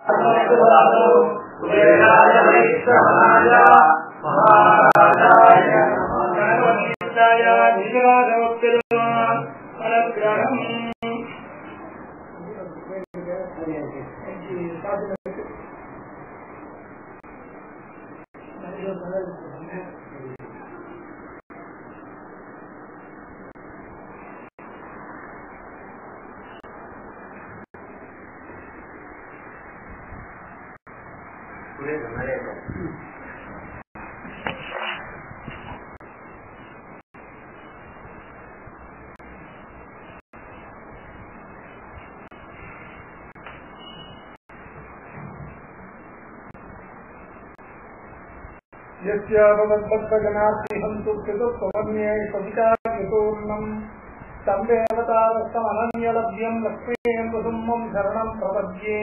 यस्याभवद्भक्तजनार्तिहन्तु कृतत्वमन्ये सविताकृतोर्णम् तं देवतारस्तमनन्यलभ्यम् लक्ष्मीन्द्रसुम्मम् शरणम् प्रपद्ये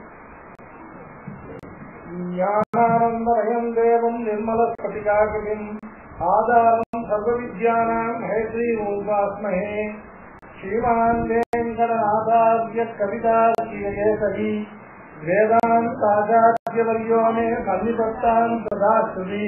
ज्ञानानन्दमयम् देवम् निर्मलस्फटिकाकृतिम् आधारम् सर्वविद्यानाम् हेत्रीरूपास्महे श्रीमान् वेङ्कटनाथार्य कवितार्कियकेसरी वेदान्ताचार्यवर्यो मे सन्निपत्तान् ददास्तुति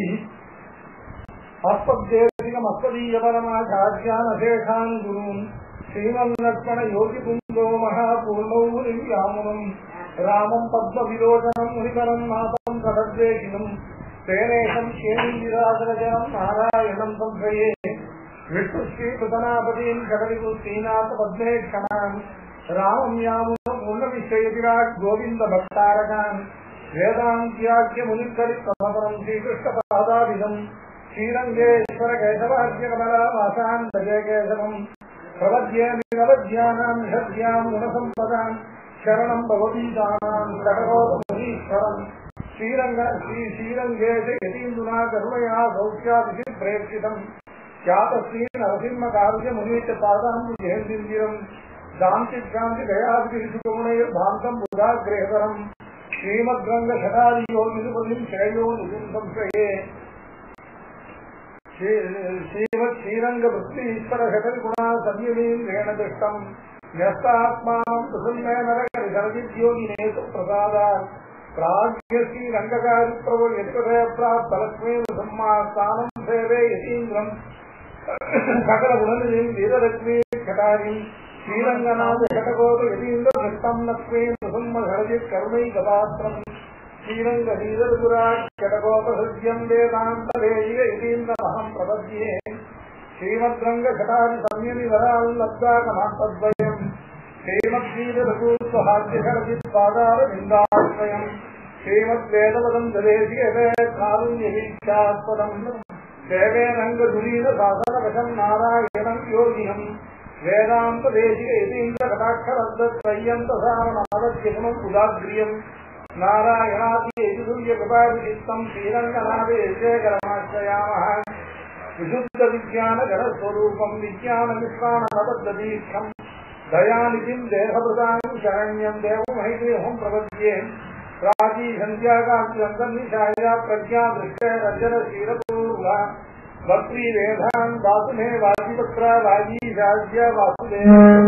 अस्मद्देशिकमस्मदीयपरमाचार्यानशेषान् गुरून् श्रीमल्लक्ष्मणयोगिपुङ्गो महापूर्णौ मुनिव्यामुनम् रामम् पद्मविलोचनम् मुनिकरम् नाथम् सदद्वेषिणम् तेनेशम् श्रेणीविराजनजनम् नारायणम् संश्रये विष्णुश्रीकृतनापतीम् जगदिपुश्रीनाथपद्मेक्षणान् रामम् यामुनम् पूर्णविश्वयतिराट् गोविन्दभक्तारकान् वेदान्त्याख्यमुनिकरिप्रभवरम् श्रीकृष्णपादाभिधम् श्रीरङ्गेश्वर केशवार्यकमलामासान् भजे केशवम् प्रपद्ये निरवद्यानाम् निषद्याम् गुणसम्पदाम् शरणम् भगवतीदानाम् षडकोपमुनीश्वरम् श्रीरङ्ग श्री श्रीरङ्गेश यतीन्दुना करुणया सौख्यादिशि प्रेक्षितम् ख्यातश्री नरसिंहकार्यमुनीच पादाम्बुजेन्दिरम् शान्ति दयादिशुकमुणैर्भान्तम् बुधाग्रेहकरम् श्रीमद्रङ्गशतादियो निरुपतिम् श्रेयो निधिम् संश्रये श्रीमत् श्रीरङ्गवृत्तीश्वर शतगुणा संयुमीम् रेणदृष्टम् न्यस्तात्माम् प्रसन्ने नरकरिसर्जिद्योगिने सुप्रसादात् प्राज्ञ श्रीरङ्गकारिप्रभो यतिपदयप्राप्तलक्ष्मीम् सम्मास्थानम् सेवे यतीन्द्रम् सकलगुणनिधिम् वीरलक्ष्मी कटारिम् श्रीरङ्गनाथ शतकोप यतीन्द्रदृष्टम् लक्ष्मीम् सुम्महरजित् करुणैकपात्रम् श्रीरङ्गधीरपुराट् शतकोपसृज्यम् वेदान्तवेयिक यतीन्द्रमहम् प्रपद्ये श्रीमद्रङ्गशतानि संयमिवराल्लब्धाकमान्तद्वयम् श्रीमद्गीतरघुस्वहाद्यहरजित् पादारविन्दाश्रयम् श्रीमद्वेदपदम् ददेशि कारुण्यवीक्षास्पदम् देवेरङ्गधुरीन शासनवशम् नारायणम् योगिनम् वेदान्तदेशिक यतीन्द्रकटाक्षरब्दत्रय्यन्तसारनादत्यगुणम् उदाग्र्यम् नारायणादिसूर्यकृपाभिषिक्तम् श्रीरङ्गनाथेशेखरमाश्रयामः विशुद्धविज्ञानगणस्वरूपम् विज्ञानविश्वाननबद्धदीक्षम् दयानिधिम् देहभृताम् शरण्यम् देवमहिदेहम् प्रपद्ये प्राचीसन्ध्याकान्तिरन्तर्निशाय प्रज्ञादृष्टे रजनशीलपूर्वा भक्ति वेदान् वासुमे वाजिपत्र वाजीशाज्य वासुदेव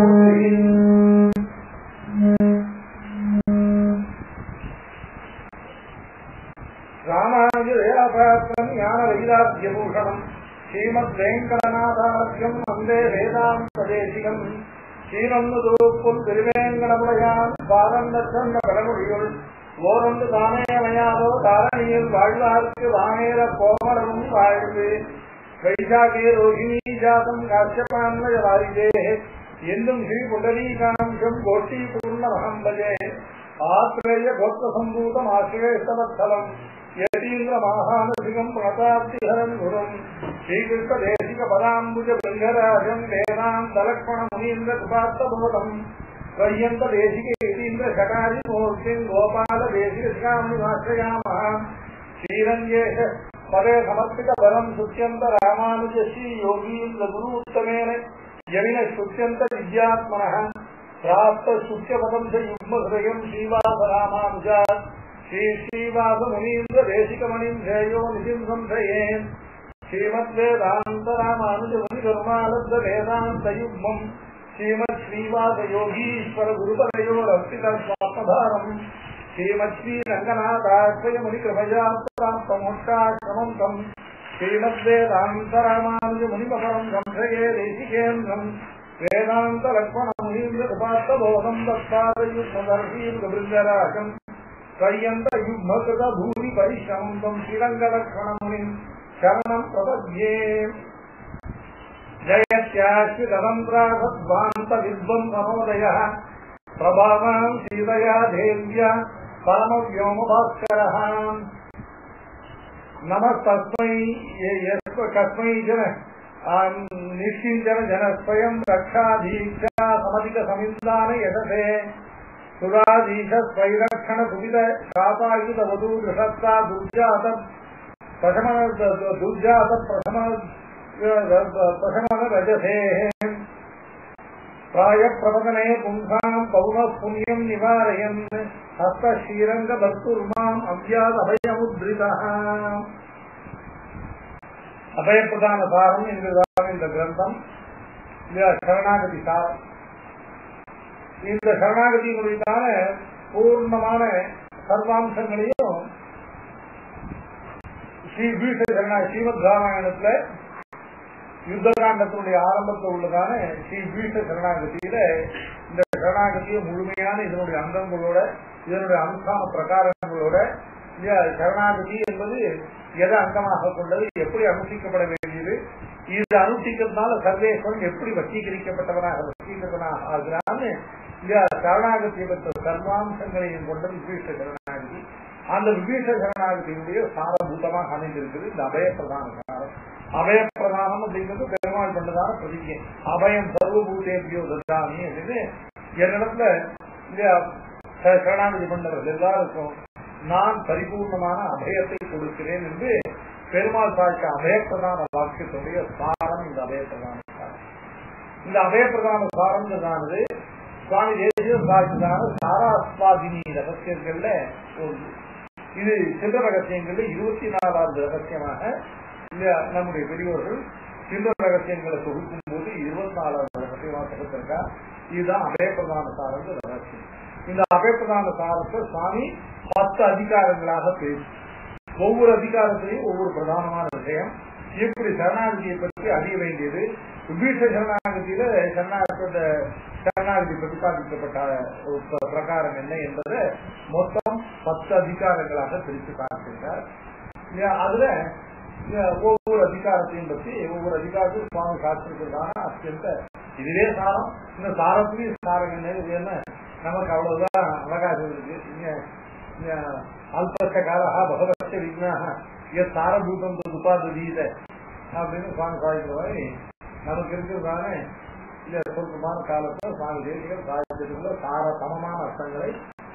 ராமானுஜதயாபாத்திரம் ஞான வைராக்கியபூஷணம் ஸ்ரீமத் வேங்கடநாதார்யம் வந்தே வேதாந்ததேசிகம் ஸ்ரீரந்துதூப்புல் திருவேங்கடமுடையான் பாரந்தச்சந்த பரமுடியுள் ஓரொன்று தானேமையாதோ தாரணியில் வாழ்வார்க்கு வானேர கோமரமும் வாழ்வு வைசாகே ரோஹிணி ஜாதம் காஷ்யபான்மய வாரிதே என்னும் ஸ்ரீ புண்டரீகாம்சம் கோட்டி பூர்ணமகம் பஜே ஆத்ரேய கோத்திரசம்பூதம் ஆசிரேஷ்டவத்தலம் யதீந்திர மகானசிகம் பிரதாப்திஹரன் குரும் ஸ்ரீகிருஷ்ண தேசிக பதாம்புஜ பிருங்கராஜம் வேதாந்த லக்ஷ்மண முனீந்திர குபாத்தபோதம் பர்யந்த தேசிக யதீந்திர சகாரி மூர்த்திம் கோபால தேசிக சிகாமுனாசிரயாமः ஸ்ரீரங்கேஷ பதே சமர்ப்பித பரம் சுத்தியந்த ராமானுஜ ஸ்ரீ யோகீந்திர குரு உத்தமேன ஜவின சுத்தியந்த வித்யாத்மனः प्राप्त शुच्यपदं च युग्महृदयं श्रीवासरामानुजा श्री श्रीवासमुनीन्द्र देशिकमणिं ध्येयो निधिं संशये श्रीमद्वेदान्तरामानुजमुनिकर्मालब्धवेदान्तयुग्मम् श्रीमत् श्रीवासयोगीश्वर गुरुपदयोरर्पितस्वात्मधारम् श्रीमत्श्री रङ्गनाथाश्रयमुनि कृपया प्राप्तमोक्षाश्रमम् तम् श्रीमद्वेदान्तरामानुजमुनिमपरम् संशये देशिकेन्द्रम् वेदान्तलक्ष्मणमुनीन्द्रकृपात्तबोधम् दत्तादयुग्मदर्शीर्गबृन्दराजम् पर्यन्तयुग्मकृतभूमि परिश्रमम् तम् श्रीरङ्गलक्ष्मणमुनिम् शरणम् प्रपद्ये जयत्याश्रितमन्त्रासद्वान्तविद्वंसमोदयः प्रभावाम् सीतया देव्या परमव्योमभास्करः नमस्तस्मै यस्व कस्मैचन निश्चिञ्चन जनस्वयम् रक्षाधीक्षा समधिकसमिन्दान यशसे सुराधीश स्वैरक्षण सुविद शापायुधवधू दृषत्ता दुर्जात प्रथम दुर्जात प्रथम प्रथमन रजसेः प्रायप्रवदने पुंसाम् पौनः पुण्यम् निवारयन् हस्तक्षीरङ्गभक्तुर्माम् अव्यादभयमुद्रितः அபயப்பிரதான சாரம் என்கிறதான இந்த கிரந்தம் சரணாகதி சாரம் இந்த சரணாகதியினுடையதான பூர்ணமான சர்வாம்சங்களையும் ஸ்ரீ பீஷ சரணா ஸ்ரீமத் ராமாயணத்துல யுத்தகாண்டத்தினுடைய ஆரம்பத்தில் உள்ளதான ஸ்ரீ பீஷ சரணாகதியில இந்த சரணாகதியை முழுமையான இதனுடைய அங்கங்களோட இதனுடைய அம்சான பிரகாரங்களோட சரணாகதி என்பது எதை அங்கமாக கொண்டது எப்படி அனுஷ்டிக்கப்பட வேண்டியது இது அனுஷ்டிக்கிறதுனால சர்வேஸ்வரன் எப்படி வசீகரிக்கப்பட்டவனாக வசீகரனாக ஆகிறான்னு சரணாகதியை பெற்ற சர்வாம்சங்களையும் கொண்ட விபீஷ சரணாகதி அந்த விபீஷ சரணாகதியினுடைய சாரபூதமாக அமைந்திருக்கிறது இந்த அபயப்பிரதான சாரம் அபயப்பிரதானம் அப்படிங்கிறது பெருமாள் பண்ணதான பிரதிஜை அபயம் சர்வபூதேபியோ ததாமி அப்படின்னு என்னிடத்துல சரணாகதி பண்ணவர்கள் எல்லாருக்கும் நான் பரிபூர்ணமான அபயத்தை கொடுக்கிறேன் என்று பெருமாள் சாட்சி அபயப்பிரதான வாக்கியத்துடைய சாரம் இந்த அபயப்பிரதான சாரம் இந்த அபயப்பிரதான சாரங்கிறதானது சுவாமி தேசிய சாட்சிதான சாராஸ்வாதினி ரகசியங்கள்ல ஒன்று இது சிந்த ரகசியங்கள்ல இருபத்தி நாலாவது ரகசியமாக நம்முடைய பெரியோர்கள் சிந்த ரகசியங்களை தொகுக்கும் போது இருபத்தி நாலாவது ரகசியமாக தொகுத்திருக்கா இதுதான் அபயப்பிரதான சாரங்க ரகசியம் இந்த அபயப்பிரதான சாரத்தை சுவாமி பத்து அதிகாரங்களாக பேசி ஒவ்வொரு அதிகாரத்திலையும் ஒவ்வொரு பிரதானமான விஷயம் இப்படி சரணாகதியை பற்றி அறிய வேண்டியது விபீஷ சரணாகதியில சரணாகத சரணாகதி பிரதிபாதிக்கப்பட்ட பிரகாரம் என்ன என்பதை மொத்தம் பத்து அதிகாரங்களாக பிரித்து காட்டிருக்கார் அதுல ஒவ்வொரு அதிகாரத்தையும் பற்றி ஒவ்வொரு அதிகாரத்தையும் சுவாமி காத்திருக்கிறதான அத்தியந்த இதுவே சாரம் இந்த சாரத்திலையும் சாரம் என்ன நமக்கு அவ்வளவுதான் அவகாசம் இருக்கு அல்பத்த காலா பகவத்த விக்னாக எத் சாரபூதம் உபாதீத அப்படின்னு சுவாமி சாதிக்கிற மாதிரி நமக்கு இருக்கிறதானே இந்த சொற்பமான காலத்துல சுவாமி தேசிகள் சாதிச்சதுக்குள்ள சார சமமான அர்த்தங்களை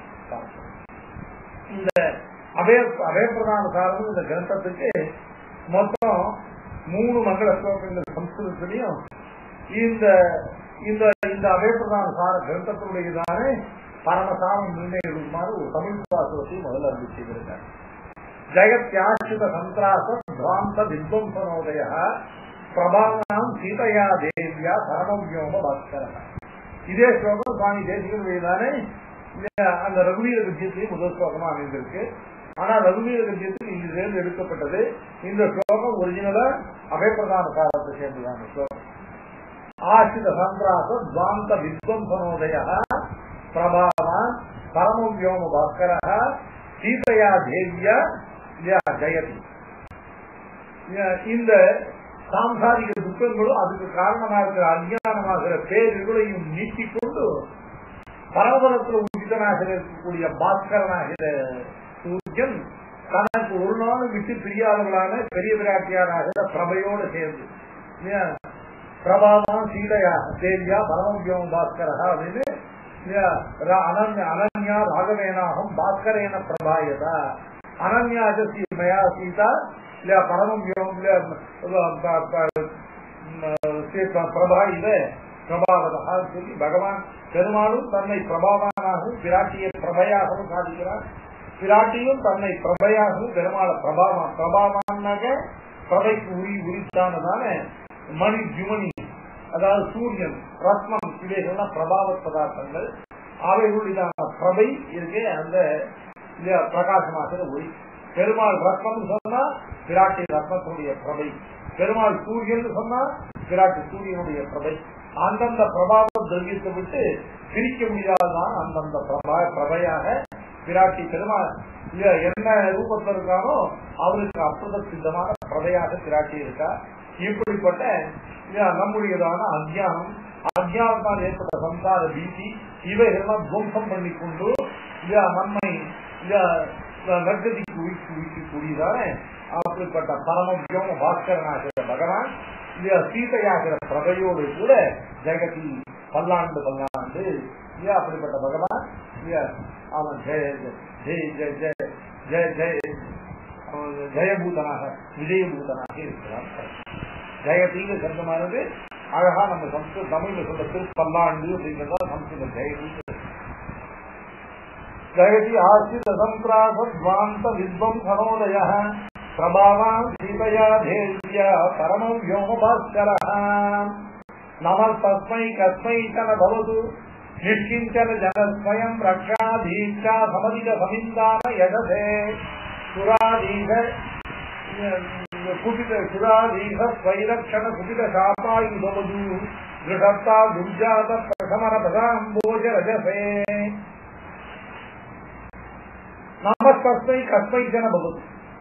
இந்த அபய அபயப்பிரதான சாரம் இந்த கிரந்தத்துக்கு மொத்தம் மூணு மங்கள ஸ்லோகங்கள் சம்ஸ்கிருதத்திலையும் இந்த இந்த இந்த அபயப்பிரதான சார கிரந்தத்தினுடையதானே பரமசாமம் நிர்ணயிடுமாறு ஒரு தமிழ் பாசுரத்தை முதல்ல அறிவிச்சிருக்கார் ஜெகத்யாசித சந்திராச பிராந்த வித்வம்சனோதய பிரபாவனாம் சீதையா தேவியா பரமவியோம பாஸ்கர இதே ஸ்லோகம் சுவாமி தேசிகனுடையதானே அந்த ரகுவீர விஜயத்திலையும் முதல் ஸ்லோகமா அமைந்திருக்கு ஆனா ரகுவீர விஜயத்தில் இங்கு சேர்ந்து எடுக்கப்பட்டது இந்த ஸ்லோகம் ஒரிஜினலா அபயப்பிரதான காலத்தை சேர்ந்ததான ஸ்லோகம் ஆசித சந்திராச துவாந்த வித்வம்சனோதய பிரபாவான் பரமம் வியோம பாஸ்கர சீதையா தேவியா ஜெயதி இந்த சாம்சாரிக துக்கங்களும் அதுக்கு காரணமாக இருக்கிற அஞ்ஞானமாகிற பேர்களையும் நீக்கிக்கொண்டு பரவதத்தில் உச்சிதனாக இருக்கக்கூடிய பாஸ்கரனாகிற சூரியன் தனக்கு ஒரு நாள் விட்டு பிரியாதவர்களான பெரிய பிராட்டியாராகிற பிரபையோடு சேர்ந்து பிரபாவான் சீதையா தேவியா பரமம் வியோம பாஸ்கரா அப்படின்னு அனன்ய அனன்யா ராகவேனாகும் பாஸ்கரேன பிரபாயதா அனன்யாஜ மயா சீதா இல்ல பரமம் பிரபா இத பிரபாவதா சொல்லி பகவான் பெருமாளும் தன்னை பிரபாவானாகவும் பிராட்டியை பிரபையாகவும் சாதிக்கிறார் பிராட்டியும் தன்னை பிரபையாகவும் பெருமாளை பிரபாவா பிரபாவானாக பிரபைக்கு உரி உரித்தானதான மணி ஜுமணி அதாவது சூரியன் ரத்னம் இவைகள்லாம் பிரபாவ பதார்த்தங்கள் அவைகளுடைய பிரபை இருக்கு அந்த இல்லையா பிரகாசமாகிற ஒளி பெருமாள் ரத்னம் சொன்னா பிராட்டி ரத்னத்தினுடைய பிரபை பெருமாள் சூரியன் சொன்னா பிராட்டி சூரியனுடைய பிரபை அந்தந்த பிரபாவ திரவியத்தை விட்டு பிரிக்க முடியாததான் அந்தந்த பிரபா பிரபையாக பிராட்டி பெருமாள் இல்லையா என்ன ரூபத்தில் இருக்கானோ அவருக்கு அற்புத சித்தமான பிரபையாக பிராட்டி இருக்கா இப்படிப்பட்ட இல்லையா, நம்முடையதான அத்தியானம் அத்தியானத்தால் ஏற்பட்ட சம்சார பீதி இவைகள்லாம் துவம்சம் பண்ணி கொண்டு இல்லையா நம்மை இல்லையா நற்கதிக்கு உயிர்த்து உயிர்க்கக்கூடியதான அப்படிப்பட்ட பரமவியோம பாஸ்கரனாகிற பகவான் இல்லையா சீதையாகிற பிரபையோடு கூட ஜெகதி பல்லாண்டு பல்லாண்டு இல்லையா அப்படிப்பட்ட பகவான் இல்லையா அவன் ஜெய ஜெய ஜெய ஜெய ஜெய ஜெய அவன் ஜெயபூதனாக விஜயபூதனாக இருக்கிறான் ஜெயதிங்க சப்தமானது அழகா நம்ம சம்ஸ்கிருத தமிழ்ல சொல்ற திருப்பல்லாண்டு அப்படிங்கிறதா சம்ஸ்கிருத ஜெயதி ஜெயதி ஆசித சம்பிராசத்வாந்த வித்வம் சனோதய பிரபாவான் சீதையா தேவியா பரம வியோமபாஸ்கர நமஸ்தஸ்மை கஸ்மை கன பவது நிஷ்கிஞ்சன ஜனஸ்வயம் ரக்ஷாதீட்சா சமதிக சமிந்தான யஜசே சுராதீக ಕುಟಿತ ಸುರಾದೀಹ ಸ್ವೈರಕ್ಷಣ ಕುಟಿತ ಶಾಪಾಯುಧಮದು ದೃಢತ್ತಾ ದುರ್ಜಾತ ಪ್ರಥಮನ ಪದಾಂಬೋಜ ರಜಸೇ நமஸ்தஸ்மை கஸ்மை ஜன பகுது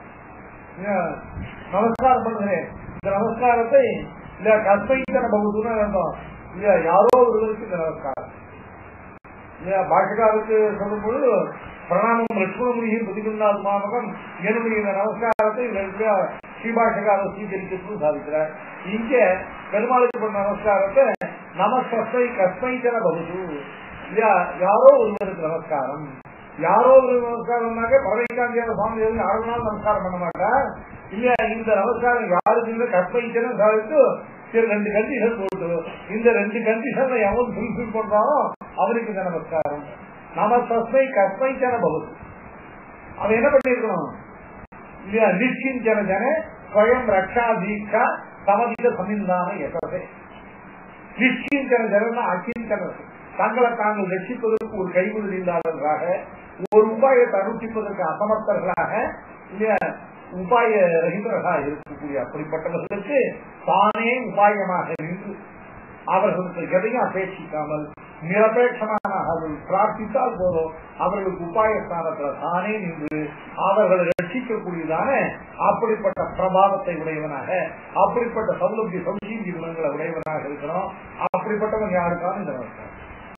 நமஸ்காரம் பண்ணுகிறேன் இந்த நமஸ்காரத்தை இல்ல கஸ்மை ஜன பகுதுன்னு அர்த்தம் இல்ல யாரோ ஒருவருக்கு இந்த நமஸ்காரம் இல்லையா பாஷகாருக்கு சொல்லும் பொழுது பிரணாமம் லட்சுமணமுனியின் பதிமூன்றாவது மாமகம் என்னுடைய இந்த நமஸ்காரத்தை இல்லையா ஸ்ரீபாஷகார ஸ்வீகரிக்கிறது சாதிக்கிறார் இங்க பெருமாளுக்கு பண்ண நமஸ்காரத்தை நமஸ்கஸ்மை கஸ்மை ஜன பகுது இல்லையா யாரோ ஒருவருக்கு நமஸ்காரம் யாரோ ஒரு நமஸ்காரம்னாக்க பரவைக்காந்தியான சுவாமி எதுவும் யாரு நாள் நமஸ்காரம் பண்ண மாட்டார் இல்லையா இந்த நமஸ்காரம் யாருக்கு இல்லை கற்பைச்சன சாதித்து சரி ரெண்டு கண்டிஷன் போட்டு இந்த ரெண்டு கண்டிஷன்ல எவன் ஃபுல்ஃபில் பண்றானோ அவனுக்கு இந்த நமஸ்காரம் நமஸ்தஸ்மை கற்பைச்சன பகுது அவன் என்ன பண்ணிருக்கணும் இல்லையா நிஷ்கிஞ்சன ஜன ஸ்வயம் ரக்ஷா தீட்சா சமதிக சமிந்தான எசே நிஷ்கிஞ்சன ஜன அச்சிஞ்சன தங்களை தாங்கள் ரட்சிப்பதற்கு ஒரு கைவிடுதல் இல்லாதவர்களாக ஒரு உபாயத்தை அனுஷ்டிப்பதற்கு அசமர்த்தர்களாக இல்லையா உபாய ரகிதர்களாக இருக்கக்கூடிய அப்படிப்பட்டவர்களுக்கு தானே உபாயமாக இருந்து அவர்களுக்கு எதையும் அபேட்சிக்காமல் நிரபேட்சமான அவர்கள் பிரார்த்தித்தால் போதும் அவர்களுக்கு உபாய ஸ்தானத்துல தானே நின்று அவர்களை ரட்சிக்கக்கூடியதான அப்படிப்பட்ட பிரபாவத்தை உடையவனாக அப்படிப்பட்ட சௌலபிய சௌசீந்திய குணங்களை உடையவனாக இருக்கிறோம் அப்படிப்பட்டவன் யாருக்கான இந்த நமஸ்காரம்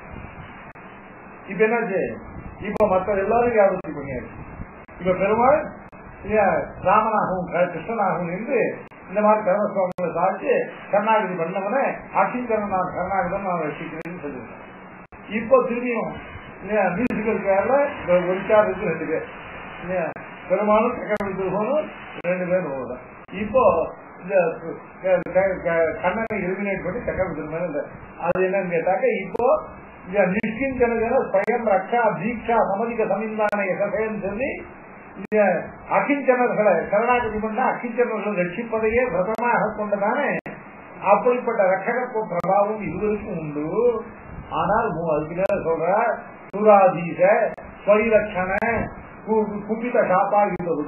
இப்ப என்னாச்சு இப்ப மற்ற எல்லாரும் வியாபத்தி பண்ணியாச்சு இப்ப பெருமாள் இல்லையா ராமனாகவும் க- கிருஷ்ணனாகவும் இருந்து இந்த மாதிரி கர்மஸ்வாமிகளை சாதிச்சு கருணாகிரி பண்ணவனே அசிங்கரன் நான் கருணாகிரம் நான் ரசிக்கிறேன்னு சொல்லியிருக்கேன் இப்போ திரும்பியும் இல்லையா மியூசிக்கல் சேர்ல ஒரு சார் இருக்கு ரெண்டு பேர் இல்லையா பெருமாளும் சக்கரவர்த்தி திருகோனும் ரெண்டு பேர் ஓடுறேன் இப்போ இந்த க- க- க- கண்ணனை எலிமினேட் பண்ணி சக்கரவர்த்தி திருமணம் இல்லை அது என்னன்னு கேட்டாக்க இப்போ இந்த நிஷ்கிஞ்சன ஸ்வயம் ரக்ஷா தீட்சா சமதிக சமிந்தான எசேன்னு சொல்லி இந்த அகிஞ்சனர்களை சரணாகதி பண்ண அகிஞ்சனர்கள் ரட்சிப்பதையே விரதமாக கொண்டதானே அப்படிப்பட்ட ரட்சகத்துவ பிரபாவம் இருவருக்கும் உண்டு ஆனால் மு- அதுக்கு மேல சொல்ற சுராதீச ஸ்வரிலட்சண கு- குபித சாப்பா இருந்தது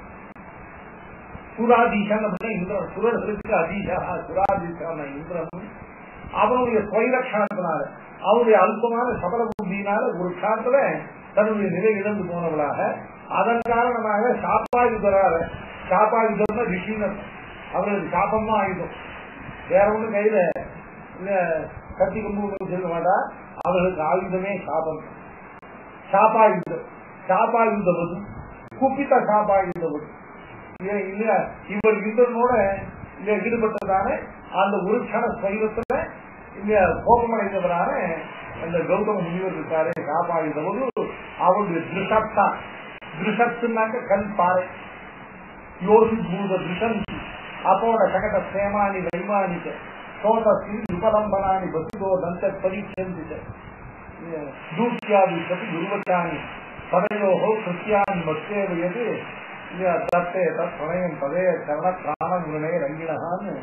சுராதீசன் அப்படின்னா இந்திரன் சுரர்களுக்கு அதீசா சுராதீசான இந்திரன் அவனுடைய ஸ்வரிலட்சணத்தினால அவனுடைய அல்பமான சபல புத்தியினால ஒரு காலத்துல தன்னுடைய நிலை இழந்து போனவளாக அதன் காரணமாக சாப்பாயுதராக சாப்பாயுதர்னா ரிஷினர் அவர்களுக்கு சாபம் தான் ஆயுதம் வேற ஒண்ணும் கையில இல்ல கத்தி கொம்பு வச்சிருக்க மாட்டா அவர்களுக்கு ஆயுதமே சாபம் சாப்பாயுதம் சாப்பாயுதவது குப்பித்த சாப்பாயுதவது இல்ல- இல்ல இவர் இந்திரனோட இல்ல ஈடுபட்டதான அந்த ஒரு கண சைவத்துல இல்ல கோபமடைந்தவரான அந்த கௌதம முனிவர் இருக்காரு காப்பாயுதவது அவருடைய திருஷத்தா திருஷத்துனாக்க கண் பாறை யோசி பூத திருஷந்தி அப்போட சகட சேமானி வைமானிக சோதஸ்தி உபலம்பனானி பசுதோ ದಂತ பரீட்சந்தித தூக்கியாதி சதி குருவட்டானி பதயோகோ கிருத்தியானி மத்தேவையது தத்தே தத் பிரணயம் பதே கரண பிராணங்குணே ரங்கினகான்னு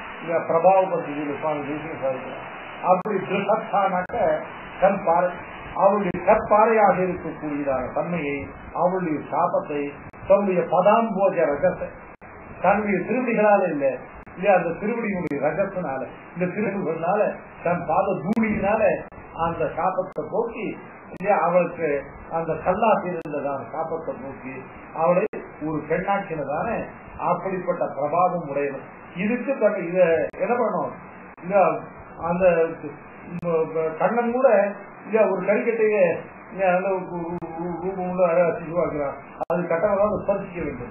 பிரபாவ பத்தி சுவாமி தேசியம் சாதிக்கிறார் அப்படி திருசத்தானாக்க கண் பாறை அவளுடைய கற்பாறையாக இருக்கக்கூடியதான தன்மையை அவளுடைய சாபத்தை தன்னுடைய பதாம்போஜ ரகத்தை தன்னுடைய திருவிடிகளால இல்ல இல்ல அந்த திருவடியினுடைய ரகத்தினால இந்த திருவிடிகளால தன் பாத தூளியினால அந்த சாபத்தை போக்கி இல்லையா அவளுக்கு அந்த கல்லாசி இருந்ததான சாபத்தை போக்கி அவளை ஒரு பெண்ணாக்கினதான அப்படிப்பட்ட பிரபாவம் உடையவன் இதுக்கு தன் இத என்ன பண்ணணும் இந்த அந்த கண்ணன் கூட இல்ல ஒரு கறிக்கட்டைய அந்த ரூபம் உள்ள சிசுவாக்குறான் அது கட்டணம் ஸ்பர்சிக்க வேண்டும்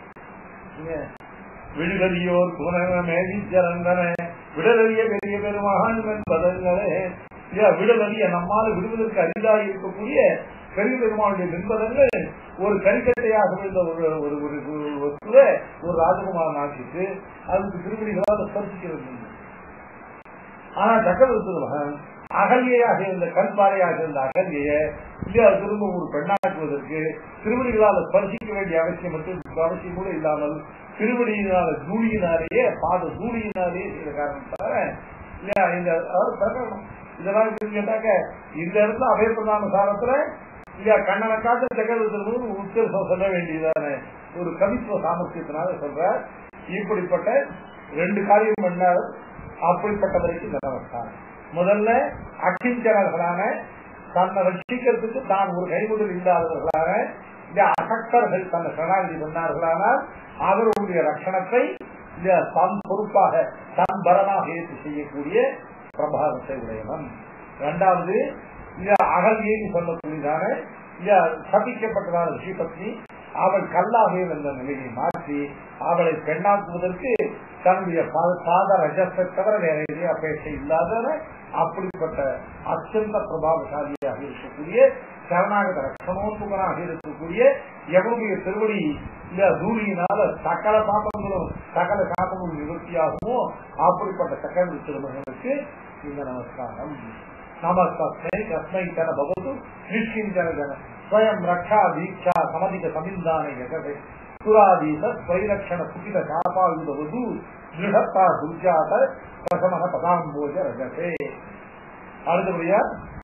விடுதலியோர் குணமேவிச்சரந்தன விடலறிய பெரிய பெருமகான் என்பதங்களே விடலறிய நம்மால விடுவதற்கு அரிதாக இருக்கக்கூடிய பெரிய பெருமாளுடைய பின்பதங்கள் ஒரு கரிக்கட்டையாக இருந்த ஒரு ஒரு ஒரு வஸ்துவ ஒரு ராஜகுமாரன் ஆக்கிட்டு அதுக்கு திருவிழிகளால் ஸ்பர்சிக்க வேண்டும் ஆனா சக்கரவர்த்தி அகல்யாக இருந்த கண்பாறையாக இருந்த அகல்ய இல்லையா திரும்ப ஒரு பெண்ணாக்குவதற்கு திருவடிகளால் ஸ்பர்சிக்க வேண்டிய அவசியம் மட்டும் அவசியம் கூட இல்லாமல் திருவடியினால தூளியினாலேயே பாத தூளியினாலேயே செய்த காரணத்தால இல்லையா இந்த இதெல்லாம் கேட்டாக்க இந்த இடத்துல அபயப்பிரதான சாரத்துல இல்லையா கண்ணனை காட்ட சக்கரவர்த்தி உத்தரசம் சொல்ல வேண்டியதான ஒரு கவித்துவ சாமர்த்தியத்தினால சொல்ற இப்படிப்பட்ட ரெண்டு காரியம் பண்ணார் அப்படிப்பட்டவருக்கு நிலவட்டார் முதல்ல அக்கிஞ்சரர்களான தன்னை ரட்சிக்கிறதுக்கு தான் ஒரு கைமுதல் இல்லாதவர்களான இந்த அசக்தர்கள் தன்னை சரணாகதி பண்ணார்களானால் அவர்களுடைய ரட்சணத்தை தன் பொறுப்பாக தன் பரமாக ஏற்று செய்யக்கூடிய பிரபாவத்தை உடையவன் இரண்டாவது இந்த அகல்யேன்னு சொல்லக்கூடியதான இந்த சபிக்கப்பட்டதான ரிஷிபத்னி அவள் கல்லாக இருந்த நிலையை மாற்றி அவளை பெண்ணாக்குவதற்கு தன்னுடைய பாத ரஜத்தை தவிர வேற எதையும் அபேட்சை இல்லாத அப்படிப்பட்ட அத்தியந்த பிரபாவசாலியாக இருக்கக்கூடிய சரணாகத ரட்சணோன்முகனாக இருக்கக்கூடிய எவனுடைய திருவடி இந்த தூளியினால சகல பாப்பங்களும் சகல சாபங்களும் நிவர்த்தியாகுமோ அப்படிப்பட்ட சக்கரவர்த்தி திருமகனுக்கு இந்த நமஸ்காரம் நமஸ்தஸ்மை கஸ்மை தன பவது நிஷ்கிஞ்சன ஜன ஸ்வயம் ரக்ஷா தீட்சா சமதிக சமிந்தான யகதை சுராதீத ஸ்வைரக்ஷண சுகித சாபாயுதவது திருடத்தா துர்ஜாத பிரசமன பதாம்போஜ ரஜதே அடுத்தபடியா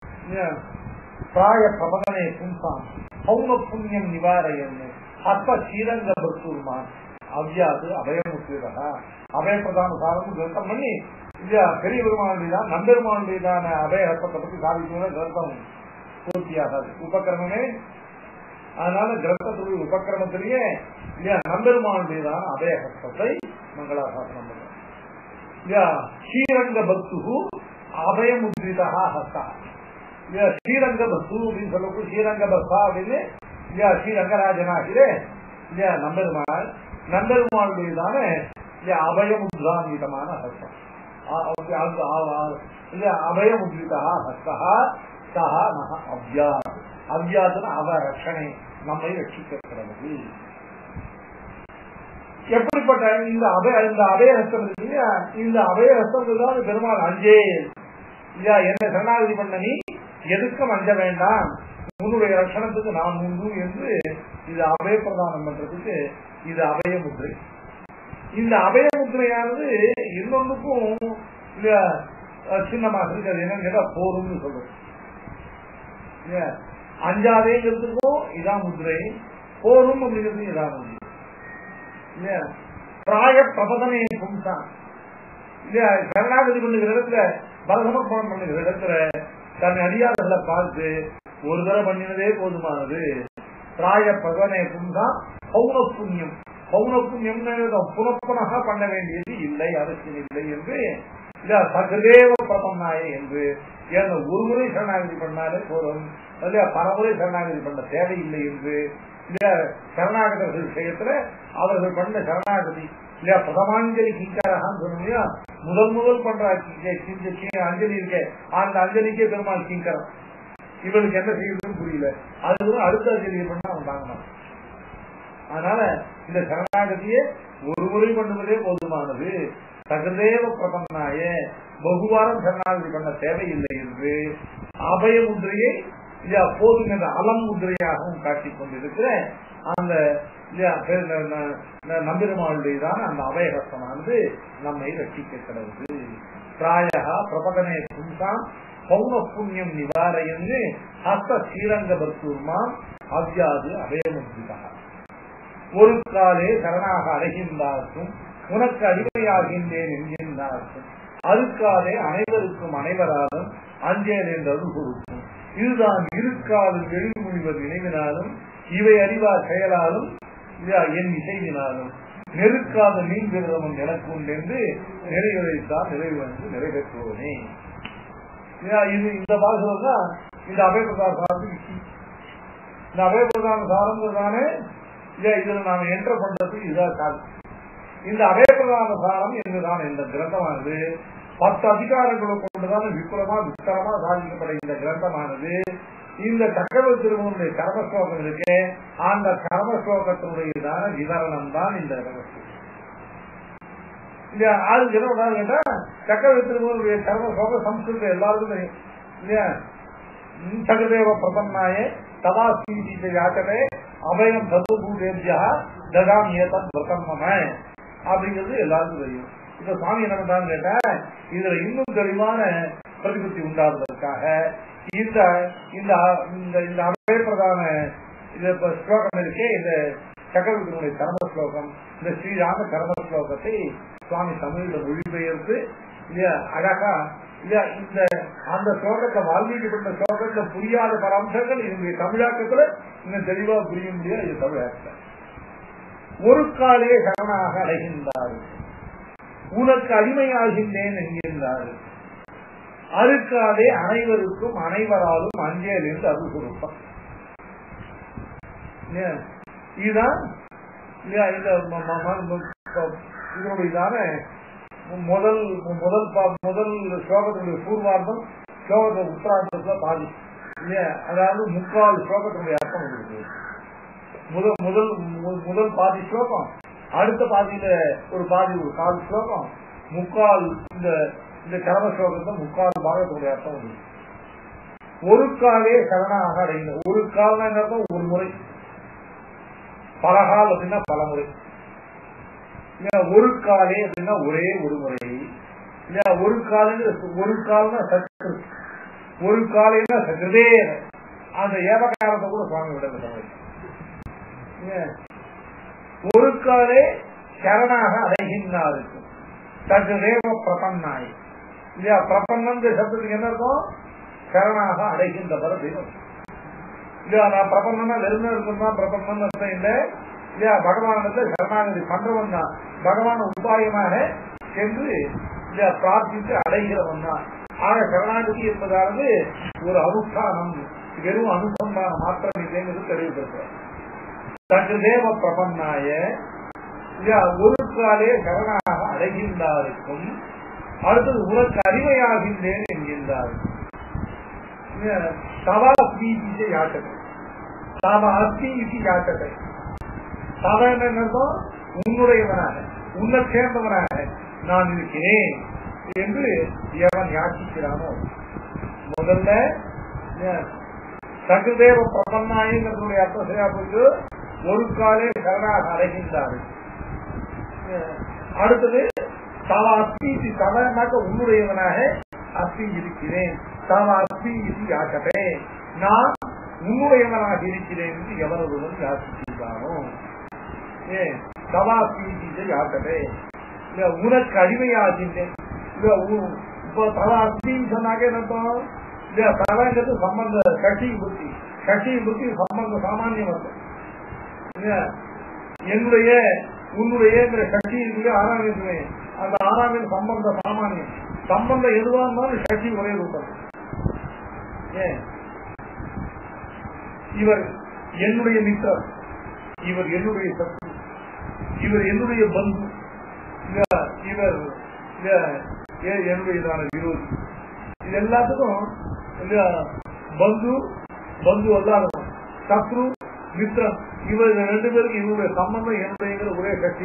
பிராய பிரபலனே பும்சாம் பௌம புண்ணியம் நிவாரையன்னு அற்ப ஸ்ரீரங்க பர்த்தூர்மான் அவ்யாது அபயமுத்திரா அபயப்பிரதான சாதனம் கிரந்தம் பண்ணி இல்லையா பெரிய பெருமானுடையதான் நம்பெருமானுடையதான அபயஹஸ்தத்தை பத்தி சாதிக்கணும் கிரந்தம் பூர்த்தியாகாது உபக்கிரமமே அதனால கிரந்தத்துடைய உபக்கிரமத்திலேயே இல்லையா நம்பெருமானுடையதான அபயஹஸ்தத்தை மங்களாசாசனம் பண்ணுறோம் இல்லையா ஸ்ரீரங்க பக்து அபயமுத்ரிதா ஹஸ்தா இல்லையா ஸ்ரீரங்க பக்து அப்படின்னு சொல்லக்கூடிய ஸ்ரீரங்க பக்தா அப்படின்னு இல்லையா ஸ்ரீரங்கராஜனாகிறே இல்லையா நம்பெருமாள் நம்பெருமாளுடையதான இல்லையா அபயமுத்ரான்விதமான ஹஸ்தம் இல்லையா அபயமுத்ரிதா ஹஸ்தா சஹ நக அவ்யாத் அவ்யாதுன அவ ரட்சணை நம்மை ரட்சிக்கிறது எப்படிப்பட்ட இந்த அபய இந்த அபயஹஸ்தம் இருக்கு இல்லையா இந்த அபயஹஸ்தம் தான் பெருமாள் அஞ்சே இல்லையா என்ன சரணாகதி பண்ண நீ எதுக்கும் அஞ்ச வேண்டாம் உன்னுடைய ரட்சணத்துக்கு நான் உண்டு என்று இது அபய பிரதானம் பண்றதுக்கு இது அபய முத்திரை இந்த அபய முத்திரையானது இன்னொன்றுக்கும் சின்னமாக இருக்கு அது என்னன்னு கேட்டா போரும்னு சொல்றோம் அஞ்சாதேங்கிறதுக்கும் இதான் முத்திரை போரும் அப்படிங்கிறது இதான் முத்திரை இல்லையா பிராய பிரபதனை பும்சான் இல்லையா சரணாகதி பண்ணுகிற இடத்துல பரசமர்ப்பணம் பண்ணுகிற இடத்துல தன் அடியாளர்களை பார்த்து ஒரு தடவை பண்ணினதே போதுமானது பிராய பிரபதனை பும்சான் பௌன புண்ணியம் பௌன புண்ணியம் புனப்புனக பண்ண வேண்டியது இல்லை அவசியம் இல்லை என்று சகதேவ பிரபன்னாயே என்று ஏன்னா ஒரு முறை சரணாகதி பண்ணாலே போதும் இல்லையா பலமுறை சரணாகதி பண்ண தேவையில்லை என்று இல்லையா சரணாகதர்கள் விஷயத்துல அவர்கள் பண்ண சரணாகதி இல்லையா பிரதமாஞ்சலி கிங்கரகான்னு சொன்னோம் முதல் முதல் பண்ற அஞ்சலி இருக்கே அந்த அஞ்சலிக்கே பெருமாள் கிங்கரம் இவனுக்கு என்ன செய்யறதுன்னு புரியல அதுவும் அடுத்த அஞ்சலியை பண்ணா அவன் தாங்கணும் அதனால இந்த சரணாகதியை ஒரு முறை பண்ணுவதே போதுமானது தகுதேவ பிரபன்னாய பகுவாரம் சரணாகதி பண்ண தேவையில்லை என்று அபய முதிரையை போதும் என்ற அலம் முதிரையாகவும் காட்டிக் கொண்டிருக்கிற அந்த நம்பிருமாளுடையதான அந்த அபயகத்தமானது நம்மை ரட்சிக்க கிடவுது பிராயா பிரபதனே பும்சாம் பௌன புண்ணியம் நிவாரையன்னு ஹஸ்த ஸ்ரீரங்க பர்த்தூர்மாம் அவ்யாது அபயமுத்திதா ஒரு காலே சரணாக அடைகின்றார்க்கும் உனக்கு அடிமையாகின்றேன் என்கின்றார்க்கும் அதுக்காலே அனைவருக்கும் அனைவராலும் அஞ்சேன் என்றது கொடுக்கும் இதுதான் இருக்காது வெளிமொழிவர் நினைவினாலும் இவை அறிவார் செயலாலும் என் இசையினாலும் நெருக்காத மீன் விரதமும் எனக்கு உண்டு என்று நிறைவேறித்தால் நிறைவு வந்து நிறைவேற்றுவனே இது இந்த பாசம் தான் இந்த அபயப்பிரதான சாரத்துக்கு இந்த அபயப்பிரதான சாரம் தானே இதுல நாம என்ற பண்றதுக்கு இதுதான் காரணம் இந்த அபயப்பிரதான சாரம் என்றுதான் இந்த கிரந்தமானது பத்து அதிகாரங்களை கொண்டுதான் விபுலமா விஸ்தரமா சாதிக்கப்பட்ட இந்த கிரந்தமானது இந்த சக்கரவர்த்தி திருமணனுடைய கர்மஸ்லோகம் இருக்கு அந்த கர்மஸ்லோகத்தினுடையதான விவரணம் தான் இந்த ரகசியம் இல்லையா ஆளுக்கு என்ன பண்ணாங்க கேட்டா சக்கரவர்த்தி திருமணனுடைய கர்மஸ்லோகம் சம்ஸ்கிருதம் எல்லாருக்கும் தெரியும் இல்லையா சகதேவ பிரசன்னாய ததா ஸ்ரீ யாச்சதே அபயம் சர்வபூதேபியா ததாம் ஏதம் பிரசன்னம அப்படிங்கிறது எல்லாருக்கும் தெரியும் இப்ப சுவாமி என்ன பண்றாங்க கேட்டா இதுல இன்னும் தெளிவான பிரதிபத்தி உண்டாவதற்காக இந்த இந்த இந்த இந்த அபய பிரதான இது இப்ப ஸ்லோகம் இருக்கே இந்த சக்கரவர்த்தியினுடைய கர்ம ஸ்லோகம் இந்த ஸ்ரீராம கர்ம ஸ்லோகத்தை சுவாமி தமிழ்ல மொழிபெயர்த்து இல்லையா அழகா இல்லையா இந்த அந்த ஸ்லோகத்தை வால்மீகி பண்ண ஸ்லோகத்துல புரியாத பல அம்சங்கள் இதனுடைய தமிழாக்கத்துல இன்னும் தெளிவா புரிய முடியாது இது தமிழாக்கத்துல ஒரு காலே சரணாக அடைகின்றார் உனக்கு அடிமையாகின்றேன் என்கின்றார் அறுக்காதே அனைவருக்கும் அனைவராலும் அஞ்சேல் என்று அருள் கொடுப்பான் இதுதான் இதனுடையதான முதல் முதல் முதல் ஸ்லோகத்தினுடைய பூர்வார்த்தம் ஸ்லோகத்தை உத்தரார்த்தத்துல பாதி இல்லையா அதாவது முக்கால் ஸ்லோகத்தினுடைய அர்த்தம் இருக்கு முதல் முதல் முதல் பாதி ஸ்லோகம் அடுத்த பாதியில ஒரு பாதி ஒரு கால் ஸ்லோகம் முக்கால் இந்த இந்த கரம ஸ்லோகத்தை முக்கால் பாகத்துடைய அர்த்தம் உண்டு ஒரு காலே சரணாக அடைந்த ஒரு காலம் ஒரு முறை பல கால் அப்படின்னா பல முறை ஒரு காலே அப்படின்னா ஒரே ஒரு முறை இல்லையா ஒரு காலங்க ஒரு கால்னா சற்று ஒரு காலைன்னா சற்றே அந்த ஏவகாரத்தை கூட சுவாமி விட ஒரு காலே சரணாக அடைகின்றாருக்கு சற்று தேவ பிரபன்னாய் இல்லையா பிரபன்னம் சப்தத்துக்கு என்ன இருக்கும் சரணாக அடைகின்றவர் தெய்வம் இல்லையா நான் பிரபன்னா வெறுமை இருக்குன்னா பிரபன்னம் அர்த்தம் இல்லை இல்லையா பகவானிடத்துல சரணாகதி பண்றவன் தான் பகவான் உபாயமாக சென்று இல்லையா பிரார்த்தித்து அடைகிறவன் தான் ஆக சரணாகதி என்பதாவது ஒரு அனுஷ்டானம் வெறும் அனுசந்தானம் மாத்திரம் இல்லைங்கிறது தெரிவித்திருக்கிறார் தன்று தேவ பிரபன்னாய ஒரு காலே சரணாக அடைகின்றாருக்கும் அடுத்தது உனக்கு அடிமையாகின்றேன் என்கின்றார் தவா ஸ்ரீஜிசை யாட்டத்தை தவ அஸ்தி இது யாட்டத்தை தவ என்னதும் உன்னுடையவனாக உன்னை சேர்ந்தவனாக நான் இருக்கிறேன் என்று எவன் யாச்சிக்கிறானோ முதல்ல சகுதேவ பிரபன்னாயங்கிறதுடைய அர்த்தம் சரியா போயிட்டு ஒரு காலே சரணாக அடைகின்றார்கள் அடுத்தது தவ அஸ்தி தவனாக்க உன்னுடையவனாக அஸ்தி இருக்கிறேன் தவ அஸ்தி இது யாக்கவே நான் உன்னுடையவனாக இருக்கிறேன் என்று எவரொருவன் யாசிக்கிறானோ ஏ தவா அஸ்தி யாக்கவே இல்ல உனக்கு அடிமையாகின்றேன் இல்ல இப்போ தவா அஸ்தின்னு சொன்னாக்க என்ன இல்ல தவங்கிறது சம்பந்த கட்சி புத்தி கட்சி புத்தி சம்பந்த சாமானியம் வந்து என்னுடைய உன்னுடைய சக்தி இருக்கு ஆறாம் இருக்குமே அந்த ஆறாம் சம்பந்த சாமானியம் சம்பந்தம் எதுவா இருந்தாலும் சக்தி ஒரே ரூபம் ஏன் இவர் என்னுடைய மித்திரர் இவர் என்னுடைய சக்தி இவர் என்னுடைய பந்து இவர் என்னுடையதான விரோதி இது எல்லாத்துக்கும் பந்து பந்து அல்லாதவன் சத்ரு மித்ரம் இவர் ரெண்டு பேருக்கு இவருடைய சம்பந்தம் என்னுடைய ஒரே கட்சி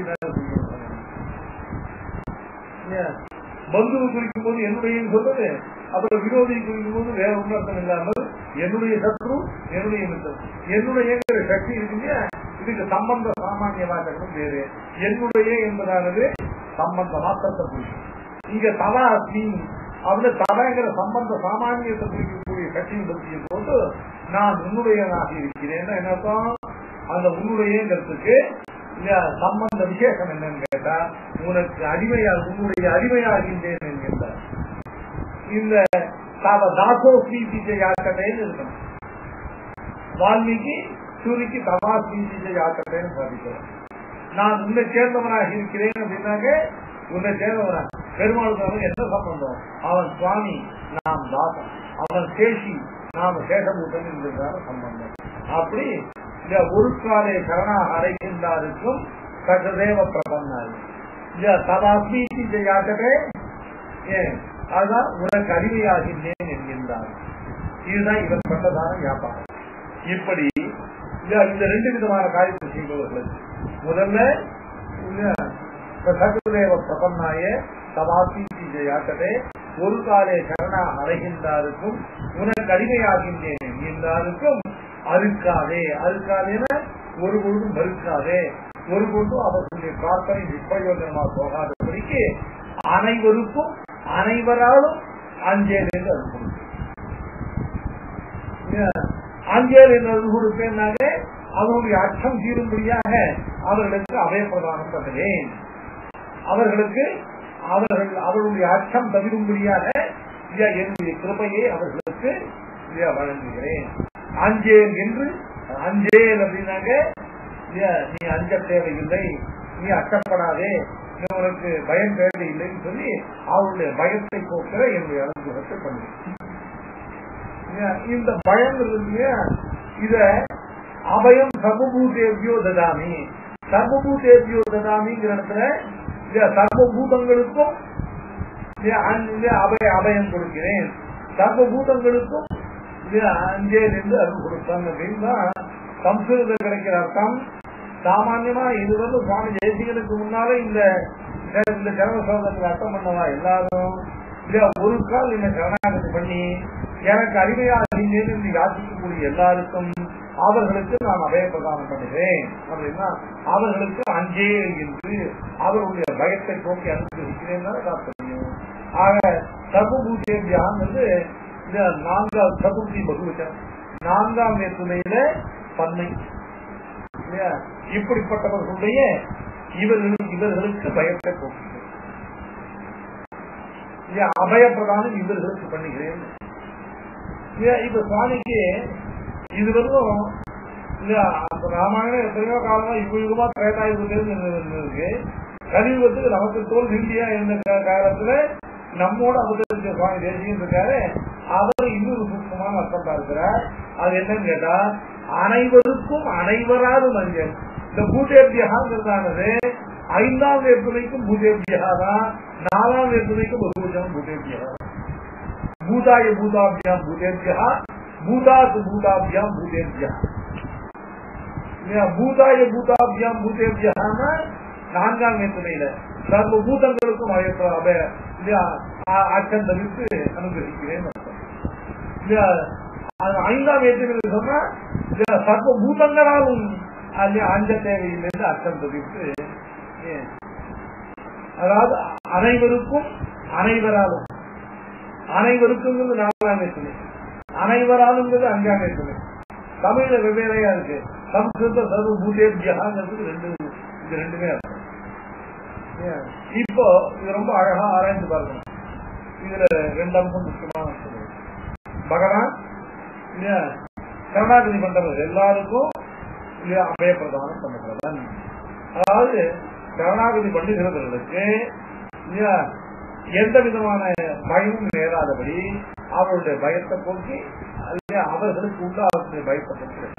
பந்துவை குறிக்கும் போது என்னுடைய சொல்றது அப்புறம் விரோதி குறிக்கும் போது வேற ஒன்றும் அர்த்தம் இல்லாமல் என்னுடைய சத்ரு என்னுடைய மித்திரம் என்னுடைய சக்தி இருக்குங்க இதுக்கு சம்பந்த சாமானிய வாசகம் வேறு என்னுடைய என்பதானது சம்பந்த மாத்திரத்தை குறிக்கும் இங்க தவா அஸ்மி அப்படின்னு தலைங்கிற சம்பந்த சாமானியத்தை குறிக்கக்கூடிய கட்சியின் பற்றிய போது நான் உன்னுடையனாக இருக்கிறேன் என்ன அர்த்தம் அந்த உன்னுடையங்கிறதுக்கு இல்ல சம்பந்த விசேஷம் என்னன்னு கேட்டா உனக்கு அடிமையா உன்னுடைய அடிமையாகின்றேன் என்கின்றார் இந்த தாவ தாசோ ஸ்ரீதிஜ யாக்கட்டேன்னு இருக்கணும் வால்மீகி சூரிக்கு தவா ஸ்ரீதிஜ யாக்கட்டேன்னு சாதிக்கிறோம் நான் உன்னை சேர்ந்தவனாக இருக்கிறேன் அப்படின்னாக்க உன்னை சேர்ந்தவனா பெருமாளுக்கு அவனுக்கு என்ன சம்பந்தம் அவன் சுவாமி நாம் தாசன் அவன் சேஷி நாம சேஷபூதன் என்கிறதான சம்பந்தம் அப்படி இந்த ஒரு காலை சரணாக அடைகின்றாருக்கும் சகதேவ பிரபன்னாரு இந்த ததாஸ்மி யாக்கட்டே ஏன் அதுதான் உனக்கு அடிமையாகின்றேன் என்கின்றார் இதுதான் இவர் பண்ணதான வியாபாரம் இப்படி இந்த ரெண்டு விதமான காரியத்தை செய்பவர்களுக்கு முதல்ல சகுதேவ பிரபன்னாய தவாசி ஜெயாக்கதே ஒரு காலே சரணா அடைகின்றாருக்கும் உனக்கு அடிமையாகின்றேன் என்கின்றாருக்கும் அறுக்காதே அறுக்காதேன ஒரு பொழுதும் மறுக்காதே ஒரு பொழுதும் அவர்களுடைய பிரார்த்தனை நிஷ்பிரயோஜனமாக போகாதபடிக்கு அனைவருக்கும் அனைவராலும் அஞ்சேல் என்று அது கொடுக்கும் அஞ்சேல் என்று அது கொடுப்பேன்னாக அவருடைய அச்சம் தீரும்படியாக அவர்களுக்கு அபய பிரதானம் பண்ணுவேன் அவர்களுக்கு அவர்கள் அவருடைய அச்சம் தவிரும்படியாக என்னுடைய கிருபையை அவர்களுக்கு வழங்குகிறேன் அஞ்சேல் என்று அஞ்சேல் அப்படின்னாக்க நீ அஞ்ச தேவையில்லை நீ அச்சப்படாதே உனக்கு பயம் தேவையில்லைன்னு சொல்லி அவருடைய பயத்தை போக்குற என்னுடைய அனுகிரகத்தை பண்ணுவேன் இந்த பயம் இல்லையா இத அபயம் சர்வபூதேவியோ ததாமி சர்வபூதேவியோ ததாமிங்கிற இடத்துல சர்வபூதங்களுக்கும் அபய அபயம் கொடுக்கிறேன் சர்வபூதங்களுக்கும் அஞ்சே நின்று அருள் கொடுத்தான் அப்படின்னா சம்ஸ்கிருதத்தில் கிடைக்கிற அர்த்தம் சாமான்யமா இது வந்து சுவாமி ஜெயசிங்கனுக்கு முன்னாலே இந்த இந்த கர்ம சோதனத்துக்கு அர்த்தம் பண்ணவா எல்லாரும் ஒரு கால் இந்த கரணாகத்தை பண்ணி எனக்கு அடிமையாகின்றேன் என்று யாசிக்கக்கூடிய எல்லாருக்கும் அவர்களுக்கு நான் அபய பிரதானம் பண்ணுகிறேன் அப்படின்னா அவர்களுக்கு அஞ்சே என்று அவருடைய பயத்தை போக்கி அனுப்பியிருக்கிறேன் தாற்பயம் ஆக சர்வபூதேவியான் வந்து இந்த நான்காம் சதுர்த்தி பகுவச்சம் நான்காம் வேற்றுமையில பன்மை இப்படிப்பட்டவர்களுடைய இவர்களுக்கு இவர்களுக்கு பயத்தை போக்குகிறேன் அபய பிரதானம் இவர்களுக்கு பண்ணுகிறேன் இப்ப சுவாமிக்கு இது வரைக்கும் ராமாயணம் எத்தனையோ காலமா யுக யுகமா திரேதா யுகத்தில் இருக்கு கலியுகத்துக்கு நமக்கு தோல் நிந்தியா இருந்த காலத்துல நம்மோட அவதரிச்ச சுவாமி தேசியம் இருக்காரு அவர் இன்னொரு சூக்மமான அர்த்தம் பார்க்கிறார் அது என்னன்னு கேட்டா அனைவருக்கும் அனைவராலும் மஞ்சள் இந்த பூதேபியகாங்கிறதானது ஐந்தாம் வேற்றுமைக்கும் பூதேபியகா தான் நாலாம் வேற்றுமைக்கும் பகுஜம் பூதேபியகா பூதாய பூதாபியாம் பூதேபியா பூதாத்து பூதாபியாம் பூதேபியா பூதாய பூதாபியாம் பூதேபியான்னா நான்காம் வேற்றுமையில சர்வ பூதங்களுக்கும் அச்சம் தவிர்த்து அனுகிரகிக்கிறேன் ஐந்தாம் வேற்றுமையில் சொன்னா சர்வ பூதங்களாலும் அஞ்ச தேவையில்லை அச்சம் தவிர்த்து அதாவது அனைவருக்கும் அனைவராலும் அனைவருக்கும் நாலாம் வேற்றுமை அனைவராலுங்கிறது அஞ்சாம் வேற்றுமை தமிழ்ல வெவ்வேறையா இருக்கு சம்ஸ்கிருத சர்வ பூதேபியாங்கிறது ரெண்டு இது ரெண்டுமே இப்போ இது ரொம்ப அழகா ஆராய்ந்து பார்க்கணும் இதுல ரெண்டு அம்சம் முக்கியமான பகவான் கருணாகதி பண்றவர் எல்லாருக்கும் அபய பிரதானம் பண்ணுகிறவன் அதாவது கருணாகதி பண்ணுகிறவர்களுக்கு எந்த விதமான பயமும் நேராதபடி அவருடைய பயத்தை போக்கி அவர்களுக்கு உண்டாகக்கூடிய பயத்தை போக்கி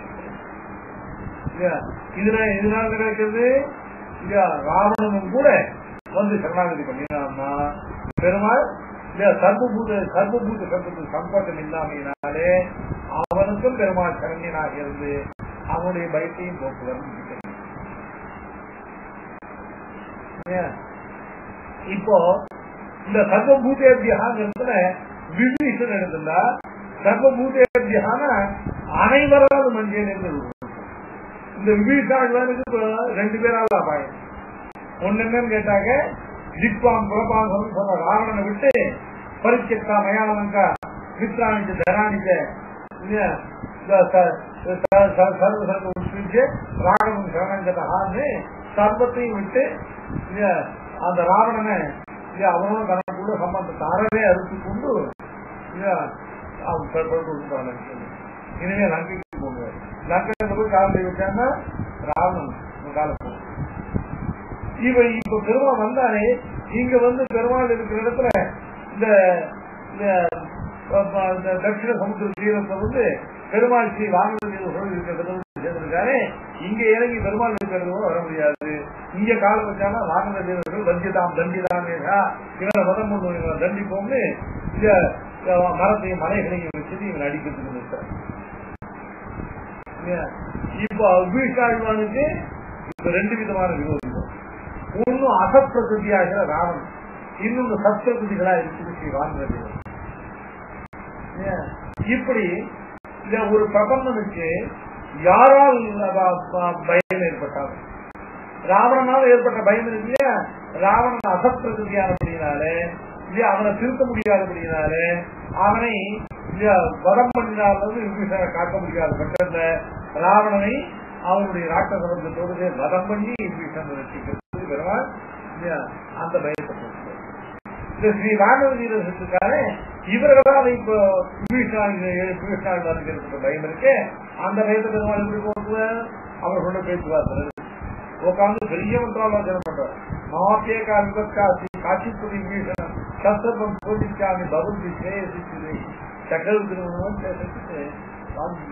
இதுல இதனால கிடைக்கிறது ராவணனும் கூட வந்து சரணாகதி பண்ணினான்னா பெருமாள் சர்வபூத சர்வபூத சர்வத்துக்கு சங்கோட்டம் இல்லாமையினாலே அவனுக்கும் பெருமாள் சரண்யனாக இருந்து அவனுடைய பயத்தையும் போக்குவர் இப்போ இந்த சர்வபூதேபியகாங்கிறதுல விபீஷன் எடுத்துட்டா சர்வபூதேபியகான அனைவராலும் மஞ்சள் என்று இந்த விபீஷாக்கு ரெண்டு பேரால அபாயம் ஒண்ணு என்னன்னு கேட்டாக்க திக்பாம் புறப்பாங்க சொல்ற ராவணனை விட்டு பரிச்சக்கா மயானங்கா மித்ராணிச்ச தராணிச்ச இல்லையா ச- ச- ச- ச- சர்வ சர்வ உஷ்ணிச்சு ராகவன் சரணங்கதான்னு சர்வத்தையும் விட்டு இல்லையா அந்த ராவணனை இல்லையா அவனும் தனக்குள்ள சம்பந்தத்தை அறவே அறுத்து கொண்டு இல்லையா அவன் பெற்று விட்டான் இனிமே லங்கைக்கு போடுவார் லங்கைக்கு போய் காலத்தை வச்சாங்கன்னா ராவணன் காலத்து இவன் இப்ப பெருமாள் வந்தானே இங்க வந்து பெருமாள் இருக்கிற இடத்துல இந்த இந்த, அஹ், அஹ், இந்த தட்சிண சமுத்திர தீரத்தை வந்து பெருமாள் ஸ்ரீ வாங்கி இருக்கிறது சேர்ந்திருக்காரு இங்க இறங்கி பெருமாள் இருக்கிறது கூட வர முடியாது இங்க கால வச்சானா வாகன தேவர்கள் வஞ்சிதாம் தண்டிதாமேகா இவனை மதம் கொண்டு இவனை தண்டிப்போம்னு இங்க அஹ், மரத்தையும் மலைகளையும் வச்சுட்டு இவன் அடிக்கிறதுக்கு நிறுத்தார் இப்ப அபிஷாழ்வானுக்கு இப்ப ரெண்டு விதமான விரோதிகள் ஒன்னும் அசப்பிரகிருதியாகிற ராவணன் இன்னொன்று சத்பிரகிருதிகளா இருக்குது ஸ்ரீ வாங்குறது இப்படி இந்த ஒரு பிரபந்தனுக்கு யாரால் ப- ப- பயம் ஏற்பட்டாலும் ராவணனால் ஏற்பட்ட பயம் இருக்கு இல்லையா ராவணன் அசப்பிரகிருதியானபடினாலே இல்லையா அவனை திருத்த முடியாதபடினாலே அவனை இல்லையா வதம் பண்ணினாலும் விபீஷனை காக்க முடியாத பட்சத்துல ராவணனை அவனுடைய ராட்சசபந்தத்தோடு வதம் பண்ணி விபீஷன் ரசிக்கிறது பெருமாள் இல்லையா அந்த பயத்தை கொடுத்தார். இந்த ஸ்ரீ ராகவ வீரர்களுக்கான இவர்களால் இப்போ விபீஷணாள் விபீஷணாள் இருக்கிற பயம் இருக்கு அந்த பயத்தை பெருமாள் எப்படி போக்குவார் அவர்களோட பேச்சுவார்த்தை உட்காந்து பெரிய மந்திராலோசனை பண்றார் மாத்தேகா விபத்காசி காட்சிப்புரி விபீஷணன் சத்தம் போதிச்சாமி பகுதி சேசிச்சு சகல் திருமணம் பேசிட்டு வாங்கி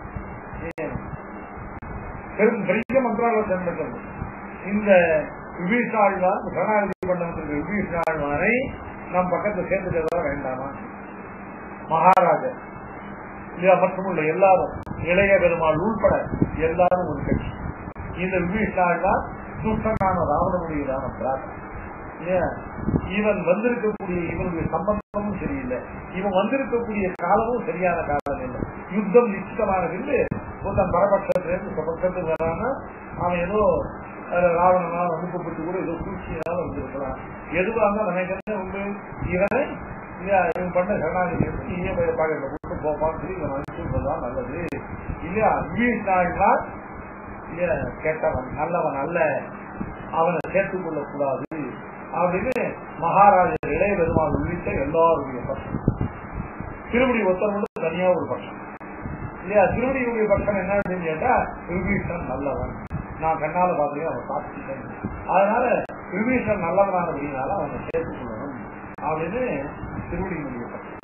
பெரும் பெரிய மந்திராலோசனை பண்றது இந்த விபீஷாழ்வார் சரணாகதி பண்ண வந்திருக்க விபீஷாழ்வாரை நம் பக்கத்துல சேர்த்துக்கிறதா வேண்டாமா மகாராஜர் இல்லையா மட்டுமல்ல எல்லாரும் இளைய பெருமாள் உள்பட எல்லாரும் ஒரு கட்சி இந்த விபீஷாழ்வார் சுத்தனான ராவணனுடையதான பிரார்த்தனை இல்லையா? இவன் வந்திருக்கக்கூடிய இவனுடைய சம்பந்தமும் சரியில்லை இவன் வந்திருக்கக்கூடிய காலமும் சரியான காலம் இல்லை யுத்தம் நிச்சயமானது இல்லை ஒருத்தன் பரபட்சத்திலிருந்து பக்கத்துக்கு வரானா அவன் ஏதோ அஹ், ராவணனால் அனுப்பப்பட்டு கூட ஏதோ சூழ்ச்சியினால வந்திருக்கலாம் எதுவாக நினைக்கிறேன் உண்டு இவனை இல்லையா இவன் பண்ண சரணாகதி எடுத்து நீயே போய் பாக்கெட்ல போட்டு போப்பான்னு சொல்லி இவன் அனுப்பிச்சுதான் நல்லது இல்லையா வீழ்நாள்னா இல்லையா கேட்டவன் நல்லவன் அல்ல அவனை சேர்த்துக் கொள்ளக் கூடாது அப்படின்னு மகாராஜர் இளைய பெருமாள் உள்ளிட்ட எல்லாருடைய பட்சம் திருமுடி ஒத்தவனோட தனியா ஒரு பட்சம் இல்லையா திருவடியுடைய பட்சம் என்ன அப்படின்னு கேட்டா விபீஷன் நல்லவன் நான் கண்ணால பார்த்தேன் அவன் சாப்பிட்டேன் அதனால விபீஷன் நல்லவனானபடினால அவனை சேர்த்துக் கொள்ளணும் அப்படின்னு திருவடியுடைய பட்சம்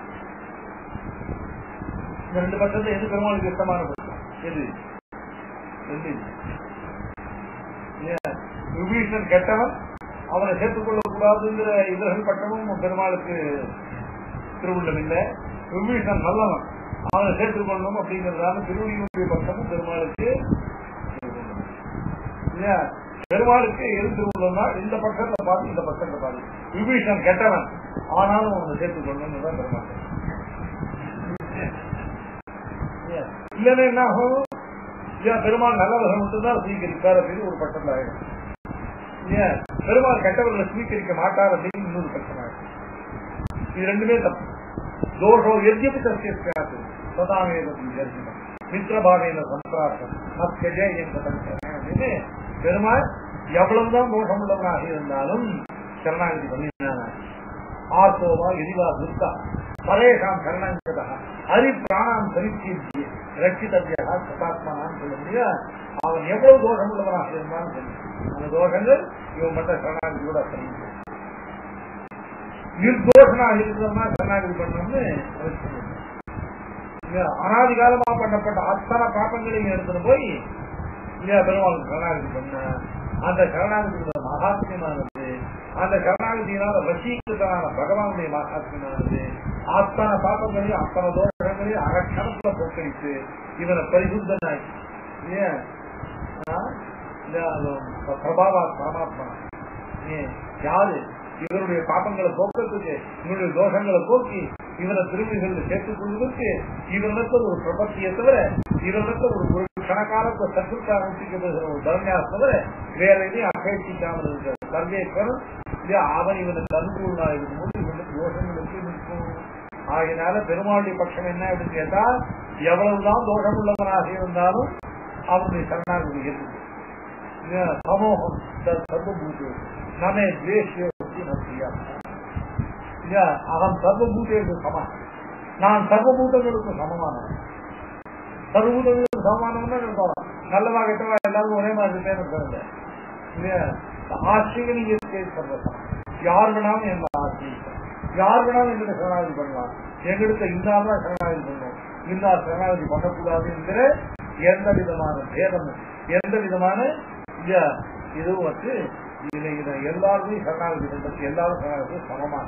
இந்த ரெண்டு பட்சத்தை எது பெருமாளுக்கு இஷ்டமான பட்சம் எது ரெண்டு இது. இல்லையா? விபீஷன் கெட்டவன் அவனை சேர்த்துக் கொள்ளக்கூடாதுங்கிற இதர்கள் பட்டமும் பெருமாளுக்கு திருவுள்ளம் இல்லை விபீஷன் நல்லவன் அவனை சேர்த்துக் கொள்ளணும் அப்படிங்கிறதால திருவடியுடைய பட்டமும் பெருமாளுக்கு திருவுள்ளம். இல்லையா பெருமாளுக்கு எது திருவுள்ளம்னா இந்த பக்கத்தை பார்த்து இந்த பக்கத்தை பார்த்து விபீஷன் கெட்டவன் ஆனாலும் அவனை சேர்த்துக் கொள்ளணும் தான் பெருமாள் இல்லையா? இல்லைன்னா என்ன ஆகும் இல்லையா பெருமாள் நல்லவர்கள் மட்டும்தான் சீக்கிரிப்பார் அப்படின்னு ஒரு பட்டம் ஆயிடும் இல்லையா பெருமாள் கெட்டவர்களை ஸ்வீகரிக்க மாட்டார் அப்படின்னு இன்னொரு பிரச்சனை ஆயிடும் இது ரெண்டுமே தப்பு தோஷோ எத்யபி தஸ்யாத்து சதாமேதம் தரிசனம் மித்திரபாவேன சம்பிரார்த்தம் அத்தியஜே அப்படின்னு பெருமாள் எவ்வளவுதான் தோஷம் உள்ளவனாக இருந்தாலும் சரணாகதி பண்ணினான ஆர்த்தோவா எரிவா துர்கா பரேஷாம் சரணாங்கதா ஹரி பிராணாம் பரிசீர்த்தி ரட்சிதவியா சதாத்மானான்னு சொல்ல முடியா அவன் எவ்வளவு தோஷம் உள்ளவனாக இருந்தாலும் சரி அந்த தோஷங்கள் இவன் மட்டும் சரணாகதி கூட சரி நிர்தோஷனாக இருக்கிறவனா சரணாகதி பண்ணணும்னு அவசியம் இல்லை. இல்லையா? அனாதி காலமா பண்ணப்பட்ட அத்தனை பாப்பங்களையும் எடுத்துட்டு போய் இல்லையா பெருமாள் சரணாகதி பண்ண அந்த சரணாகதியோட மகாத்மியமானது அந்த சரணாகதியினால வசீகிருத்தனான பகவானுடைய மகாத்மியமானது அத்தனை பாப்பங்களையும் அத்தனை தோஷங்களையும் அரக்கணத்துல போக்கடித்து இவனை பரிசுத்தனாக்கி இல்லையா ஆ? இந்த அது பிரபாவா பரமாத்மா ஏன்? யாரு இவருடைய பாப்பங்களை போக்குறதுக்கு இவருடைய தோஷங்களை போக்கி இவரை திரும்பிகளில் சேர்த்துக் கொள்வதற்கு இவரிடத்தில் ஒரு பிரபத்தியை தவிர இவரிடத்தில் ஒரு ஒரு கணக்காலத்தை சத்துருக்க ஆரம்பிக்கப்படுகிற ஒரு தர்மியாக தவிர வேற எதையும் அபேட்சிக்காமல் இருக்கிற சர்வேஸ்வரன் இல்லையா அவன் இவனை தருணா இருக்கும்போது இவனுக்கு தோஷங்களுக்கு நிற்கும் ஆகினால பெருமாளுடைய பட்சம் என்ன அப்படின்னு கேட்டா எவ்வளவுதான் தோஷம் உள்ளவனாக இருந்தாலும் அவனுடைய சரணாகதி இருக்கு சமூகம் சர்வபூத்து நமே துவேஷி நம்பியா அவன் சர்வபூதேக்கு சமம் நான் சர்வபூதங்களுக்கு சமமானவன் சர்வபூதங்களுக்கு சமமானவன் இருக்கும் நல்லவா கெட்டவா எல்லாரும் ஒரே மாதிரி இருப்பேன்னு இல்லையா ஆசிரியர் இயற்கை சர்வசம் யார் வேணாலும் என்ன ஆசிரியர் யார் வேணாலும் எங்கிட்ட சரணாகதி பண்ணலாம் எங்கிட்ட இன்னாதான் சரணாகதி பண்ணணும் இன்னார் சரணாகதி பண்ணக்கூடாது என்கிற எந்த விதமான பேதம் எந்த விதமான இதுவும் வந்து இதை இதை எல்லாருமே சரணாகதி பண்றது எல்லாரும் சரணாகதி சமமான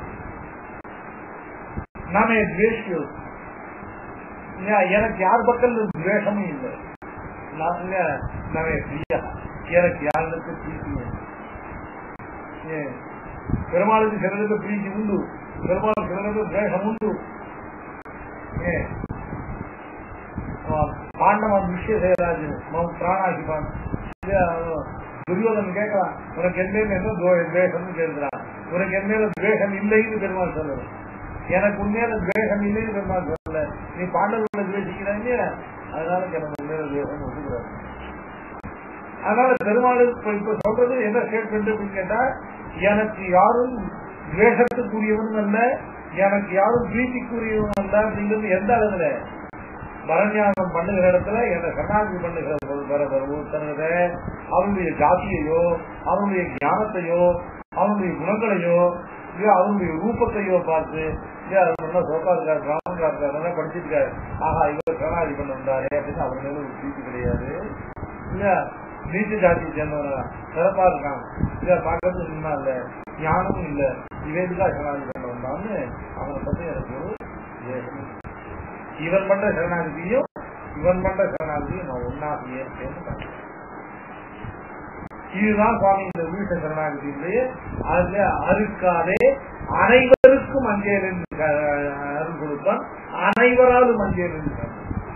நானே துவேஷியம் எனக்கு யார் பக்கம் துவேஷமும் இல்லை நாங்க நானே பிரியா எனக்கு யாருக்கு பிரீத்தி பெருமாளுக்கு சிலருக்கு பிரீத்தி உண்டு பெருமாள் சிலருக்கு துவேஷம் உண்டு பாண்டவன் விஷய செய்யராஜு பிராணாகிபான் துரியோதன் கேட்கலாம் உனக்கு என் மேல என்ன துவேஷம்னு கேட்கிறான் உனக்கு என் மேல துவேஷம் இல்லைன்னு பெருமாள் சொல்லல எனக்கு உண்மையில துவேஷம் இல்லைன்னு பெருமாள் சொல்லல நீ பாண்டவர்களை துவேஷிக்கிறாங்க அதனால எனக்கு உண்மையில துவேஷம் ஒத்துக்கிறாரு அதனால பெருமாள் இப்ப சொல்றது என்ன ஸ்டேட்மெண்ட் அப்படின்னு கேட்டா எனக்கு யாரும் துவேஷத்துக்குரியவனும் அல்ல எனக்கு யாரும் பிரீத்திக்குரியவனும் அல்ல அப்படிங்கிறது எந்த அளவுல பரநியாசம் பண்ணுகிற இடத்துல என்ன சரணாகி பண்ணுகிற ஒருத்தனுடைய அவனுடைய ஜாதியையோ அவனுடைய ஞானத்தையோ அவனுடைய குணங்களையோ இல்ல அவனுடைய ரூபத்தையோ பார்த்து இல்ல அது நல்லா சோக்கா இருக்காரு ராமங்கா இருக்காரு நல்லா படிச்சிருக்காரு ஆஹா இவர் சரணாகி பண்ண வந்தாரு அப்படின்னு அவர் மேல ஒரு பிரீத்தி கிடையாது இல்ல நீச்ச ஜாதியை சேர்ந்தவனா சிறப்பா இருக்கான் இல்ல பார்க்கறது உண்மை இல்ல ஞானமும் இல்ல இவேதுக்கா சரணாகி பண்ண வந்தான்னு அவனை பத்தி எனக்கு ஒரு ஏகம். இவன் பண்ற சரணாகதியும் இவன் பண்ற சரணாகதியும் நான் ஒன்னாக ஏற்பேன்னு இதுதான் சுவாமி இந்த வீட்ட சரணாகதியிலேயே அதுல அறுக்காதே அனைவருக்கும் அஞ்சேல் என்று அருள் கொடுப்பான் அனைவராலும் அஞ்சேல் என்று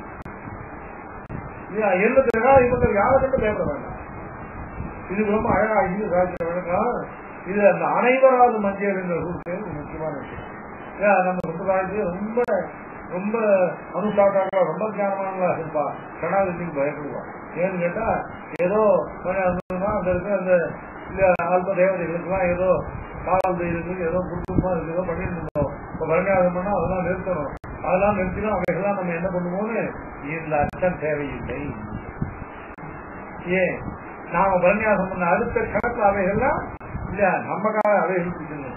எழுதுறா இவங்க யாரை கண்டு பேச வேண்டாம் இது ரொம்ப அழகா இது சாட்சி வழக்கம் இது அந்த அனைவராலும் மஞ்சள் என்ற சூழ்நிலை முக்கியமான விஷயம் ஏன் நம்ம சமுதாயத்துக்கு ரொம்ப ரொம்ப அனுசாட்டாங்களா ரொம்ப ஞானமானவங்களா இருப்பா கணாதிக்கு பயப்படுவான் ஏன்னு கேட்டா ஏதோ கொஞ்சம் அனுபவமா அந்த இருக்க அந்த இல்ல அல்ப தேவதைகளுக்கெல்லாம் ஏதோ காவல் தெய்வத்துக்கு ஏதோ குடும்பமா ஏதோ பண்ணிட்டு இருந்தோம் இப்ப வருங்காலம் பண்ணா அதெல்லாம் நிறுத்தணும் அதெல்லாம் நிறுத்தினா அவைகள்லாம் நம்ம என்ன பண்ணுவோம்னு இந்த அச்சம் தேவையில்லை ஏன் நாம பரநியாசம் பண்ண அடுத்த கணக்கு அவைகள்லாம் இல்ல நமக்காக அவைகள் இருக்கணும்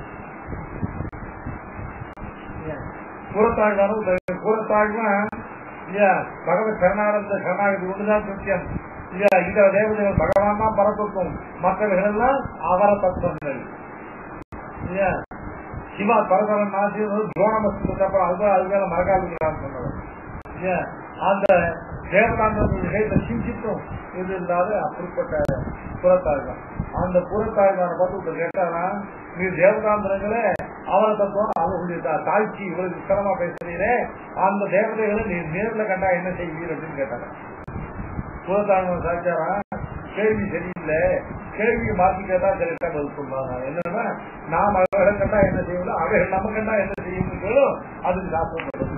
கூறத்தாழ்வாரும் கூறத்தாழ்வா இல்லையா பகவத் சரணானந்த சரணாகதி ஒன்றுதான் சத்தியம் இல்லையா இந்த தேவதைகள் பகவான் தான் பரத்துக்கும் மற்றவர்கள் எல்லாம் அவர தத்துவங்கள் இல்லையா சிவா பரதவன் நாசி துரோணமஸ்து அப்புறம் அது அது மேல மரகாலுக்கு சொன்னவர் இல்லையா அந்த தேவதாந்த விஷயத்தை சிந்தித்தும் இது இல்லாத அப்படிப்பட்ட புறத்தாழ்வான் அந்த புறத்தாழ்வான பார்த்து கேட்டாரா நீ தேவதாந்திரங்களே அவரை தத்துவம் அவர்களுடைய தாழ்ச்சி இவருக்கு விசரமா பேசுறீரே அந்த தேவதைகளை நீ நேரில் கண்டா என்ன செய்வீர் அப்படின்னு கேட்டாங்க புறத்தாழ்வன் சாச்சாரா கேள்வி சரியில்லை கேள்வியை மாத்தி கேட்டா கரெக்டா பதில் சொல்லுவாங்க என்னன்னா நாம் அவர்களை கண்டா என்ன செய்யணும் அவைகள் நம்ம கண்டா என்ன செய்யணும் அதுக்கு சாப்பிடும்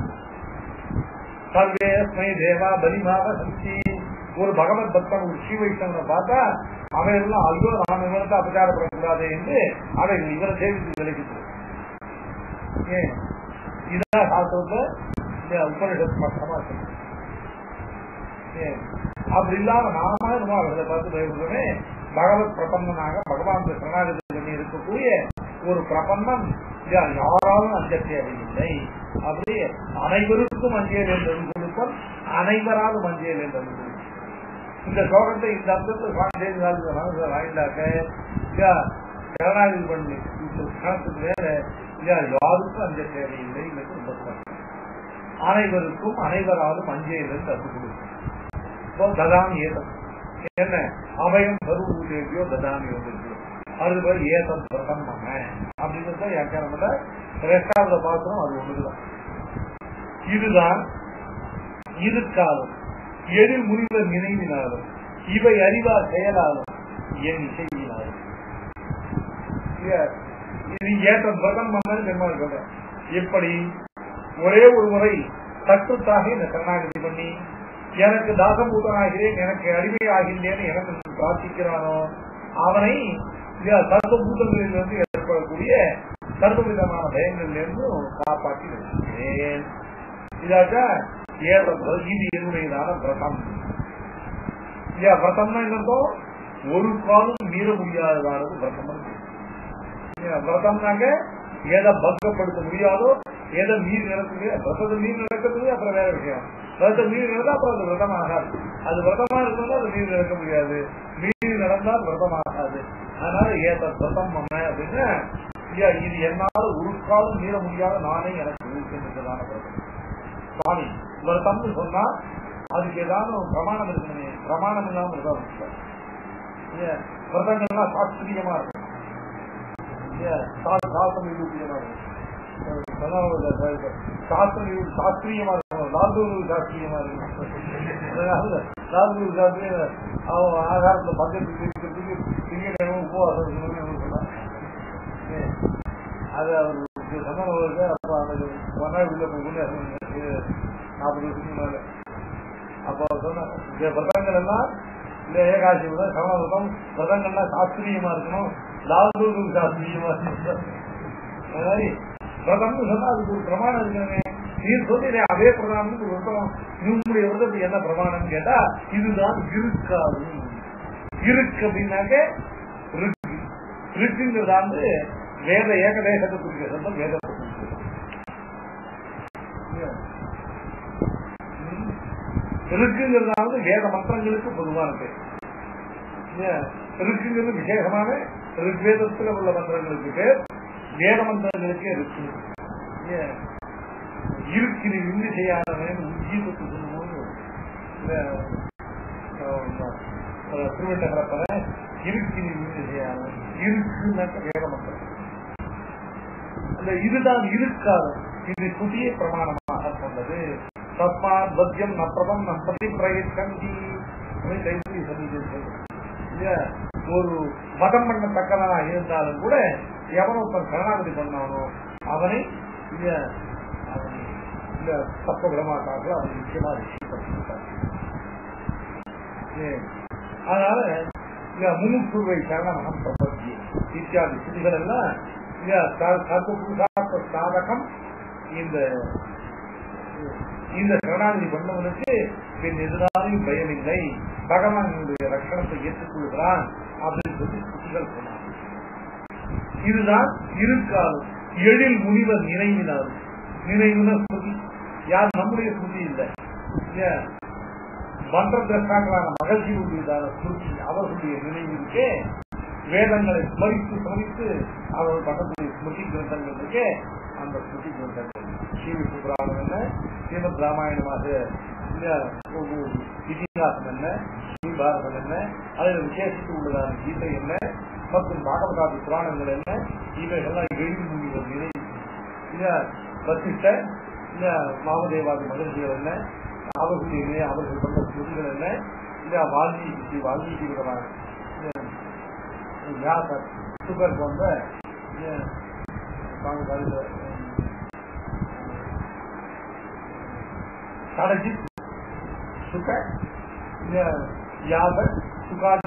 சர்வேஸ்மை தேவா பலிமாக சந்தி ஒரு பகவத் பக்தன் ஒரு ஸ்ரீ வைஷ்ணவனை பார்த்தா அவன் எல்லாம் ஐயோ நாம் இவனுக்கு அபச்சாரப்படக்கூடாது என்று அவைகள் இவரை சேவித்து விலகிட்டு ஏன் இதான் சாஸ்திரத்துல இந்த உபனிஷத் பக்கமா இருக்கு ஏன் அப்படி இல்லாம நாம நம்ம அவர்களை பார்த்து பயப்படுறோமே பகவத் பிரபந்தனாக பகவான் சரணாகதி பண்ணி இருக்கக்கூடிய ஒரு பிரபந்தம் யாராலும் அஞ்ச தேவையில்லை அப்படி அனைவருக்கும் அஞ்சேல் என்றது கொடுப்போம் அனைவராலும் அஞ்சேல் என்றது இந்த சோகத்தை இந்த அர்த்தத்தில் சுவாமி வாங்கிட்டாக்க சரணாகதி பண்ணி கணத்துக்கு மேல யாருக்கும் அஞ்ச தேவையில்லை என்று ரொம்ப அனைவருக்கும் அனைவராலும் அஞ்சேல் என்று அது கொடுக்கும் ததாமி ஏதம் என்ன அபயம் சர்வபூதேவியோ ததாமி வந்திருக்கு அது ஏதம் பிரதம அப்படிங்கிறத வியாக்கியானம்ல ரெண்டாவது பாத்திரம் அது ஒண்ணுதான் இதுதான் இருக்காலும் எதிர் முனிவர் நினைவினாலும் இவை அறிவார் செயலாலும் என் இசையினாலும் இது ஏற்றம் பிரதம் பெருமாள் சொல்ற எப்படி ஒரே ஒரு முறை சற்றுத்தாக இந்த சரணாகதி பண்ணி எனக்கு தாசபூதனாகிறேன் எனக்கு அடிமை ஆகின்றேன் எனக்கு பிரார்த்திக்கிறானோ அவனை சர்வபூதங்களில் இருந்து ஏற்படக்கூடிய சர்வவிதமான பயங்களிலிருந்து காப்பாற்றி வைக்கிறேன் இதாச்ச ஏற்ற இது என்னுடையதான விரதம் இல்லையா விரதம்னா என்னந்தோம் ஒரு காலம் மீற முடியாததானது விரதம் விரதம்னாக்க எதை பங்கப்படுத்த முடியாதோ எதை மீறி நடக்குது விரதத்தை மீறி நடக்கிறது அப்புறம் வேற விஷயம் விரதத்தை மீறி நடந்தா அப்புறம் அது விரதம் ஆகாது அது விரதமா இருக்கணும் அது மீறி நடக்க முடியாது மீறி நடந்தால் விரதம் ஆகாது அதனால ஏத விரதம் நம்ம அப்படின்னு ஐயா இது என்னால ஒரு காலம் மீற முடியாத நானே எனக்கு இருக்கின்றதான விரதம் சுவாமி விரதம்னு சொன்னா அதுக்கு ஏதாவது ஒரு பிரமாணம் இருக்கணுமே பிரமாணம் இல்லாம விரதம் விரதங்கள்லாம் சாஸ்திரியமா இருக்கும் சாஸ்திரம் நிரூபியமா இருக்கும் சாஸ்திரம் சாஸ்திரியமா இருக்கணும் லால்கூர் சாஸ்திரியமா இருக்கணும் லால்கூர் சாஸ்திரியம் அவன் ஆகாரத்துல பக்கத்துக்கு இருக்கிறதுக்கு திங்கக்கிழமை உபவாசம் இருக்கணும்னு சொன்னான் அது அவருக்கு சந்தனவருக்கு அப்ப அந்த மன்னாடி உள்ள போய் நாற்பது வருஷத்துக்கு முன்னால அப்போ சொன்ன இந்த விரதங்கள் எல்லாம் இந்த ஏகாசி விரதம் சமண விரதம் விரதங்கள்லாம் சாஸ்திரியமா இருக்கணும் லால்கூர் சாஸ்திரியமா இருக்கணும் அது மாதிரி விரதம்னு சொன்னா அதுக்கு ஒரு பிரமாணம் இருக்கணுமே நீர் சொல்லி அதே பிரதானத்துக்கு விரதம் இவங்களுடைய விரதத்துக்கு என்ன பிரமாணம் கேட்டா இதுதான் இருக்காது இருக்கு அப்படின்னாக்க ரிக்கு ரிக்குங்கிறதா வந்து வேத ஏகதேசத்தை குறிக்கிறது வேதத்தை இருக்குங்கிறதாவது வேத மந்திரங்களுக்கு பொதுவான பேர் இருக்குங்கிறது விசேஷமான ரிக்வேதத்தில் உள்ள மந்திரங்களுக்கு பேர் வேத மந்திரங்களுக்கே இருக்கு இருக்கிற இந்து செய்யாதவன் உஜீவத்து சொல்லும்போது திருவட்ட கலப்பற இருக்கிற இந்து செய்யாதவன் இருக்குன்னாக்க வேத மந்திரம் அந்த இதுதான் இருக்காது இது புதிய பிரமாணமாக கொண்டது தஸ்மாத் பத்தியம் நப்பிரதம் நம்பதி பிரயத்தந்தி ஒரு மதம் பண்ணத்தக்கவனா இருந்தாலும் கூட எவன் ஒருத்தன் சரணாகதி பண்ணானோ அவனை இந்த தப்ப விடமாட்டார்கள் அவன் நிச்சயமா ரிஷிப்படுத்திருக்காங்க அதனால இந்த முன்னுக்குருவை சரணமகம் பிரபத்தி இத்தியாதி ஸ்ருதிகள் எல்லாம் சர்வ சாதகம் இந்த இந்த சரணாகதி பண்ணவனுக்கு பின் எதிராலையும் பயமில்லை பகவானுடைய ரட்சணத்தை ஏற்றுக்கொள்கிறான் அப்படின்னு சொல்லி ஸ்ருதிகள் சொன்னாங்க இதுதான் இருக்காது எழில் முனிவர் நினைவினார் நினைவுன ஸ்ருதி யார் நம்முடைய ஸ்ருதி இல்லை மந்திர திரஷ்டாக்களான மகர்ஜியுடையதான ஸ்ருதி அவர்களுடைய நினைவிற்கே வேதங்களை ஸ்மரித்து ஸ்மரித்து அவர்கள் பண்ணக்கூடிய ஸ்மிருதி கிரந்தங்கள் இருக்கே அந்த ஸ்மிருதி கிரந்தங்கள் ஸ்ரீவி சுப்ராமன் என்ன ஸ்ரீமத் ராமாயணமாக இதிகாசம் என்ன ஸ்ரீபாரதம் என்ன அதில் விசேஷித்து உள்ளதான கீதை என்ன மற்றும் பாகவதாதி புராணங்கள் என்ன இவைகள்லாம் எழுதி முடிவர் நிலை வசிஷ்ட இந்த மாமதேவாதி மகிழ்ச்சிகள் என்ன அவர்களுடைய அவர்கள் கொண்ட ஸ்மிருதிகள் என்ன இந்த வால்மீகி ஸ்ரீ வால்மீகி விதமான வியாசர் சுகர் போன்ற கடைசி சுக யாதர் சுகாதி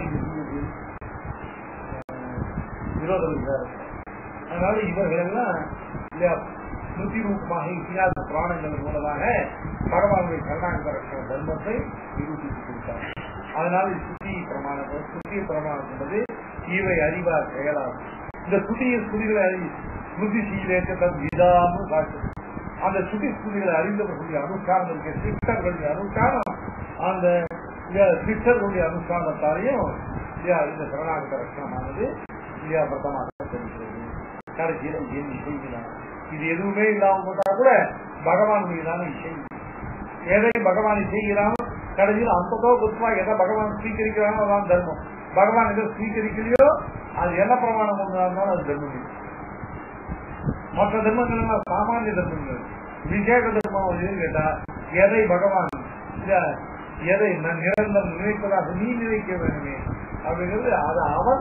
விரோதம் அதனால இவர்கள் எல்லாம் ஸ்மிருதி ரூபமாக இத்தியாச புராணங்கள் மூலமாக பகவானுடைய கருணாகர தர்மத்தை நிரூபித்து கொடுத்தார் அதனால சுத்தி பிரமாணம் சுத்திய பிரமாணம் என்பது இவை அறிவார் செயலாகும் இந்த சுதிய ஸ்துதிகளை அறி ஸ்மிருதி சீலேற்றம் விதாமும் காட்டு அந்த சுதி ஸ்துதிகளை அறிந்தவர்களுடைய அனுஷ்டானம் இருக்க சித்தர்களுடைய அனுஷ்டானம் அந்த சித்தர்களுடைய அனுஷ்டானத்தாலையும் இந்த சரணாகத ரட்சணமானது பிரதமாக தெரிகிறது கடைசியில என் இசைகிறார் இது எதுவுமே இல்லாம போட்டா கூட பகவான் மீதான இசை எதை பகவான் செய்கிறானோ கடைசியில் அந்த குத்மா எதை பகவான் ஸ்வீகரிக்கிறானோ அதான் தர்மம் பகவான் எதை ஸ்வீகரிக்கலையோ அது என்ன பிரமாணம் கொண்டாலும் அது தர்மம் இல்லை மற்ற தர்மங்கள் எல்லாம் சாமானிய தர்மங்கள் விசேஷ தர்மம் எதுன்னு கேட்டா எதை பகவான் எதை நான் நிரந்தரம் நினைப்பதாக நீ நினைக்க வேண்டுமே அப்படிங்கிறது அது அவன்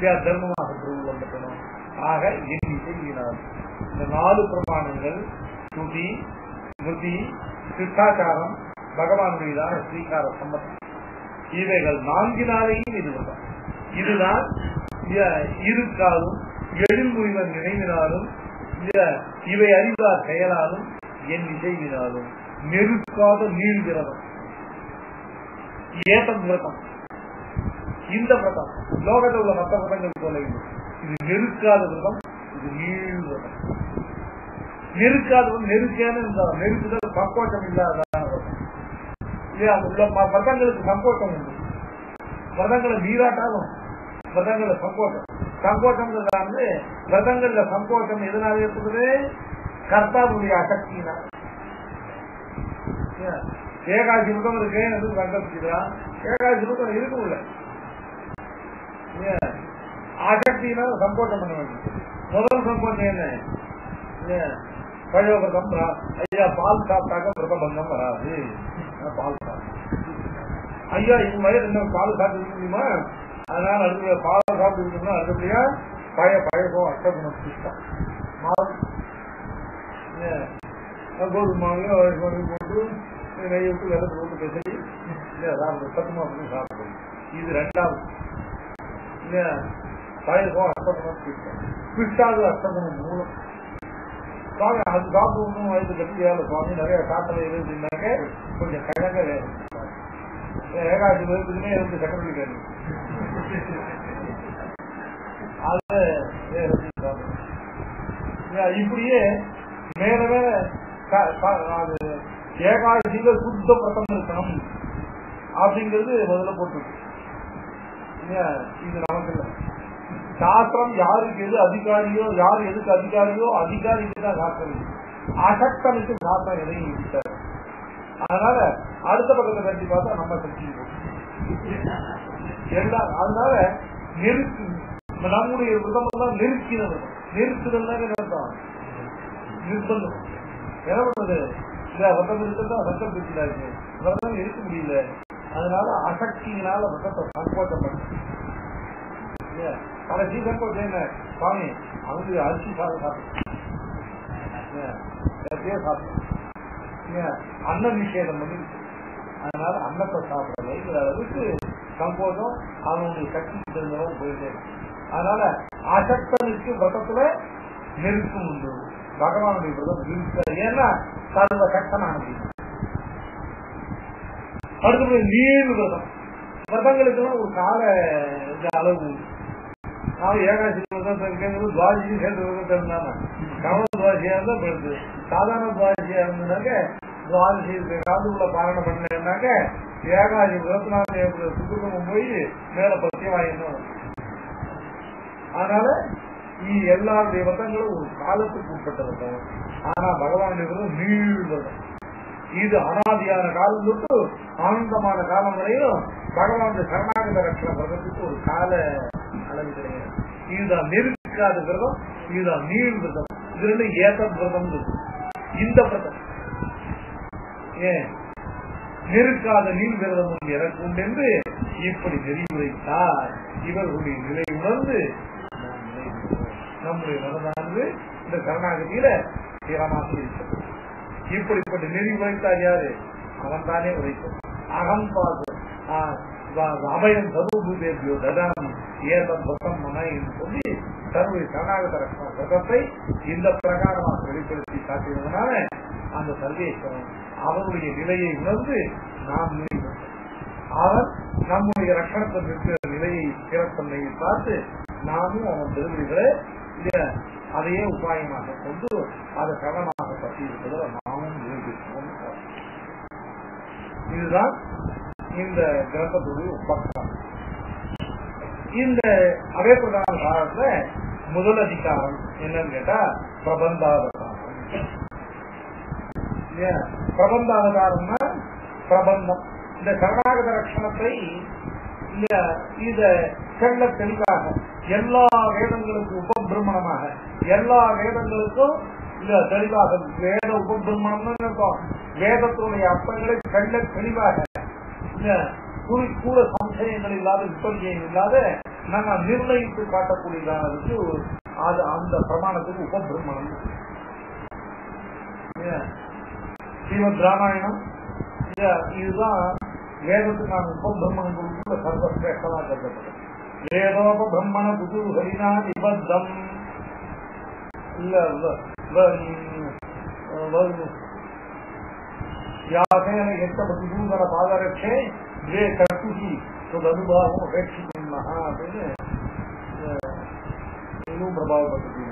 தர்மமாக திருவுள்ளம் பெற்றணும் ஆக என் செய்கிறார் இந்த நாலு பிரமாணங்கள் ஸ்ருதி ஸ்மிருதி சித்தாச்சாரம் பகவான் மீதான ஸ்ரீகார சம்பந்தம் இவைகள் நான்கினாலேயும் இது விரதம் இதுதான் இ- இருக்காலும் எழில்முறிவன் நினைவினாலும் இ- இவை அறிவார் செயலாலும் என் இசைவினாலும் நெருக்காத நீள் விரதம் ஏதம் விரதம் இந்த விரதம் லோகத்தில் உள்ள மற்ற விரதங்கள் போல இல்லை இது நெருக்காத விரதம் இது நீள் விரதம் நெருக்காதவன் நெருக்கான நெருக்குதல் சங்கோச்சம் இல்லாததான விரதம் இல்லையா உள்ள ம- விரதங்களுக்கு சங்கோச்சம் உண்டு விரதங்களை மீறாட்டாலும் விரதங்கள்ல சங்கோச்சம் சங்கோச்சம்ங்கிறது வந்து விரதங்கள்ல சங்கோச்சம் எதனால ஏற்படுது கர்த்தாவுடைய அசக்தியினால் ஏன்? ஏகாசி விரதம் இருக்கு அது சங்கப்பிச்சுக்கிறான் ஏகாசி விரதம் இருக்கும் இல்ல ஏன்? அசக்தியினால சங்கோச்சம் பண்ண வேண்டும் முதல் சங்கோச்சம் என்ன ஏன்? பழைய விரதம் ரா- ஐயா பால் சாப்பிட்டாக்க விரத பங்கம் வராது நான் பால் சாப்பிட்டேன் ஐயா இவங்க வயது என்ன பால் சாப்பிட்டு முடியுமா அதனால அடுத்த பால் சாப்பிட்டு இருக்கணும்னா அடுத்தபடியா பழைய பழக்கம் அஷ்டகுணம் சிஸ்டம் மாவு ஏன்? கோதுமை மாவையோ வாங்கி போட்டு நெய் விட்டு வெள்ளத்தை போட்டு பேசி சாப்பிடு சத்துமா பண்ணி சாப்பிடுவோம் இது ரெண்டாவது இல்லையா பழக்கம் அஷ்டகுணம் சிஸ்டம் பிஸ்டாது அஷ்டகுணம் மூலம் சுவாமி அது சாப்பிடணும் வயது கட்டி வேலை சுவாமி நிறைய காத்தல இருந்துனாக்க கொஞ்சம் கிழங்க வேணும் ஏகாசி விதத்துக்குமே இருந்து செகண்டரி வேணும் அது வேறு சுவாமி. ஏன் இப்படியே மேல மேல க- க- அது ஏகாதசியில சுத்த பிரதம் இருக்கணும் அப்படிங்கிறது முதல்ல போட்டுருக்கு ஏன் இது நமக்கு இல்லை சாஸ்திரம் யாருக்கு எது அதிகாரியோ யார் எதுக்கு அதிகாரியோ அதிகாரிக்கு தான் சாஸ்திரம் இருக்கு. அசக்தனுக்கு சாஸ்திரம் எதையும் இருக்காது அதனால அடுத்த பக்கத்தை கட்டி பார்த்தா நம்ம செஞ்சுருக்கோம் எல்லாம் அதனால நெருக்கு நம்முடைய விதமெல்லாம் நெருக்கினது நெருக்குதல் அர்த்தம் நிர்பந்தம் என்ன பண்றது இல்ல விரதம் இருக்கிறதா ரத்தம் பிடிக்கிறாரு விரதம் இருக்க முடியல அதனால அசக்தியினால விரதத்தை சங்கோச்சம் பண்ண கடைசி சங்கோச்சம் என்ன சுவாமி அவங்க அரிசி சாதம் சாப்பிட்டு சாப்பிட்டு அன்ன நிஷேதம் பண்ணி அதனால அன்னத்தை சாப்பிடலைங்கிற அளவுக்கு சங்கோஷம் அவனுடைய சக்தி தெரிஞ்சவன் போயிட்டே இருக்கு. அதனால அசக்தனுக்கு விரதத்துல நெருக்கம் உண்டு பகவானுடைய விரதம் இருக்காது ஏன்னா சர்வ சக்தனானது அடுத்தது நீள் விரதம் விரதங்களுக்கெல்லாம் ஒரு கால இந்த அளவு உண்டு நான் ஏகாசி விரதம் இருக்கிறது துவாஜி சேர்த்து விரதம் இருந்தாங்க கவன துவாசியா இருந்தா போயிடுது சாதாரண துவாசியா இருந்ததுனாக்க துவாதசி காதுக்குள்ள பாரணம் பண்ணேன்னாக்க ஏகாசி விரதனால சுக்குமம் போய் மேல பத்தியமாயிடணும் அதனால இ எல்லாருடைய விரதங்களும் ஒரு காலத்துக்கு உட்பட்ட விரதம் ஆனா பகவானுடைய விரதம் நீள் விரதம் இது அனாதியான காலம் தொட்டு ஆனந்தமான காலம் வரையும் பகவானுடைய சரணாகத ரட்சண விரதத்துக்கு ஒரு கால அளவு கிடையாது இதுதான் நெருக்காத விரதம் இதுதான் நீள் விரதம் இது ரெண்டு ஏத விரதம் இருக்கு. இந்த விரதம் ஏன் நெருக்காத நீள் விரதம் ஒன்று எனக்கு உண்டு என்று இப்படி நெறிவுரைத்தார் இவர்களுடைய நிலை உணர்ந்து நாம் நிலைநிற்போம். நம்முடைய மனதானது இந்த சரணாகதியில தீரமாக இருக்கிறது இப்படிப்பட்ட நெறி உரைத்தார் யாரு அவன் தானே உரைத்தான் அகம் பாது அபயம் சதுபூதேபியோ ததாம் ஏதம் பக்கம் மன என்று சொல்லி தன்னுடைய சரணாகத ரத்ன விரதத்தை இந்த பிரகாரமாக வெளிப்படுத்தி காட்டியதனால அந்த சர்வேஸ்வரன் அவனுடைய நிலையை உணர்ந்து நாம் நினைவு அவன் நம்முடைய ரட்சணத்தில் இருக்கிற நிலையை சிறத்தன்மையை பார்த்து நாமும் அவன் திருவிழிகளை அதையே உபாயமாக கொண்டு அதை சரணமாக பற்றி இருப்பதை நாமும் நிரூபிப்போம் இதுதான் இந்த கிரந்தத்துடைய உபக்கம் இந்த அவே பிரதான காலத்துல முதல் அதிகாரம் என்னன்னு கேட்டா பிரபந்தாவதாரம் இல்லையா? பிரபந்தாவதாரம்னா பிரபந்தம் இந்த சரணாகத ரட்சணத்தை இந்த இத செல்ல தெளிவாக எல்லா வேதங்களுக்கு உபபிரமணமாக எல்லா வேதங்களுக்கும் இந்த தெளிவாக வேத உபபிரமணம்னு இருக்கும் வேதத்தினுடைய அர்த்தங்களை செல்ல தெளிவாக இந்த குறி கூட சம்சயங்கள் இல்லாத விபரியம் இல்லாத நம்ம நிர்ணயித்து காட்டக்கூடியதானதுக்கு அது அந்த பிரமாணத்துக்கு உபபிரமணம் ஏன்? ஸ்ரீமத் ராமாயணம் ஏன், இதுதான் வேதத்துக்கான உபபிரம்மணங்களுக்குள்ள சர்வசிரேஷ்டமா கருதப்படும் வேதோப பிரம்மண குதூகலினா நிபத்தம் இல்ல வ- வ- வ- व्यासेन यत्तमधुसूदन पादरक्षे द्वे कर्तुः तदनुभावम् अपेक्षितुम्नः அப்படின்னு இன்னும் பிரபாவப்பட்டது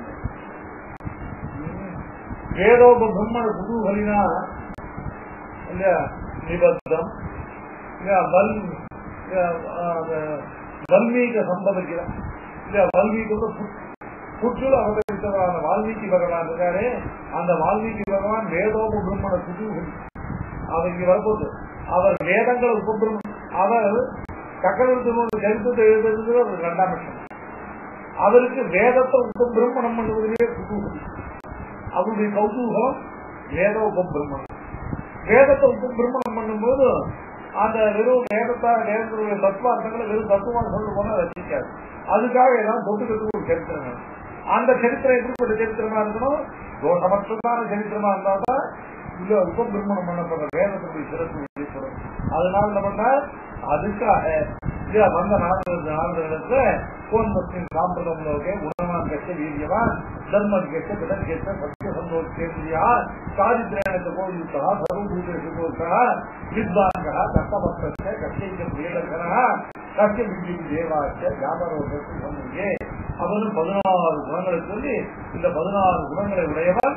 வேதோப பிரம்மண குதூகலினா இல்ல நிபத்தம் இல்ல வல் இல்ல, அஹ், வல்மீக சம்பவிக்கிற இல்ல வல்மீக புற்றுல அவதரித்தவரான வால்மீகி பகவான் இருக்காரு அந்த வால்மீகி பகவான் வேதோப பிரம்மண குதூகலி அவர் இங்க வரப்போகுது அவர் வேதங்களை உபபிரமம் அவர் சக்கரவர்த்தினோட சரித்திரத்தை எழுதுறது ஒரு ரெண்டாம் பட்சம் அவருக்கு வேதத்தை உபபிரமணம் பண்ணுவதிலே குதூகலம் அவருடைய கௌதூகலம் வேத உபபிரமணம் வேதத்தை உபபிரமணம் பண்ணும்போது அந்த வெறும் வேதத்தா வேதத்துடைய தத்துவார்த்தங்களை வெறும் தத்துவம் சொல்ல போனா ரசிக்காது அதுக்காக எல்லாம் தொட்டுக்கிறதுக்கு ஒரு சரித்திரம் வேணும். அந்த சரித்திரம் எப்படிப்பட்ட சரித்திரமா இருக்கணும் தோஷமற்றதான சரித்திரமா இருந்தாதான் இல்ல உபபிரமணம் பண்ணப்படுற வேதத்துடைய சிறப்பு வெளிப்படும் அதனால என்ன பண்ண அதுக்காக இல்ல வந்த நாலு நாளுக்கு கோன் பக்தின் சாம்பிரதம் லோகே குணவான் கெட்ட வீரியவான் தர்மம் கெட்ட பிடர் கெட்ட சத்திய சந்தோஷ கேந்திரியா சாரித்ரேணத்தை கோவித்தா சர்வபூதேஷு கோஷா வித்வான்கா கஷ்டபக்த கஷ்டிக்க பிரியதர்கனா கஷ்ட விஜி தேவாச்ச வியாபாரோகத்து சந்திரியே அவனும் பதினாறு குணங்களை சொல்லி இந்த பதினாறு குணங்களை உடையவன்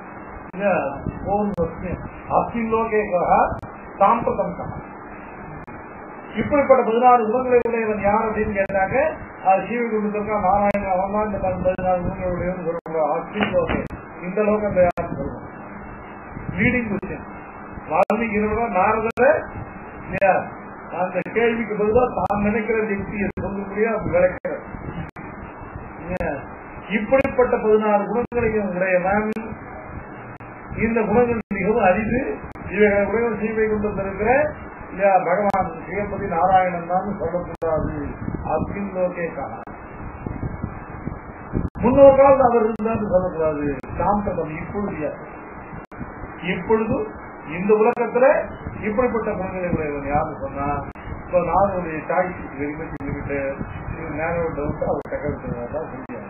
அஸ்மின்லோகே சாம்பிரதம் கா இப்படிப்பட்ட பதினாறு குணங்களை உடையவன் யார் அப்படின்னு கேட்டாங்க அது சீவிகுண்டத்திற்கா நாராயண அவன் தான் இந்த பதினாறு குணங்களை உடையவன் சொல்லுவாங்க அஸ்மின்லோகே இந்த லோகம் யாருன்னு சொல்லுவாங்க லீடிங் கொஸ்டின் வால்மீகி இருவரும் நாரதரை இல்லையா அந்த கேள்விக்கு பதிலாக தான் நினைக்கிற யுக்தியை சொல்லக்கூடிய விளக்கிறார் ஏன்? இப்படிப்பட்ட பதினாறு குணங்களையும் உடையவன் இந்த குணங்கள் மிகவும் அரிது இவைகளை உடையவன் சீவை கொண்டு இருக்கிற இல்லையா பகவான் சிவபதி நாராயணன் தான் சொல்லக்கூடாது அப்படின்னு லோகே காணா முன்னோர் காலத்தில் அவர் இருந்தான்னு சொல்லக்கூடாது சாந்தகம் இப்பொழுது யார்? இப்பொழுது இந்த உலகத்துல இப்படிப்பட்ட குணங்களை உடையவன் யாருன்னு சொன்னா இப்ப நான் ஒரு சாய்ஸ் வெரிமதி லிமிட்டட் நேரோ டவுட் அவர் தகவல் தான் சொல்லியாங்க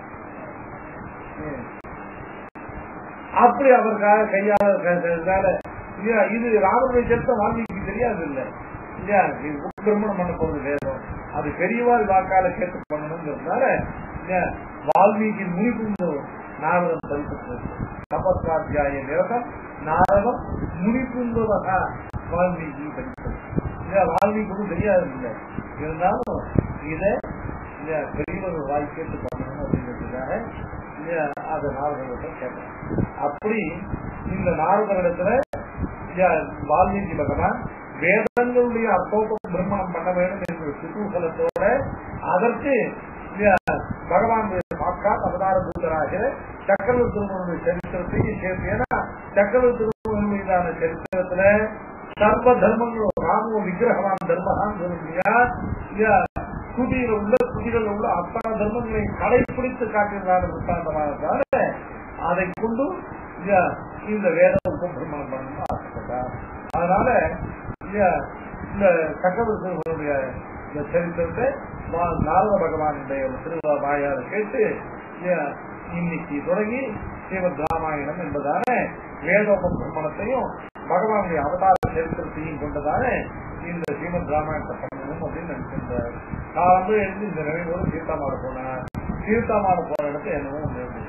அப்படி அவருக்காக கையாள கையால இல்லையா இது ராமனுடைய செலுத்த வால்மீகிக்கு தெரியாது இல்ல இல்லையா இது உட்பிரமணம் பண்ண போறது வேதம் அது பெரியவாள் வாக்கால கேட்டு பண்ணணுங்கிறதுனால இல்லையா வால்மீகி முனிப்புங்க நாரதம் தரிப்பது தபஸ்வாத்தியாய நிரதம் நாரதம் முனிப்புங்கவக வால்மீகி படிப்பது இல்லையா வால்மீகிக்கும் தெரியாது இல்லை இருந்தாலும் இதை இல்லையா பெரியவர் வாய் கேட்டு பண்ணணும் அப்படிங்கிறதுக்காக இல்லையா அதை நாரதத்தை கேட்டேன் அப்படி இந்த நாரதரிடத்துல இல்லையா வால்மீகி பகவான் வேதங்களுடைய அர்த்தோபம் பிரம்மணம் பண்ண வேண்டும் என்ற குதூகலத்தோட அதற்கு இல்லையா பகவானுடைய சாட்சாத் அவதார பூதராக சக்கரவர்த்தி திருமணனுடைய சரித்திரத்தையும் சேர்த்து ஏன்னா சக்கரவர்த்தி திருமணன் மீதான சரித்திரத்துல சர்வ தர்மங்களும் ராமோ விக்கிரகவான் தர்மகான் சொல்லுங்க இல்லையா துதியில உள்ள துதிகள் உள்ள அத்தனை தர்மங்களை கடைபிடித்து காட்டியதான விற்த்தாந்தமானதால அதை கொண்டு இல்லையா இந்த வேத உபபிரமணம் பண்ணணும்னு ஆசைப்பட்டார் அதனால இல்லையா இந்த சக்கரவர்த்திகளுடைய இந்த சரித்திரத்தை மா- நாரத பகவானுடைய ஒரு திருவிழா வாயார கேட்டு இல்லையா, இன்னைக்கு தொடங்கி ஸ்ரீமத் ராமாயணம் என்பதான வேதோபபிரமணத்தையும் பகவானுடைய அவதார சரித்திரத்தையும் கொண்டதான இந்த ஸ்ரீமத் ராமாயணத்தை பண்ணணும் அப்படின்னு நினைச்சிருந்தார் நான் வந்து எழுந்து இந்த நினைவோடு சீர்த்தாமாட போனேன் சீர்த்தாமாட போன இடத்துல என்னவோ ஒண்ணு இருந்துச்சு.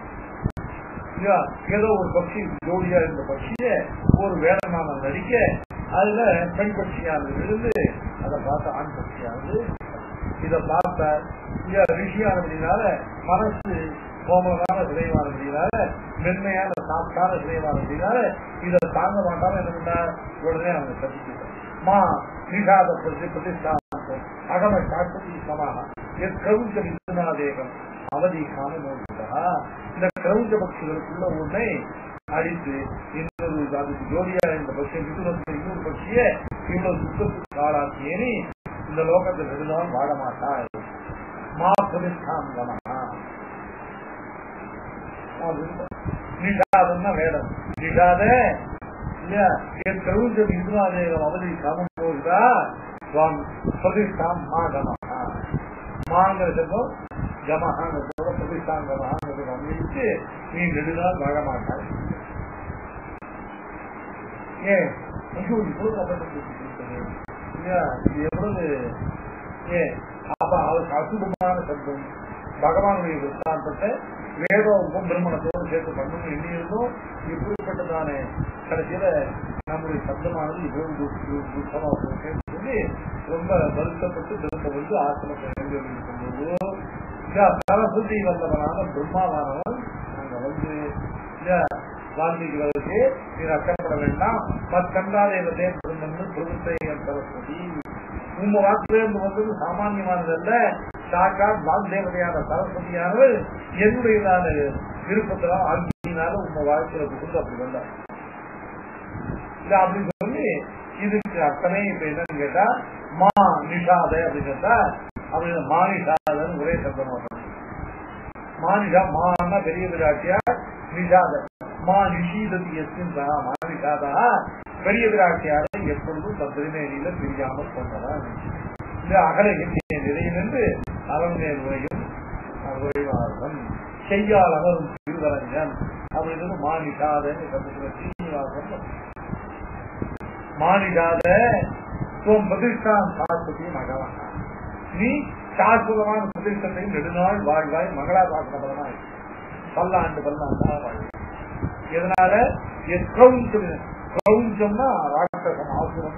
இல்லையா ஏதோ ஒரு பட்சி ஜோடியா இருந்த பட்சிய ஒரு வேடமான நடிக்க அதுல பெண் பட்சியானது விழுந்து அதை பார்த்து ஆண் பட்சியானது இதை பார்த்த இல்லையா ரிஷியானபடினால மனசு கோமலமான சிறைவானபடினால மென்மையான சாப்பிட்டான சிறைவானபடினால இதை தாங்க மாட்டாம என்ன பண்ணார் உடனே அவங்க சந்திச்சுட்டார் மா நிஷாத பிரதி பிரதிஷ்டாந்தம் அகம சாட்சி சமாக என் கவுஞ்ச விஸ்வநாதேகம் அவதி காண நோக்கிட்டா இந்த கிரௌஞ்ச பட்சிகளுக்குள்ள ஒன்றை அடித்து இன்னொரு அதுக்கு ஜோடியா இந்த பட்சியை விட்டு வந்து இன்னொரு பட்சிய இவ்வளவு துக்கத்துக்கு ஆளாக்கியேனி இந்த லோகத்தில் இருந்தால் வாழ மாட்டாய் மா பிரதிஷ்டாங்கமா நிஷாத நிஷாதம்னா வேடம் நிஷாத இல்லையா என் பிரபஞ்சம் இந்துவாதேவம் அவதி காமம் போகுதா சுவாமி பிரதிஷ்டாம் மா கமஹா மாங்கிற சொல்லும் கமஹாங்கிறதோட பிரதிஷ்டாம் கமஹாங்கிறது அமைச்சு நீ நெடுநாள் வாழ மாட்டாய் ஏன் ஐயோ இவ்வளவு அபத்தம் பேசிட்டு இல்லையா இது எவ்வளவு ஏன் அப்ப அவருக்கு அசுபமான சப்தம் பகவானுடைய விற்த்தாந்தத்தை வேதோமும் பிரம்மணத்தோடு சேர்த்து பண்ணணும் எண்ணியிருந்தோம் இப்படிப்பட்டதானே கடைசியில நம்முடைய சப்தமானது இவ்வளவு து- துக்கமா போச்சுன்னு சொல்லி ரொம்ப வருத்தப்பட்டு திரும்ப வந்து ஆசிரமத்தை எழுந்திருக்கும்போது சரஸ்வதி வல்லவனான பிரம்மாவானவன் நாங்க வந்து இல்லையா, வால்மீகி வளர்ச்சி நீ அக்கப்பட வேண்டாம் மற்கண்டாதேவதே பிரம்மன் பிரபுத்தை சரஸ்வதி உங்க வாக்குலேருந்து வந்தது சாமானியமானதல்ல சாக்காத் வாக்தேவதையான சரஸ்வதியானவர் என்னுடையதான விருப்பத்தினால் ஆங்கினால உங்க வாழ்க்கையில புகுந்து அப்படி வந்தார் இல்ல அப்படின்னு சொல்லி இதுக்கு அத்தனை இப்ப என்னன்னு கேட்டா மா நிஷாத அப்படின்னு கேட்டா அப்படி மா நிஷாதன்னு ஒரே சப்தம் வரும் மானிஷா மான்னா பெரிய விராட்டியா நிஷாத மா நிஷீததி எஸ்கின்றா மானிஷாதா பெரிய விராட்டியாக எப்பொழுதும் தன் திருமேனியில பிரியாமல் கொண்டவன் இந்த அகலகின்ற நிறையினின்று அரண்மேல் உரையும் உரைவார்கள் செய்யால் அமரும் திருவரங்கன் அப்படின்னு மானிஷாதன்னு கருத்துல சீனிவாசன் மானிடாத துவம் பிரதிஷ்டான் சாஸ்வதி மகவன் நீ சாஸ்வதமான பிரதிஷ்டத்தையும் நெடுநாள் வாழ்வாய் மங்களாசாசனபரமாய் பல்லாண்டு பல்லாண்டா வாழ்வாய் இதனால எக்ரௌஞ்சம் கிரௌஞ்சம்னா ராட்சசம் ஆசுரம்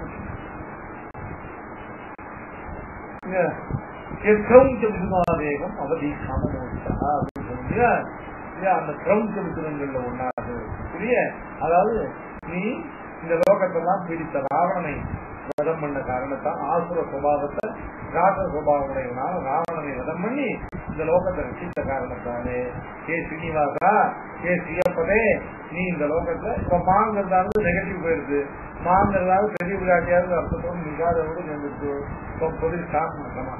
எக்ரௌஞ்சம் விதுமாதேகம் அவதி காமமோச்சா அப்படின்னு சொல்லி இல்லையா, அந்த கிரௌஞ்ச விதுரங்கள்ல ஒன்னாது புரிய அதாவது நீ இந்த லோகத்தெல்லாம் பிடித்த ராவணனை வதம் பண்ண காரணத்தான் ஆசுர சுபாவத்தை ராச சுபாவனையினால ராவணனை வதம் பண்ணி இந்த லோகத்தை ரசித்த காரணத்தாலே ஏ ஸ்ரீனிவாசா ஏ ஸ்ரீயப்பதே நீ இந்த லோகத்துல இப்ப மாங்கிறதாவது நெகட்டிவ் போயிருது மாங்கிறதாவது பெரிய விளையாட்டியாவது அர்த்தத்தோடு மிகாதோடு சேர்ந்துருக்கு இப்ப பொது சாமமா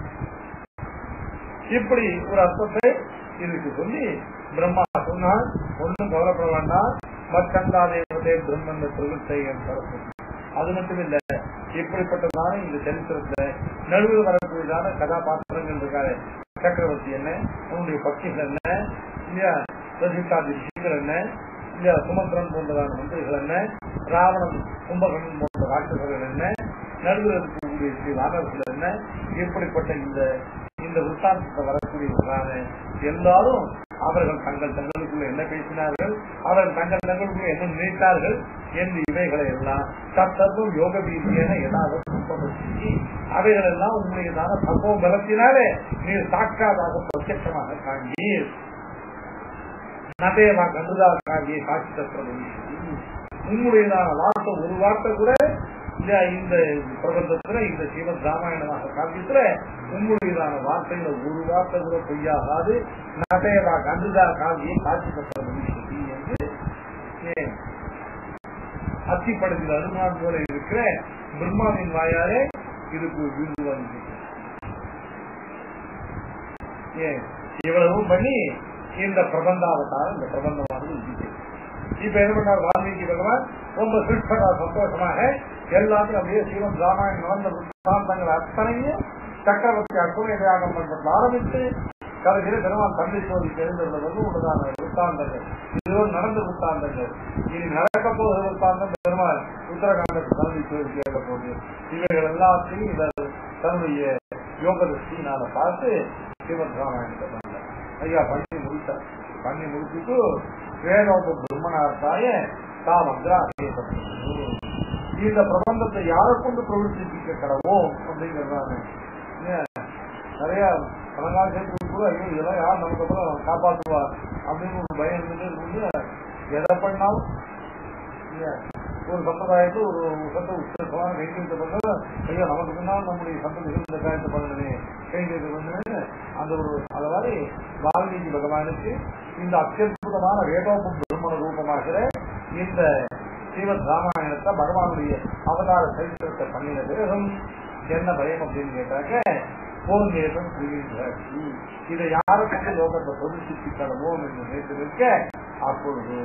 இப்படி ஒரு அர்த்தத்தை இதுக்கு சொல்லி பிரம்மா சொன்னால் ஒன்றும் கவலைப்பட வேண்டாம் மற்கண்டாதேவதே பிரம்மன் பிரவத்தை என் சரஸ்வதி அது மட்டும் இல்ல இப்படிப்பட்டதான இந்த சரித்திரத்துல நடுவில் வரக்கூடியதான கதாபாத்திரங்கள் இருக்காரு சக்கரவர்த்தி என்ன உன்னுடைய பக்திகள் என்ன இல்லையா ரசிகாதி ரிஷிகள் என்ன இல்லையா சுமந்திரன் போன்றதான மந்திரிகள் என்ன ராவணன் கும்பகர்ணன் போன்ற ராட்சசர்கள் என்ன நடுவில் இருக்கக்கூடிய ஸ்ரீ வானவர்கள் என்ன இப்படிப்பட்ட இந்த இந்த விற்த்தாந்தத்தை வரக்கூடியவர்களான எல்லாரும் அவர்கள் தங்கள் தங்களுக்குள்ள என்ன பேசினார்கள் அவர்கள் தங்கள் தங்களுக்குள்ள என்ன நினைத்தார்கள் என்று இவைகளை எல்லாம் தத்தர்வம் யோக வீதியான ஏதாவது அவைகள் எல்லாம் உண்மையதான தப்போ பலத்தினாலே நீர் சாட்சாதாக பிரத்யட்சமாக காண்பீர் நதேவா கண்டுதா காவியை காட்சி தத்துவம் உங்களுடையதான வார்த்தை ஒரு வார்த்தை கூட இல்ல இந்த பிரபந்தத்துல இந்த ஸ்ரீமத் ராமாயணமாக காவியத்துல உங்களுடையதான வார்த்தையில ஒரு வார்த்தை கூட பொய்யாகாது நதேவா கண்டுதா காவியை காட்சி தத்துவம் என்று ஏன் அத்திப்படத்தில் அனுமான் போல இருக்கிற பிரம்மாவின் வாயாலே இதுக்கு விருது வந்து ஏன் இவ்வளவும் பண்ணி இந்த பிரபந்தாவத்தால் இந்த பிரபந்தமானது உதித்தது இப்ப என்ன பண்ணார் வால்மீகி பகவான் ரொம்ப சிருஷ்டகா சந்தோஷமாக எல்லாத்தையும் அப்படியே ஸ்ரீமத் ராமாயணம் நடந்த விற்த்தாந்தங்கள் அத்தனையும் சக்கரவர்த்தி அற்புத தியாகம் பண்றது ஆரம்பித்து கடைசியில பெருமான் தந்தை சோதி தெரிந்தது வந்து உள்ளதான விற்த்தாந்தங்கள் இதோ நடந்த விற்த்தாந்தங்கள் இனி நடக்க போகிற விற்த்தாந்தம் பெருமாள் உத்தரகாண்டத்து தந்தை சோதி கேட்க போகுது இவைகள் எல்லாத்தையும் இவர் தன்னுடைய யோக திருஷ்டினால பார்த்து ஸ்ரீமத் ராமாயணத்தை பண்ணார் ஐயா பண்ணி முடித்தார் பண்ணி முடிச்சுட்டு வேதோப பிரம்மனார்த்தாய தாமந்திர இந்த பிரபந்தத்தை யாரை கொண்டு பிரவர்த்திக்க கடவோம் அப்படிங்கிறதான நிறைய பணங்காட்சி கூட ஐயோ இதெல்லாம் யார் நமக்கு அப்புறம் காப்பாற்றுவா அப்படின்னு ஒரு பயம் இருந்துட்டு இருக்கும்போது எதை பண்ணாலும் இல்லையா, ஒரு சம்பிரதாயத்தை ஒரு சட்ட உச்சமான கைங்கரியத்தை பண்ண ஐயோ நமக்கு முன்னால் நம்முடைய சந்ததிகள் இந்த காரியத்தை பண்ணணுமே கைங்கரியத்தை பண்ணணுமே அந்த ஒரு அது மாதிரி வால்மீகி பகவானுக்கு இந்த அத்தியுதமான வேதோப பிரம்மண ரூபமாகிற இந்த ஸ்ரீமத் ராமாயணத்தை பகவானுடைய அவதார சரித்திரத்தை பண்ணின பிறகும் என்ன பயம் அப்படின்னு கேட்டாக்க போன் வேதம் புரிகின்றாட்சி இதை யாரை கொண்டு லோகத்தை பொதுச்சித்து கடவோம் என்று நினைத்து நிற்க அப்பொழுது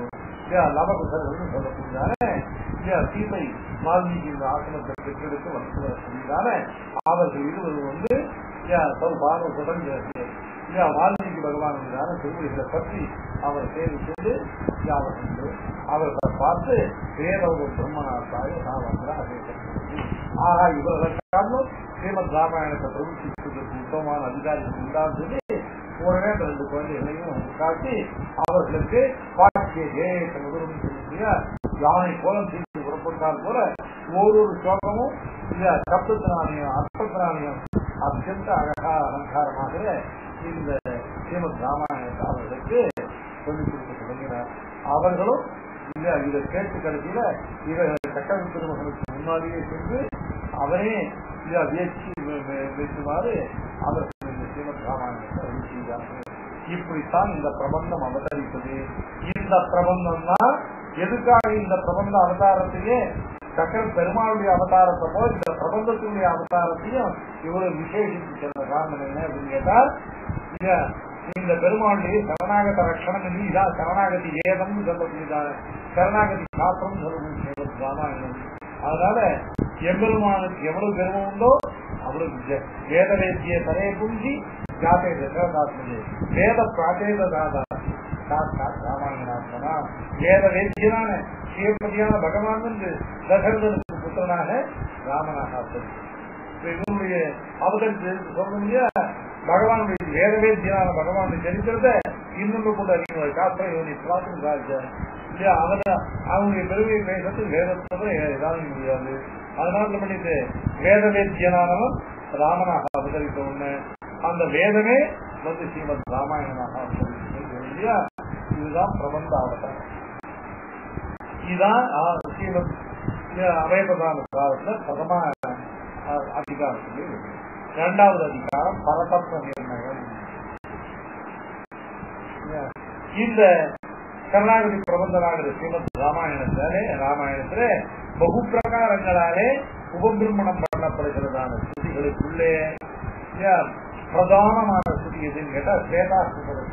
லவகுசர்கள் சொல்லக்கூடியதான சீதை வால்மீகி இந்த ஆசிரமத்தை பெற்றெடுத்து வசதிதான அவர்கள் இருவர் வந்து பாரதத்துடன் வால்மீகி பகவான் மீதான திருமொழிகளை பற்றி அவர் தேர்வு செய்து அவர்கள் அவர்களை பார்த்து வேறொரு பிரம்மநாத்தாய நான் வந்து அதை ஆகா இவர்களுக்காகவும் ஸ்ரீமத் ராமாயணத்தை பிரபுத்திப்பதற்கு உத்தமமான அதிகாரிகள் உண்டான்னு சொல்லி உடனே அந்த ரெண்டு குழந்தைகளையும் காட்டி அவர்களுக்கு பாட்டிய ஜெயேஷ முதலும் சொல்லக்கூடிய யானை கோலம் செய்து புறப்பட்டால் போல ஒவ்வொரு ஸ்லோகமும் சப்தத்தினாலையும் அர்த்தத்தினாலையும் அத்தியந்த அழகா அலங்காரமாக இந்த ஸ்ரீமத் ராமாயணத்தை அவர்களுக்கு சொல்லிக் கொடுக்க தொடங்கினார் அவர்களும் இல்ல இதை கேட்டு கடைசியில இவர்கள் சக்கர திருமகனுக்கு முன்னாடியே சென்று அவனே வியர்ச்சி வைக்குமாறு அவர்கள் இந்த ஸ்ரீமத் ராமாயணத்தை அருள் செய்தார்கள் இப்படித்தான் இந்த பிரபந்தம் அவதரித்தது இந்த பிரபந்தம் தான் எதுக்காக இந்த பிரபந்த அவதாரத்தையே சக்கர பெருமாளுடைய அவதாரத்தை போல் இந்த பிரபந்தத்தினுடைய அவதாரத்தையும் இவ்வளவு விசேஷித்து சொன்ன காரணம் என்ன அப்படின்னு கேட்டால் இந்த பெருமாளுடைய சரணாகத ரட்சணம் என்று இதான் சரணாகதி வேதம் சொல்லக்கூடியதான சரணாகதி சாஸ்திரம் சொல்லக்கூடிய ராமாயணம் அதனால எம்பெருமானுக்கு எவ்வளவு பெருமை உண்டோ அவ்வளவு வேத வேத்திய தரைய புஞ்சி ஜாதே தசரதாத்மஜே வேத பிராதேத தாதா சாட்சாத் ராமாயணாத்மனா வேத வேத்தியனான சிவபதியான பகவான் என்று தசரதனுக்கு புத்திரனாக ராமனாக இவனுடைய அவதரித்து சொல்ல முடியா பகவானுடைய வேதவேத்தியனான பகவானுடைய சரித்திரத்தை இன்னொன்று கூட அறிஞர் காத்திரம் இவனை பிரார்த்தனை ராஜா இல்லையா அவன அவனுடைய பெருமையை பேசுறது வேதத்தை ஏதாவது முடியாது அதனால பண்ணிட்டு வேதவேத்தியனானவன் ராமனாக அவதரித்த ஒண்ணு அந்த வேதமே வந்து ஸ்ரீமத் ராமாயணனாக அவதரித்தது இல்லையா இதுதான் பிரபந்த அவதாரம் இதுதான் ஸ்ரீமத் அமயபிரதான காலத்துல பிரதம அதிகாரத்திலே இரண்டாவது அதிகாரம் பரதத்துவ நிர்ணயம் இந்த கர்நாடக பிரபந்தனாகிற ஸ்ரீமத் ராமாயணத்திலே ராமாயணத்திலே பகு பிரகாரங்களாலே உபபிரமணம் பண்ணப்படுகிறதான ஸ்ருதிகளுக்குள்ளே பிரதானமான ஸ்ருதி எதுன்னு கேட்டா சேதாசுபரம்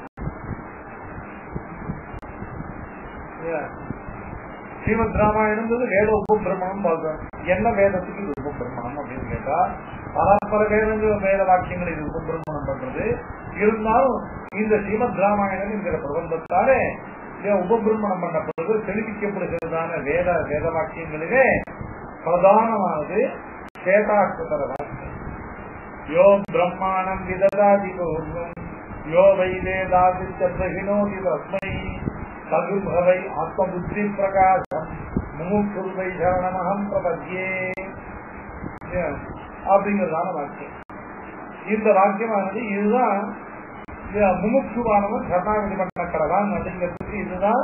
ஸ்ரீமத் ராமாயணம் வேத உபபிரமணம் பார்த்தோம் என்ன வேதத்துக்கு இது உபபிரமணம் அப்படின்னு கேட்டா பரஸ்பர வேதங்கள் வேத வாக்கியங்கள் இது உபபிரமணம் பண்றது இருந்தாலும் இந்த ஸ்ரீமத் ராமாயணம் என்கிற பிரபந்தத்தாலே உபபிரமணம் பண்ணப்படுறது தெளிவிக்கப்படுகிறதான வேத வேத வாக்கியங்களிலே பிரதானமானது சேதாசுதர வாக்கியம் யோ பிரம்மாணம் விததாதி பூர்வம் யோ வை வேதாதித்ய பிரகிணோதி தஸ்மை தகுபவை ஆத்மபுத்தி பிரகாசம் முமுக்குருவை சரணமகம் பிரபத்தியே அப்படிங்கிறதான வாக்கியம் இந்த வாக்கியமானது இதுதான் முமுட்சுவானவன் சரணாகதி பண்ண கடவான் அப்படிங்கிறதுக்கு இதுதான்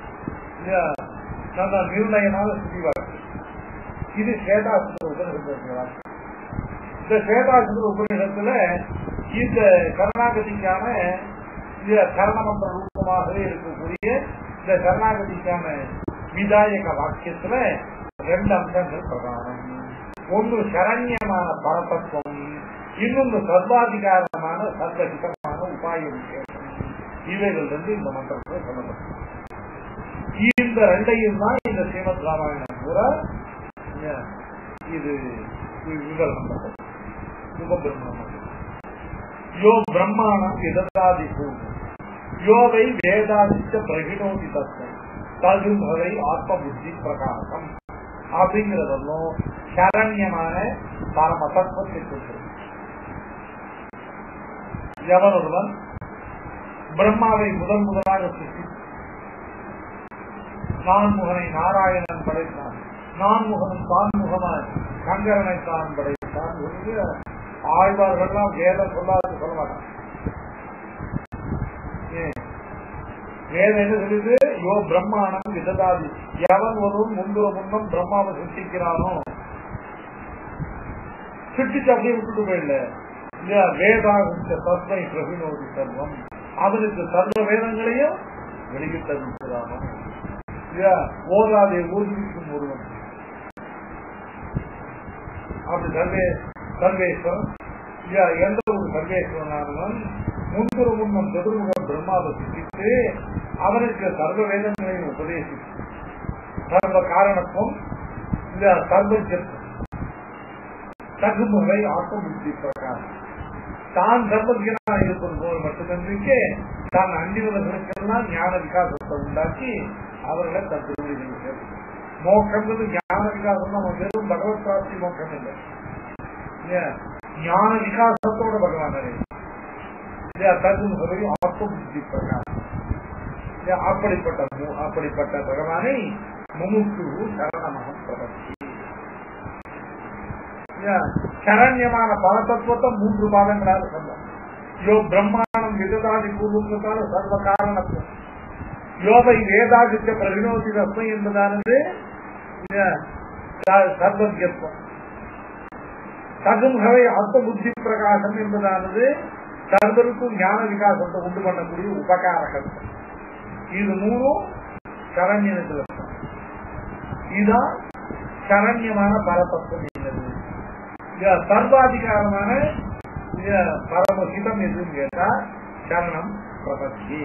நல்ல நிர்ணயமான ஸ்திதி வாக்கியம் இது சேதாசுர உபநிஷத்து வாக்கியம் இந்த சேதாசுர உபநிஷத்துல இந்த கருணாகதிக்கான கரணமன்ற ரூபமாகவே இருக்கக்கூடிய இந்த கருணாகதிக்கான விதாயக வாக்கியத்துல ரெண்டு அம்சங்கள் பிரதானம் ஒன்று சரண்யமான பரதத்துவம் இன்னொன்று சர்வாதிகாரமான சர்வஹிதமான உபாய விசேஷம் இவைகள் வந்து இந்த மந்திரத்தில் சொல்லப்படும் இந்த ரெண்டையும் தான் இந்த ஸ்ரீமத் ராமாயணம் கூட இது விவரணம் பண்ணது உபபிரமணம் யோ பிரம்மாணம் எததாதி பூர்வம் யோவை வேதாதித்த பிரகிணோதி தத்துவம் தகுபவை ஆத்ம புத்தி பிரகாசம் அப்படிங்கிறதெல்லாம் சரண்யமான பரம தத்துவத்தை கொடுக்கிறது எவன் ஒருவன் பிரம்மாவை முதன் முதலாக சுற்றி நான்முகனை நாராயணன் படைத்தான் நான்முகனும் தான்முகமாய் சங்கரனை தான் படைத்தான் என்று ஆழ்வார்கள்லாம் வேதம் சொல்லாது சொல்ல மாட்டான் வேதம் என்ன சொல்லுது யோ பிரம்மாணம் விததாதி எவன் ஒருவன் முன்புற முன்னம் பிரம்மாவை சிருஷ்டிக்கிறானோ சிருஷ்டிச்சு அப்படியே விட்டுட்டு போயிடல இல்லையா வேதாகுத்த தத்மை பிரபினோதி சர்வம் அவனுக்கு சர்வ வேதங்களையும் வெளியிட்டிருக்கிறானோ இல்லையா ஓதாதை ஊர்விக்கும் ஒருவன் அப்படி சர்வே சர்வேஸ்வரன் இல்லையா எந்த ஒரு சர்வேஸ்வரனானவன் முன்புற முன்னம் சதுர்முக பிரம்மாவை சிந்தித்து அவனுக்கு சர்வ வேதங்களையும் உபதேசித்து சர்வ காரணத்துவம் இந்த சர்வஜத்துவம் தகுமுறை ஆத்மபுத்தி பிரகாரம் தான் சர்வஜனா இருப்பது போல் மட்டுமன்றிக்கு தான் அண்டிவர்களுக்கெல்லாம் ஞான விகாசத்தை உண்டாக்கி அவர்களை தன் திருவிழிகள் சேர்த்து மோக்கம்ன்றது ஞான விகாசம் நம்ம வெறும் பகவத் பிராப்தி மோக்கம் இல்லை இல்லையா? ஞான விகாசத்தோட பகவான் இல்லையா தகுமுறை ஆத்மபுத்தி பிரகாரம் இல்லையா? அப்படிப்பட்ட மு- அப்படிப்பட்ட பகவானை முமுக்கு சரணமாக பிரபத்தி சரண்யமான பரதத்துவத்தை மூன்று பாதங்களாக சொன்னோம் யோ பிரம்மாண்டம் விததாதி பூர்வத்தால சர்வ காரணத்துவம் யோகை வேதாதித்த பிரவினோதி ரத்னம் என்பதானது சர்வஜத்துவம் தகும்ஹவை ஆத்ம புத்தி பிரகாசம் என்பதானது சர்வருக்கும் ஞான விகாசத்தை உண்டு பண்ணக்கூடிய உபகாரகத்துவம் இது மூணும் சரண்யனத்தில் இதுதான் சரண்யமான பரதத்துவம் என்னது இது சர்வாதிகாரமான இது பரமஹிதம் எதுன்னு கேட்டா சரணம் பிரபத்தி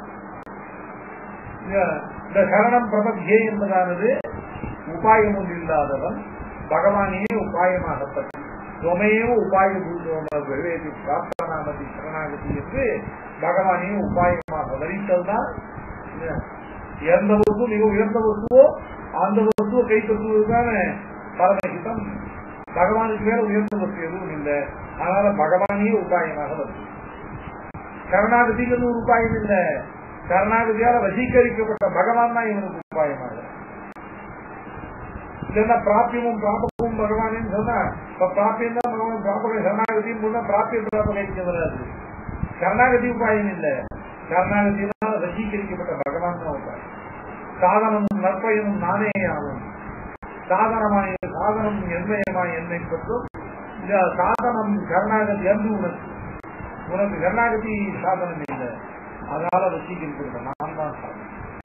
இந்த சரணம் பிரபத்தியே என்பதானது உபாயம் ஒன்று இல்லாதவன் பகவானையே உபாயமாக பற்றி துவமையோ உபாய பூர்வதி பிரார்த்தனாமதி சரணாகதி என்று பகவானையே உபாயமாக வரித்தல்தான் எந்த வஸ்து மிக உயர்ந்த வஸ்துவோ அந்த வஸ்துவை கைப்பற்றுவதுதான பரமஹிதம் பகவானுக்கு மேல உயர்ந்த வஸ்து எதுவும் இல்லை அதனால பகவானையே உபாயமாக வருது கருணாகதிக்கு ஒரு உபாயம் இல்லை கருணாகதியால வசீகரிக்கப்பட்ட பகவான் தான் இவனுக்கு உபாயமாக இல்லைன்னா பிராபியமும் பிராபகமும் பகவானு சொன்னா இப்ப பிராபியம் தான் பகவான் பிராபக சரணாகதியும் போனா பிராபிய பிராபக கைக்கு வராது கருணாகதி உபாயம் இல்லை கருணாகதியினால் வசீகரிக்கப்பட்ட பகவான் தான் உபாயம் சாதனமும் நற்பயனும் நானே ஆகும் சாதனமாய் சாதனம் என்மயமாய் என்னை பற்றும் இந்த சாதனம் கருணாகதி என்று உனக்கு உனக்கு கருணாகதி சாதனம் இல்லை அதனால வசீகரிக்கப்பட்ட நான் தான் சாதனம்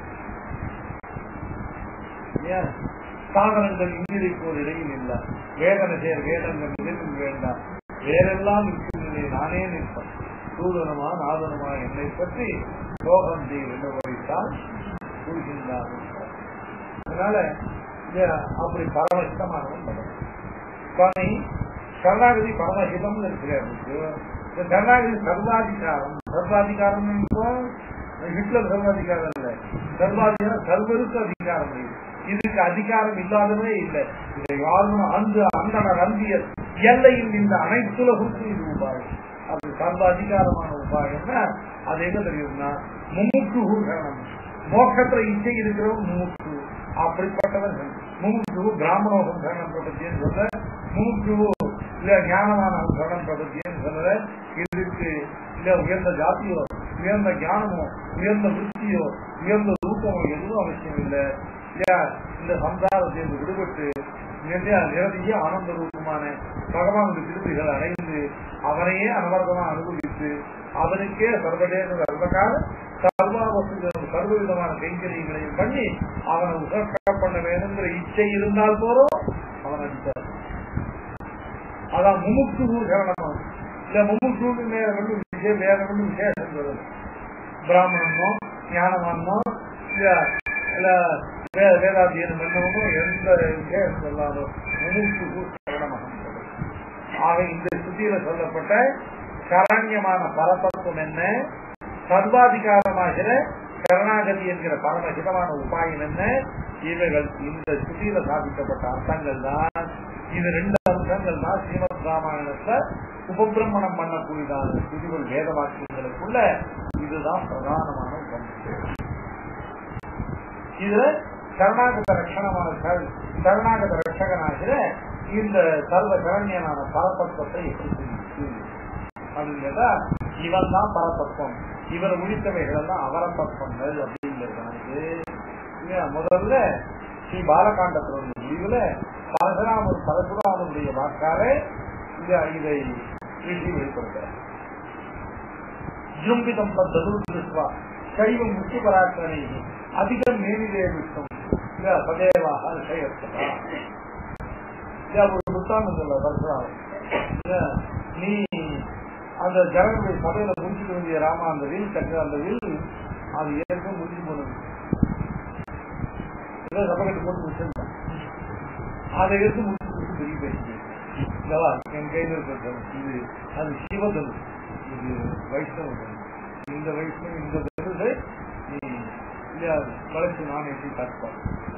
ஏன் சாதனங்கள் இங்கிருக்கு ஒரு இடையில் இல்லை வேதனை சேர் வேதங்கள் நிலையில் வேண்டாம் வேறெல்லாம் இருக்கின்றதை நானே நிற்பேன் சூதனமா நாதனமா என்னை பற்றி யோகம் செய்ய வைத்தால் கூறுகின்றார் அதனால இது அப்படி பரமஹிதமானவன் பகவான் சுவாமி கருணாகதி பரமஹிதம் இருக்கிறார் இந்த கருணாகதி சர்வாதிகாரம் சர்வாதிகாரம் இப்போ ஹிட்லர் சர்வாதிகாரம் இல்ல சர்வாதிகாரம் சர்வருக்கு அதிகாரம் இல்லை இதுக்கு அதிகாரம் இல்லாதவே இல்லை இதை யாரும் அந்த அந்தனர் அந்தியர் எல்லையில் இந்த அனைத்துலகுக்கும் இது உபாயம் அது சர்வாதிகாரமான உபாயம்னா அது என்ன தெரியும்னா முமுக்கு ஊர்கணம் மோக்கத்துல இச்சை இருக்கிறவன் முமுக்கு அப்படிப்பட்டவர்கள் முமுக்கு பிராமணோகம் சரணம் பிரபத்தின்னு சொல்ல முமுக்கு இல்ல ஞானமான சரணம் பிரபத்தின்னு சொல்ற இதுக்கு இல்ல உயர்ந்த ஜாதியோ உயர்ந்த ஞானமோ உயர்ந்த விருத்தியோ உயர்ந்த ரூபமோ எதுவும் அவசியம் இல்லை இல்லையா இந்த சம்சாரத்திலிருந்து விடுபட்டு நிரதிய ஆனந்த ரூபமான பகவானுடைய திருப்திகள் அடைந்து அவனையே அனவர்த்தமா அனுபவித்து அவனுக்கே சர்வதேச சர்வகால சர்வாவசுகளும் சர்வ விதமான கைங்கரியங்களையும் பண்ணி அவனை உசர்க்க பண்ண வேணுங்கிற இச்சை இருந்தால் போதும் அவன் அடித்தார் அதான் முமுக்கு சரணம் இல்ல முமுக்கு வேற ஒன்றும் விஷயம் வேற ஒன்றும் விசேஷம் சொல்லுது பிராமணனோ ஞானவானோ இல்ல இல்ல வே- வேதாத்தியனம் பண்ணவனோ எந்த விசேஷம் சொல்லாதோ முமுக்கு சரணமாக ஆக இந்த சுத்தியில சொல்லப்பட்ட சரண்யமான பரதத்துவம் என்ன சர்வாதிகாரமாகிற சரணாகதி என்கிற பரமஹிதமான உபாயம் என்ன இவைகள் இந்த சுத்தியில சாதிக்கப்பட்ட அர்த்தங்கள் தான் இது ரெண்டு அம்சங்கள் தான் ஸ்ரீமத் ராமாயணத்துல உபபிரமணம் பண்ணக்கூடியதான ஸ்ருதிகள் வேத வாக்கியங்களுக்குள்ள இதுதான் பிரதானமான உபநிஷம் இதுல சரணாகத ரட்சணமான சர- சரணாகத ரட்சகனாகிற இந்த சர்வ சரண்யனான பரதத்துவத்தை எப்படி தெரிவித்து அப்படின்னு கேட்டா இவன் தான் பரதத்துவம் இவர் முடித்தவைகள் எல்லாம் அவரத்தத்துவங்கள் அப்படிங்கிறது இது முதல்ல ஸ்ரீ பாலகாண்டத்தினுடைய முடிவுல பரசுராமர் பரசுராமனுடைய வாக்காலே இத- இதை ரிஷி வெளிப்படுத்துறார் ஜும்பிதம் பத்தது திருஷ்வா சைவம் முக்கிய பராக்கரை அதிகம் மேலிலே விட்டும் இத சதேவாக விஷயத்தா இது ஒரு புத்தாந்தம் சொல்ல பரசுராமன் இத நீ அந்த ஜனங்களுடைய சபையில முடிச்சுட்டு வேண்டிய ராமா அந்த வில் கட்டு அந்த வில் அது ஏற்கனவே முடிஞ்சு ஏதோ சபகத்து போட்டு வச்சிருந்தேன் அதை எடுத்து முடிச்சு பெரிய பேசி இல்லவா என் கையில் இருக்கிறது இது அது சிவதனு இது வைஷ்ணவ தனு இந்த வைஷ்ணவ இந்த தனுசை நீ இல்லையா வளைச்சு நான் எப்படி காட்டுப்பாங்க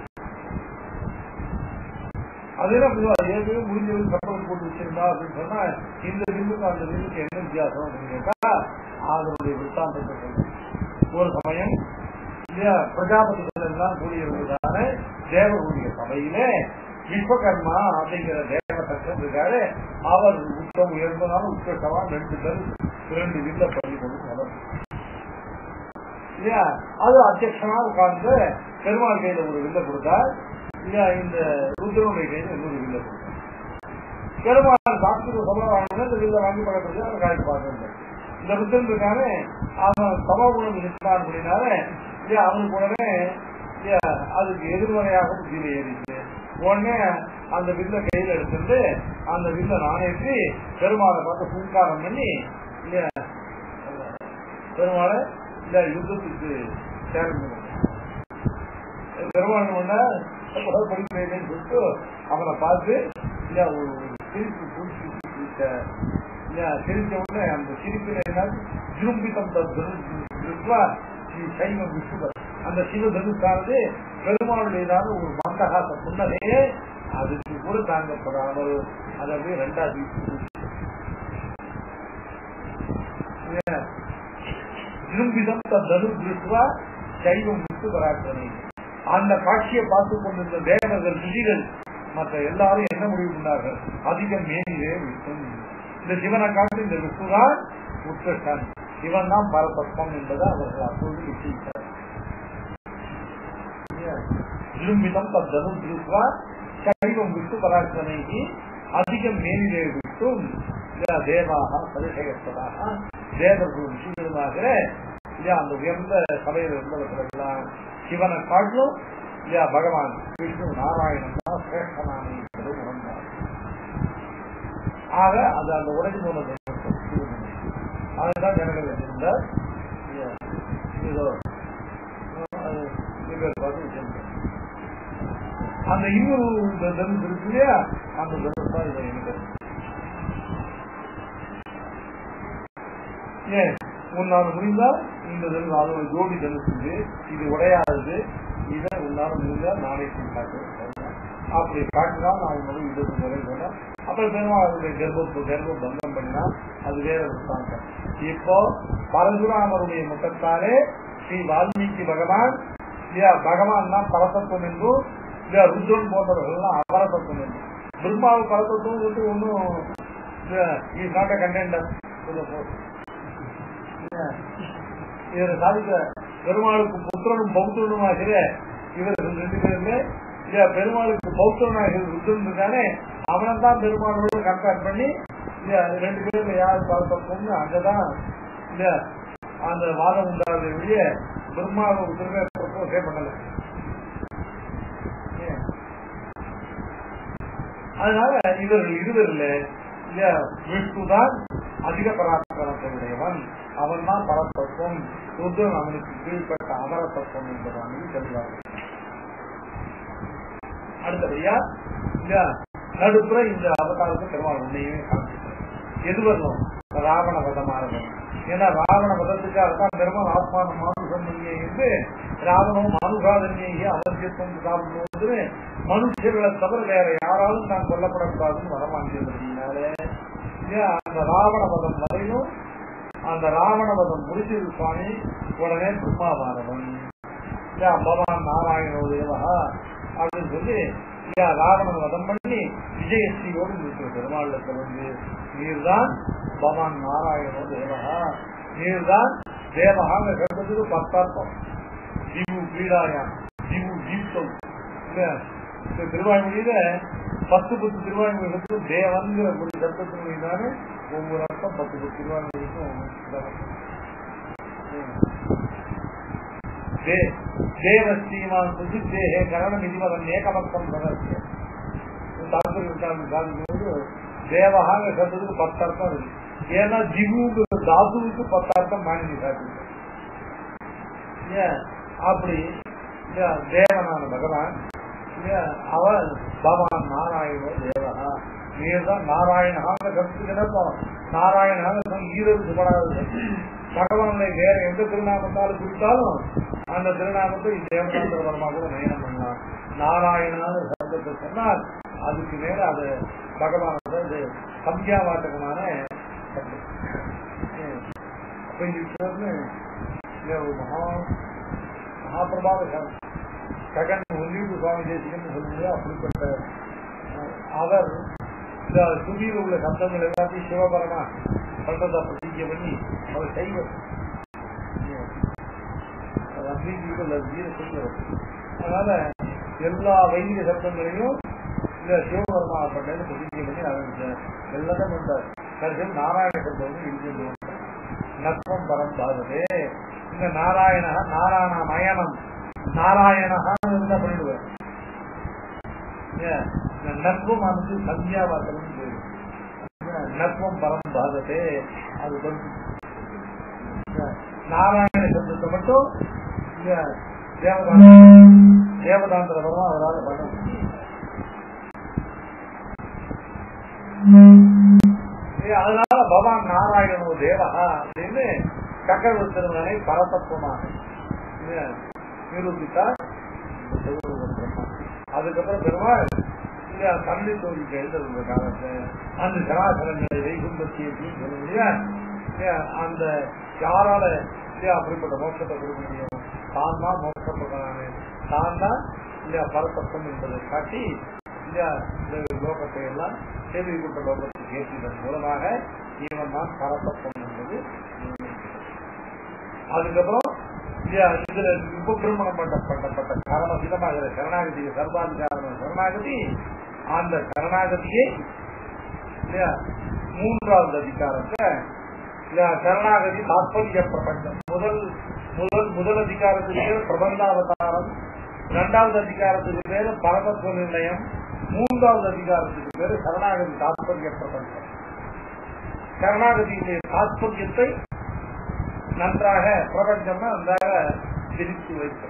அதெல்லாம் பொதுவா ஏற்கனவே முடிஞ்சது சப்பரம் போட்டு வச்சிருந்தா அப்படின்னு சொன்னா இந்த வில்லுக்கு அந்த வில்லுக்கு என்ன வித்தியாசம் அப்படின்னு கேட்டா அதனுடைய விற்த்தாந்தத்தை சொல்லுங்க ஒரு சமயம் இல்லையா பிரஜாபதிகள் எல்லாம் கூடியிருந்ததான தேவகுடைய சபையிலே விஸ்வகர்மா அப்படிங்கிற தேவதக்கன் இருக்காரு அவர் உத்தம் உயர்ந்தனாலும் உத்தமா ரெண்டு பேர் இரண்டு வில்ல பள்ளி கொண்டு அவர் இல்லையா அது அத்தியட்சமா உட்கார்ந்து பெருமாள் கையில ஒரு வில்ல கொடுத்தார் இல்லையா இந்த ருத்ரனுடைய கையில இன்னொரு வில்ல கொடுத்தார் பெருமாள் சாஸ்திர சபை வாங்கினா இந்த வில்ல வாங்கி பக்கத்துல அவர் காய்ச்சி பார்க்கறது இந்த ருத்ரன் இருக்கானே அவன் சபாகுணம் நிற்பான் அப்படின்னால இல்லையா அவனுக்கு உடனே இல்லையா அதுக்கு எதிர்மறையாக புத்தியில ஏறிச்சு உடனே அந்த வில்ல கையில எடுத்துட்டு அந்த வில்ல நாணயத்தி பெருமாளை பார்த்து பூங்காரம் பண்ணி இல்லையா பெருமாளை இல்ல யுத்தத்துக்கு சேர்ந்து பெருமாள் ஒண்ணு படிக்கிறேன்னு சொல்லிட்டு அவனை பார்த்து இல்ல ஒரு சிரிப்பு புடிச்சு இல்லையா சிரிச்ச உடனே அந்த சிரிப்பில் என்ன திரும்பித்தம் சைவ விசுவர் அந்த சிவ தனுஷானது பெருமாளுடையதான ஒரு மந்தகாச புன்னகையே அதுக்கு கூட தாங்கப்படாமல் அதை அப்படியே ரெண்டா திரும்பிதம் தனு திருஷ்வா சைவம் விட்டு பராக்கிரமை அந்த காட்சியை பார்த்து கொண்டிருந்த தேவர்கள் ரிஷிகள் மற்ற எல்லாரும் என்ன முடிவு பண்ணார்கள் அதிகம் மேலே விஷ்ணு இந்த சிவனை காட்டு இந்த விஷ்ணுதான் உத்கிருஷ்டன் சிவன் தான் பரதத்துவம் என்பதை அவர்கள் அப்பொழுது நிச்சயித்தார் விரும்பிதம் தனு திருஷ்வா சைவம் விட்டு பராக்கிரமைக்கு அதிகம் மேலே விட்டும் தேவாக பரிசயப்பதாக தேவர்கள் ரிஷிகளுமாக இல்லையா அந்த உயர்ந்த சபையில் இருந்தவர்களெல்லாம் சிவனை காட்டிலும் இல்லையா பகவான் விஷ்ணு நாராயணன் தான் சிரேஷ்டனான என்பதை உணர்ந்தார் ஆக அது அந்த உடனே போனது அதுதான் ஜனங்கள் இருந்த ஏதோ அந்த இன்னொரு தனுஷ் இருக்கு இல்லையா அந்த தனுஷ் தான் இதை எனக்கு ஏன் உன்னால முடிந்தால் இந்த தனுஷ் அதோட ஜோடி தனுஷ் இது இது உடையாதது இதை உன்னால முடிந்தால் நாளைக்கு காட்டு அப்படி காட்டினா நான் உன்னோட இருபது முறை சொன்னேன் அப்புறம் பெருமாளுடைய கர்ப்ப கர்ப்ப பந்தம் பண்ணினா அது வேற விசாந்தம் இப்போ பரசுராமருடைய முகத்தாலே ஸ்ரீ வால்மீகி பகவான் இல்லையா பகவான் தான் பரதத்துவம் என்றும் இல்லையா ருத்ரன் போன்றவர்கள் எல்லாம் அபரதத்துவம் என்றும் பிரம்மாவு பரதத்துவம் வந்து ஒன்றும் இஸ் நாட் அ கண்டென்டர் இவரை சாதிக்க பெருமாளுக்கு புத்திரனும் பௌத்திரனும் ஆகிற இவர்கள் ரெண்டு பேருமே இல்லையா பெருமாளுக்கு பௌத்திரனாக ருத்ரன் இருக்கானே அவனை தான் பெருமாளோட கம்பேர் பண்ணி இல்லையா ரெண்டு பேரும் யார் பரதத்துவம்னு அங்கதான் இல்லையா அந்த வாதம் உண்டாத வெளிய பிரம்மாவை உத்தரவே ப்ரொபோஸே பண்ணல அதனால இவர்கள் இருவரில் இல்லையா விஷ்ணு தான் அதிக பராக்கிரமத்தை உடையவன் அவன் தான் பரத்தத்துவம் ருத்ரன் அவனுக்கு கீழ்பட்ட அபரத்தத்துவம் என்பதானது தெரிவார்கள் அடுத்தபடியா இல்லையா நடுப்புற இந்த அவதாரத்தை பெருமாள் உண்மையுமே காமிச்சிட்டார் எது வரணும் ராவண வதமானது ஏன்னா ராவண வதத்துக்காக தான் பெருமாள் ஆத்மான மானுஷம் என்று ராவணம் மானுஷாதன்யே அவசியத்துவம் சாப்பிடுவது மனுஷர்களை தவிர வேற யாராலும் நான் கொல்லப்படக்கூடாதுன்னு வரமாட்டேன்றதுனால அந்த ராவண வதம் வரையும் அந்த ராவண வதம் முடிச்சது சுவாமி உடனே பிரம்மாவானவன் பகவான் நாராயண தேவா அப்படின்னு சொல்லி ராவணன் வதம் பண்ணி விஜயஸ்ரீயோடு இருக்கிற பெருமாளத்தில் வந்து நீர்தான் பகவான் நாராயணோ தேவகா நீர்தான் தேவகாங்க கேட்டதுக்கு பத்தார்த்தம் ஜிவு பீடாயா ஜிவு ஜீப்தம் திருவாய்மொழியில பத்து பத்து திருவாய்மொழிகளுக்கும் தேவன்கிற ஒரு சப்தத்தினாலே ஒவ்வொரு அர்த்தம் பத்து பத்து திருவாய்மொழிக்கும் தேவஸ்ரீமான் சுசித்தேகே கரணம் இதுவதன் ஏகபக்தம் சதஸ்ய தாத்பரியம் தேவகாங்க சப்தத்துக்கு பத்து அர்த்தம் இருக்கு ஏன்னா ஜிவுங்கிற தாதுவுக்கு பத்து அர்த்தம் மாநில சாப்பிட்டு ஏன் அப்படி இல்லையா, தேவனான பகவான் இல்லையா, அவன் பகவான் நாராயணோ தேவனா நீர் தான் நாராயணான கருத்து நினைப்போம் நாராயணான ஈரவு சுபடாது பகவானை வேற எந்த திருநாமத்தாலும் குறித்தாலும் அந்த திருநாமத்தை தேவதாந்திர பரமா கூட நயனம் பண்ணலாம் நாராயணான சப்தத்தை சொன்னால் அதுக்கு மேல அது பகவான் இது சந்தியாவாட்டகமான சப்தம். ஏன்? அப்ப இங்க சொன்னு இல்ல ஒரு மகா மகாபிரபாவ ச- சகன் ஒன்றிப்பு சுவாமி தேசிகன் சொல்லுங்க அப்படிப்பட்ட அஹ், அவர் இந்த சுதியில் உள்ள சப்தங்கள் எல்லாத்தையும் சிவபரமா சொல்றதை பிரதிஜை பண்ணி அவர் செய்வர் அதனால எல்லா வைதிக சப்தங்களையும் இந்த சிவபெருமா பண்ணு பிரதிஜை பண்ணி ஆரம்பிச்சார் எல்லாத்தையும் பண்றார் கடைசியில் நாராயண சப்தம் வந்து இருக்கு நத்வம் பரம் பாததே இந்த நாராயண நாராயண மயனம் நாராயணஹான்னு இருந்தா பண்ணிடுவார் ஏன்? இந்த நத்வம் வந்து சந்தியாவாசனம் பேரு ஏன்? நத்வம் பரம் பாததே அது வந்து ஏன்? நாராயண சப்தத்தை மட்டும் ஏன்? தேவதாந்திர தேவதாந்திர பரமா அவரால் பண்ண முடியும் ஏய், அதனால பகவான் நாராயணோ தேவகா அப்படின்னு சக்கரவர்த்தனை பரதத்துவமாக ஏன், நிரூபித்தார் இந்த சிவபெருமான் பிரம்மா. அதுக்கப்புறம் பெருமாள் இல்லையா தந்தை தோழிக்கு எழுதுற காலத்தை அந்த சராசரங்களை வைகும்பத்தியை சொல்ல முடியாது இல்லையா, அந்த யாரால இல்லையா அப்படிப்பட்ட மோட்சத்தை கொடுக்க முடியும் தான் தான் மோட்சப்படுறானே தான் தான் இல்லையா பரதத்துவம் என்பதை காட்டி இல்லையா இந்த லோகத்தை எல்லாம் கேள்விப்பட்ட லோகத்துக்கு ஏற்றியதன் மூலமாக இவன் தான் பரதத்துவம் என்பது நிர்ணயிக்கிறது. அதுக்கப்புறம் இல்லையா இதுல உபபிரமணம் பண்ணப்பட்டப்பட்ட கரண விதமாக சரணாகதி சர்வாதிகார சரணாகதி அந்த சரணாகதியை இல்லையா மூன்றாவது அதிகாரத்தை இல்லையா சரணாகதி தாற்பய பிரபஞ்சம் முதல் முதல் முதல் அதிகாரத்துக்கு பேர் பிரபந்தாவதாரம் இரண்டாவது அதிகாரத்துக்கு பேரு பரமத்துவ நிர்ணயம் மூன்றாவது அதிகாரத்துக்கு பேரு சரணாகதி தாற்பய பிரபஞ்சம் சரணாகதியுடைய தாற்பயத்தை நன்றாக பிரபஞ்சம்னா நன்றாக பிரித்து வைத்தது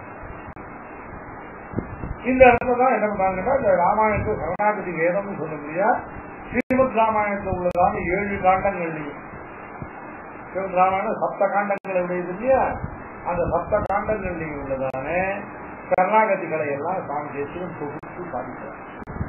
இந்த இடத்துல தான் என்ன பண்றாங்கன்னா இந்த ராமாயணத்தை சரணாகதி வேதம்னு சொல்ல முடியா ஸ்ரீமத் ராமாயணத்தில் உள்ளதான ஏழு காண்டங்கள்லையும் ஸ்ரீமத் ராமாயணம் சப்த காண்டங்களை உடையது இல்லையா அந்த சப்த காண்டங்கள்லையும் உள்ளதான சரணாகதிகளை எல்லாம் சுவாமி தேசியம் தொகுத்து சாதிக்கிறார்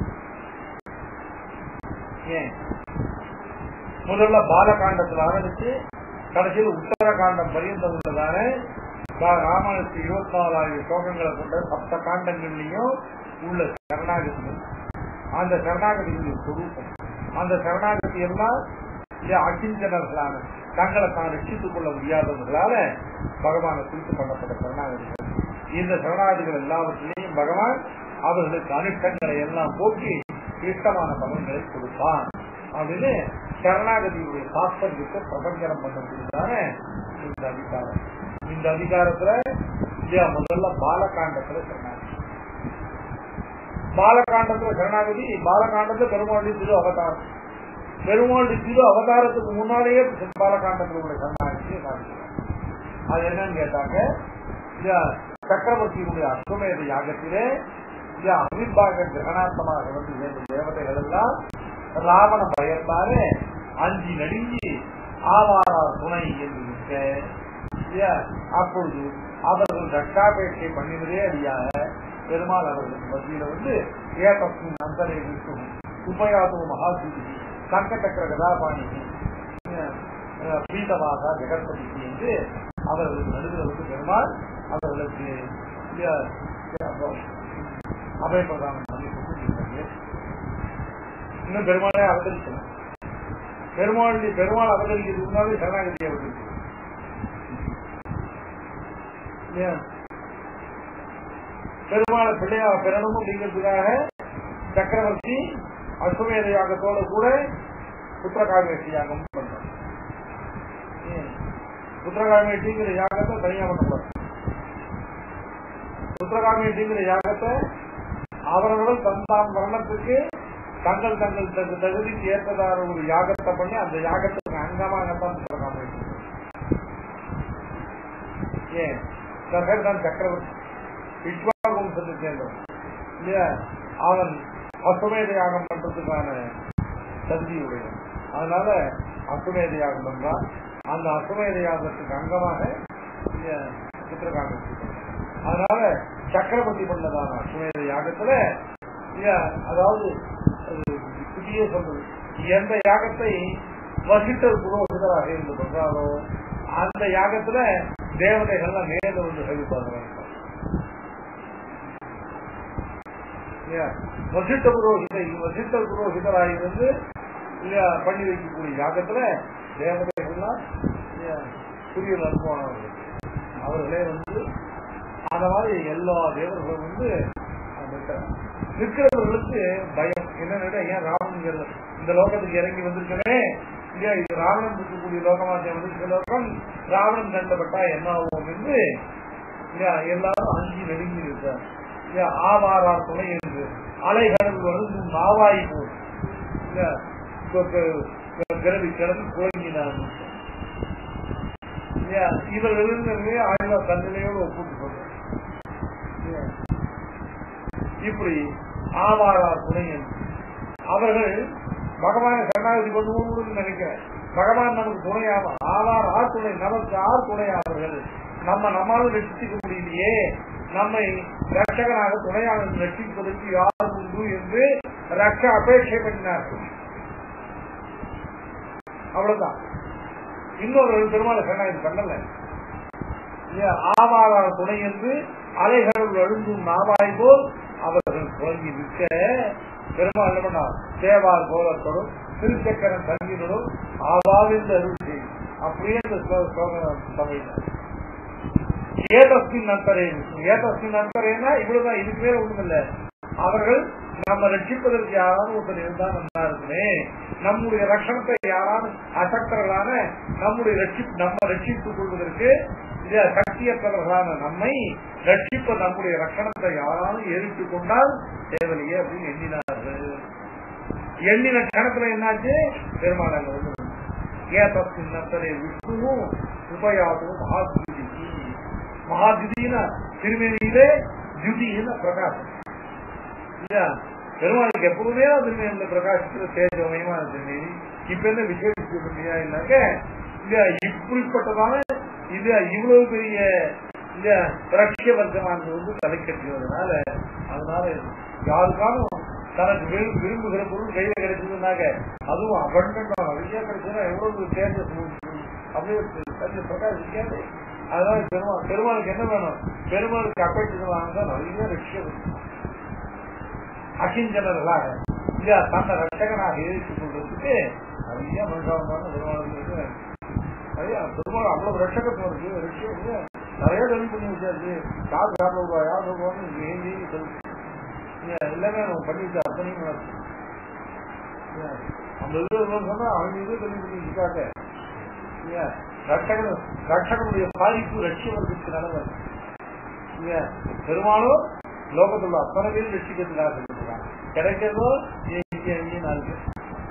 ஏன் முதல்ல பாலகாண்டத்தில் ஆரம்பிச்சு கடைசியில் உத்தரகாண்டம் பரியந்தம் உள்ளதான ரா- ராமாயணத்து இருபத்தி நாலாயிரம் ஸ்லோகங்களை கொண்ட சப்த காண்டங்கள்லையும் உள்ள சரணாகதிகள் அந்த சரணாகதிகளுடைய சொரூபம் அந்த சரணாகதி எல்லாம் இல்லையா, அகிஞ்சனர்களான தங்களை தான் ரட்சித்துக் கொள்ள முடியாதவர்களால பகவானை குறித்து பண்ணப்பட்ட சரணாகதிகள் இந்த சரணாகதிகள் எல்லாவற்றிலையும் பகவான் அவர்களுக்கு அனிஷ்டங்களை எல்லாம் போக்கி இஷ்டமான பலன்களை கொடுப்பான் அப்படின்னு சரணாகதியுடைய தாற்பயத்தை பிரபஞ்சனம் பண்ணக்கூடியதான இந்த அதிகாரம் இந்த அதிகாரத்துல இல்லையா முதல்ல பாலகாண்டத்துல சரணாகதி பாலகாண்டத்துல சரணாகதி பாலகாண்டத்துல பெருமாளுடைய திரு அவதாரம் பெருமாளுடைய திரு அவதாரத்துக்கு முன்னாலேயே பாலகாண்டத்தில் உள்ள சரணாகதியை காண்கிறார் அது என்னன்னு கேட்டாங்க இல்லையா சக்கரவர்த்தியினுடைய அஸ்வமேத யாகத்திலே இல்லையா அவிர்வாக கிரகணார்த்தமாக வந்து சேர்ந்த தேவதைகள் எல்லாம் ராவண பயத்தாலே அஞ்சி நடுங்கி ஆவாரா துணை என்று நிற்க இல்லையா அப்பொழுது அவர்கள் ரட்சாபேட்சை பண்ணினதே அறியாக பெருமாள் அவர்களுக்கு மத்தியில வந்து ஏகஸ்மின் அந்தரை இருக்கும் உபயாதோ மகாசூதி சங்கச்சக்கர கதாபாணி பீதமாக ஜெகத்பதி என்று அவர்களுக்கு நடுவில் வந்து பெருமாள் அவர்களுக்கு இல்லையா, அபய பிரதானம் பண்ணி கொடுத்திருக்கிறாங்க. இன்னும் பெருமாளே அவதரிக்கணும் பெருமாள் பெருமாள் அவதரிக்கிறதுக்கு முன்னாலே சரணாகதி அவதரிச்சு இல்லையா? பெருமாளை பிள்ளையா பெறணும் அப்படிங்கிறதுக்காக சக்கரவர்த்தி அஸ்வமேத யாகத்தோட கூட புத்திரகாமேஷி யாகம் பண்றாங்க ஏன்? புத்திரகாமேஷிங்கிற யாகத்தை தனியா பண்ணக்கூடாது புத்திரகாமேஷிங்கிற யாகத்தை அவரவர்கள் தந்தாம் வர்ணத்துக்கு தங்கள் தங்கள் தகு- தகுதிக்கு ஏற்றதான ஒரு யாகத்தை பண்ணி அந்த யாகத்துக்கு அங்கமாகத்தான் புத்திரகாமேஷி ஏன் சில பேர் தான் சக்கரவர்த்தி விஸ்வாக வம்சத்தை சேர்ந்தவன் இல்லையா அவன் அசுமேத யாகம் பண்றதுக்கான தகுதி உடையவன் அதனால அசுமேத யாகம் பண்றான் அந்த அசுமேத யாகத்துக்கு அங்கமாக இல்லையா, சித்திரகாண்டம் செய்யணும். அதனால சக்கரவர்த்தி பண்ணதான அசுமேத யாகத்துல இல்லையா, அதாவது அது புதிய சொல்றது எந்த யாகத்தை வசிட்டர் புரோகிதராக இருந்து பண்றாரோ அந்த யாகத்துல தேவதைகள்லாம் மேல வந்து செவிப்பாங்க வசிட்ட புரோகிதை வசிட்ட புரோகிதராக இருந்து இல்லையா பண்ணி வைக்கக்கூடிய யாகத்துல தேவதைகள்லாம் இல்லையா, புரிய அனுபவம் அவர்களே வந்து அந்த மாதிரி எல்லா தேவர்களும் வந்து நிற்கிறாங்க. நிற்கிறவர்களுக்கு பயம் என்னன்னு ஏன் ராவணன் இந்த லோகத்துக்கு இறங்கி வந்திருக்கவே இல்லையா இது ராவணன் இருக்கக்கூடிய லோகமாக வந்திருக்க லோகம் ராவணன் கண்டப்பட்டா என்ன ஆகும் என்று இல்லையா எல்லாரும் அஞ்சி நெருங்கி இருக்கார் இல்லையா ஆவாரார் துணை என்று அலைகடல் வந்து நாவாய் போல் இல்லையா கிளவி கிளம்பி குழங்கினான் இல்லையா இவர்கள் ஆழ்வா தன்னிலையோடு ஒப்புட்டு சொல்றார் இல்லையா? இப்படி ஆவாரார் துணை என்று அவர்கள் பகவானை சரணாகதி பண்ணுவோம்னு நினைக்கிறேன் பகவான் நமக்கு துணையாக ஆவார் ஆர் துணை நமக்கு ஆர் துணை அவர்கள் நம்ம நம்மால் ரட்சிக்க முடியலையே நம்மை ரட்சகனாக துணையாக ரட்சிப்பதற்கு யார் உண்டு என்று ரட்ச அபேட்சை பண்ணினார்கள் அவ்வளவுதான் இன்னொரு பெருமாள் சரணாகதி பண்ணல இல்லையா? ஆவாரார் துணை என்று அலைகள் அழுந்தும் நாவாய் போல் அவர்கள் குழங்கி நிற்க பெருமாள் என்ன பண்ணார் தேவார் கோலத்தோடும் திருச்சக்கரன் தங்கினோடும் ஆவாவின் அருள் செய் அப்படியே இந்த ஸ்லோ- ஸ்லோகம் தமிழ் ஏதஸ்மின் நண்பரேன் ஏதஸ்மின் நண்பரேனா இவ்வளவுதான் இதுக்கு மேல ஒண்ணும் இல்ல அவர்கள் நம்ம ரட்சிப்பதற்கு யாராவது ஒருத்தர் இருந்தா நல்லா இருக்குமே நம்முடைய ரட்சணத்தை யாராவது அசக்தர்களான நம்முடைய ரட்சி நம்ம ரட்சித்துக் கொள்வதற்கு இல்லையா, சக்தியற்றவர்களான நம்மை ரட்சிப்ப நம்முடைய ரட்சணத்தை யாராவது ஏறிட்டுக் கொண்டால் தேவையில்லையே அப்படின்னு எண்ணினார்கள் எண்ணின கணத்துல என்னாச்சு பெருமாள் அங்க வந்து ஏதஸ்மின் நண்பரே விஷ்ணுவும் உபயாதும் மகாத்யுதி மகாதிதினா திருமேனியிலே ஜுதின பிரகாசம் இல்லையா பெருமாளுக்கு எப்பவுமே திருமேனில பிரகாசிக்கிற தேஜமயமா திருமேனி இப்ப என்ன விசேஷிக்க இல்லையாக்க இல்லையா இப்படிப்பட்டதான இது இவ்வளவு பெரிய இல்ல ரஷ்ய வர்க்கமானது வந்து தலை கட்டுவதனால அதனால யாருக்காலும் தனக்கு விரு- விரும்புகிற பொருள் கையில கிடைச்சதுனாக்க அதுவும் அபண்டமா நிறைய கிடைச்சதுன்னா எவ்வளவு தேர்தல் அப்படியே தண்ணி பிரகாசிக்காது அதனால பெருமாள் பெருமாளுக்கு என்ன வேணும் பெருமாளுக்கு அப்பேட்சமாக நிறைய ரஷ்யம் அகிஞ்சனர்களாக இல்லையா தன்னை ரட்சகனாக ஏற்றுக் கொள்றதுக்கு நிறைய மனுஷாவதான பெருமாளுக்கு இருக்கு. நிறைய பெருமாள் அவ்வளவு ரட்சகத்துவம் இருக்கு ரஷ்யம் இருக்கு. நிறைய தொழில் பண்ணி வச்சாச்சு காசு யார் ரூபாய் யார் ரூபாய்னு ஏந்தி சொல்லி எல்லாமே நம்ம பண்ணி வச்சு அத்தனையும் நடக்கும். இல்லையா? அந்த இது சொன்னா அவங்க இது தொழில் பண்ணி வச்சுக்காக்க இல்லையா? ரட்சகன் ரட்சகனுடைய பாதிப்பு ரட்சிவதற்கு நடந்தது இல்லையா? பெருமாளும் லோகத்தில் உள்ள அத்தனை பேரும் ரட்சிக்கிறதுக்காக சொல்லிருக்காங்க கிடைக்கிறதோ இங்கே இங்கே நாலு பேர்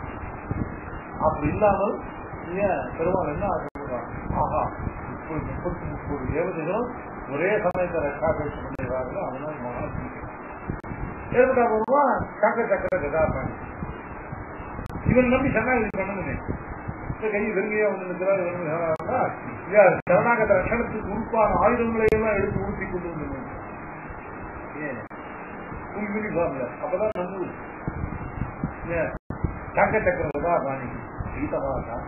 அப்படி இல்லாமல் இல்லையா பெருமாள் என்ன ஆசைப்படுறாங்க ஆஹா முப்பது முப்பத்தி முப்பது தேவதைகளும் ஒரே சமயத்தை ரட்சாபேட்சம் பண்ணிடுறாங்களோ அதனால மகா ஏற்பட்டா போதுமா சக்கர சக்கர கதாபாணி இவன் நம்பி சரணாகதி பண்ணணுமே இந்த கை வெறுமையா வந்து நிற்கிறார் வெறுமையா இல்லையா சரணாகத ரட்சணத்துக்கு உறுப்பான ஆயுதங்களை எல்லாம் எடுத்து உறுத்தி கொண்டு வந்து ஏன் ஃபுல் யூனிஃபார்ம்ல அப்பதான் நம்புது ஏன் சக்க சக்கர கதாபாணி சீதமாக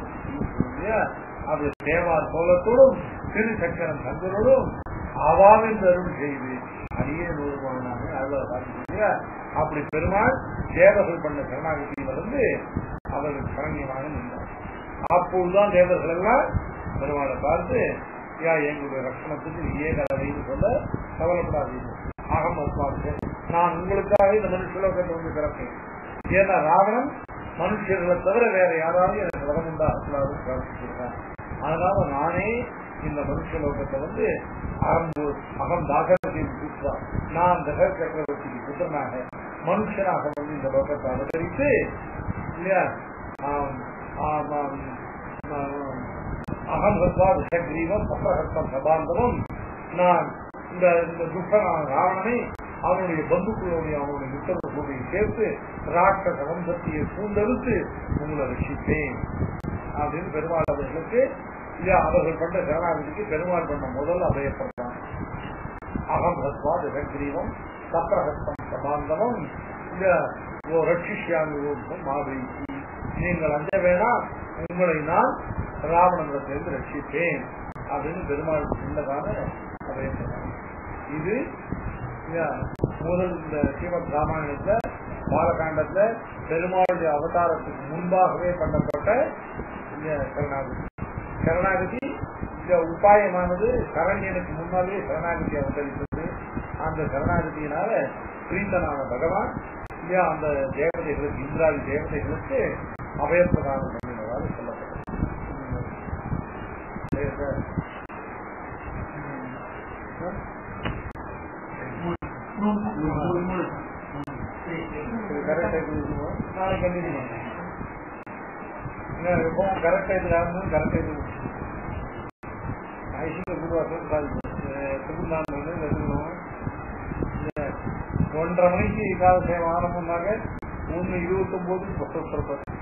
அது தேவார் கோலத்தோடும் திரு சக்கரன் சங்கரோடும் அவாவின் அருள் செய்து அடியே நூறுமானாக அருள் பார்த்துக்கீங்க அப்படி பெருமாள் தேவர்கள் பண்ண சரணாகதியில இருந்து அவர்கள் சரண்யமாக நின்றார் அப்போதுதான் தேவர்கள் எல்லாம் பெருமாளை பார்த்து யா எங்களுடைய ரட்சணத்துக்கு நீயே கலவைன்னு சொல்ல கவலைப்படாதீங்க அகம் அஸ்மாவுக்கு நான் உங்களுக்காக இந்த மனுஷலோகத்தை வந்து பிறப்பேன் ஏன்னா ராவணன் மனுஷர்களை தவிர வேற யாராவது எனக்கு வரம் உண்டா அல்லாவும் பிரார்த்திச்சிருக்கான் அதனால நானே இந்த மனுஷலோகத்தை வந்து ஆரம்பு அகம் தாகரத்தில் கூட்டுவான் நான் தகர சக்கரவர்த்திக்கு புத்திரனாக மனுஷனாக வந்து இந்த லோகத்தை அனுசரித்து இல்லையா ஆம், ஆம், ஆம், ஆம், அகம் ஹத்வா விஷக்ரீவம் சப்ரஹத்தம் சபாந்தவம் நான் இந்த இந்த துஷ்டனான ராவணனை அவனுடைய பந்துக்களோடைய அவனுடைய மித்தர்களுடைய சேர்த்து ராட்சச வம்சத்தையை பூண்டெடுத்து உங்களை ரசிப்பேன் அப்படின்னு பெருமாள் அவர்களுக்கு இல்ல அவர்கள் பண்ண சரணாகதிக்கு பெருமாள் பண்ண முதல் அபயப்படுறான் அகம் ஹஸ்வா ஜெககிரீவம் சப்ரஹஸ்தம் சபாந்தவம் இந்த ஓ ரட்சிஷ்யாமி ரூபம் மாதிரி நீங்கள் அஞ்ச வேணாம் உங்களை நான் ராவணனிடத்திலிருந்து ரட்சிப்பேன் அப்படின்னு பெருமாள் சொன்னதான அபயப்படுறான் இது இந்த முதல் இந்த ஸ்ரீமத் ராமாயணத்துல பாலகாண்டத்துல பெருமாளுடைய அவதாரத்துக்கு முன்பாகவே பண்ணப்பட்ட இந்த சரணாகதி சரணாகதி இந்த உபாயமானது சரண்யனுக்கு முன்னாலே சரணாகதி அவதரித்தது அந்த சரணாகதியினால பிரீத்தனான பகவான் இல்லையா அந்த தேவதைகளுக்கு இந்திராதி தேவதைகளுக்கு அபயப்பிரதானம் பண்ணினதாக சொல்லப்பட்டது சரி சார். ம். இது correct ஆ இருக்குமா? நாளைக்கு continue பண்ணுங்க. என்ன, எப்பவும் correct ஆ இதுல ஆரம்பிச்சு correct ஆ இது முடிச்சு. ஐசிங்க குருவாசல் கால் திருநாள் வந்து எடுக்கணும் ஒன்றரை மணிக்கு கால சேவை ஆரம்பம்னாக்க ஒன்று இருபத்தொம்போது பத்து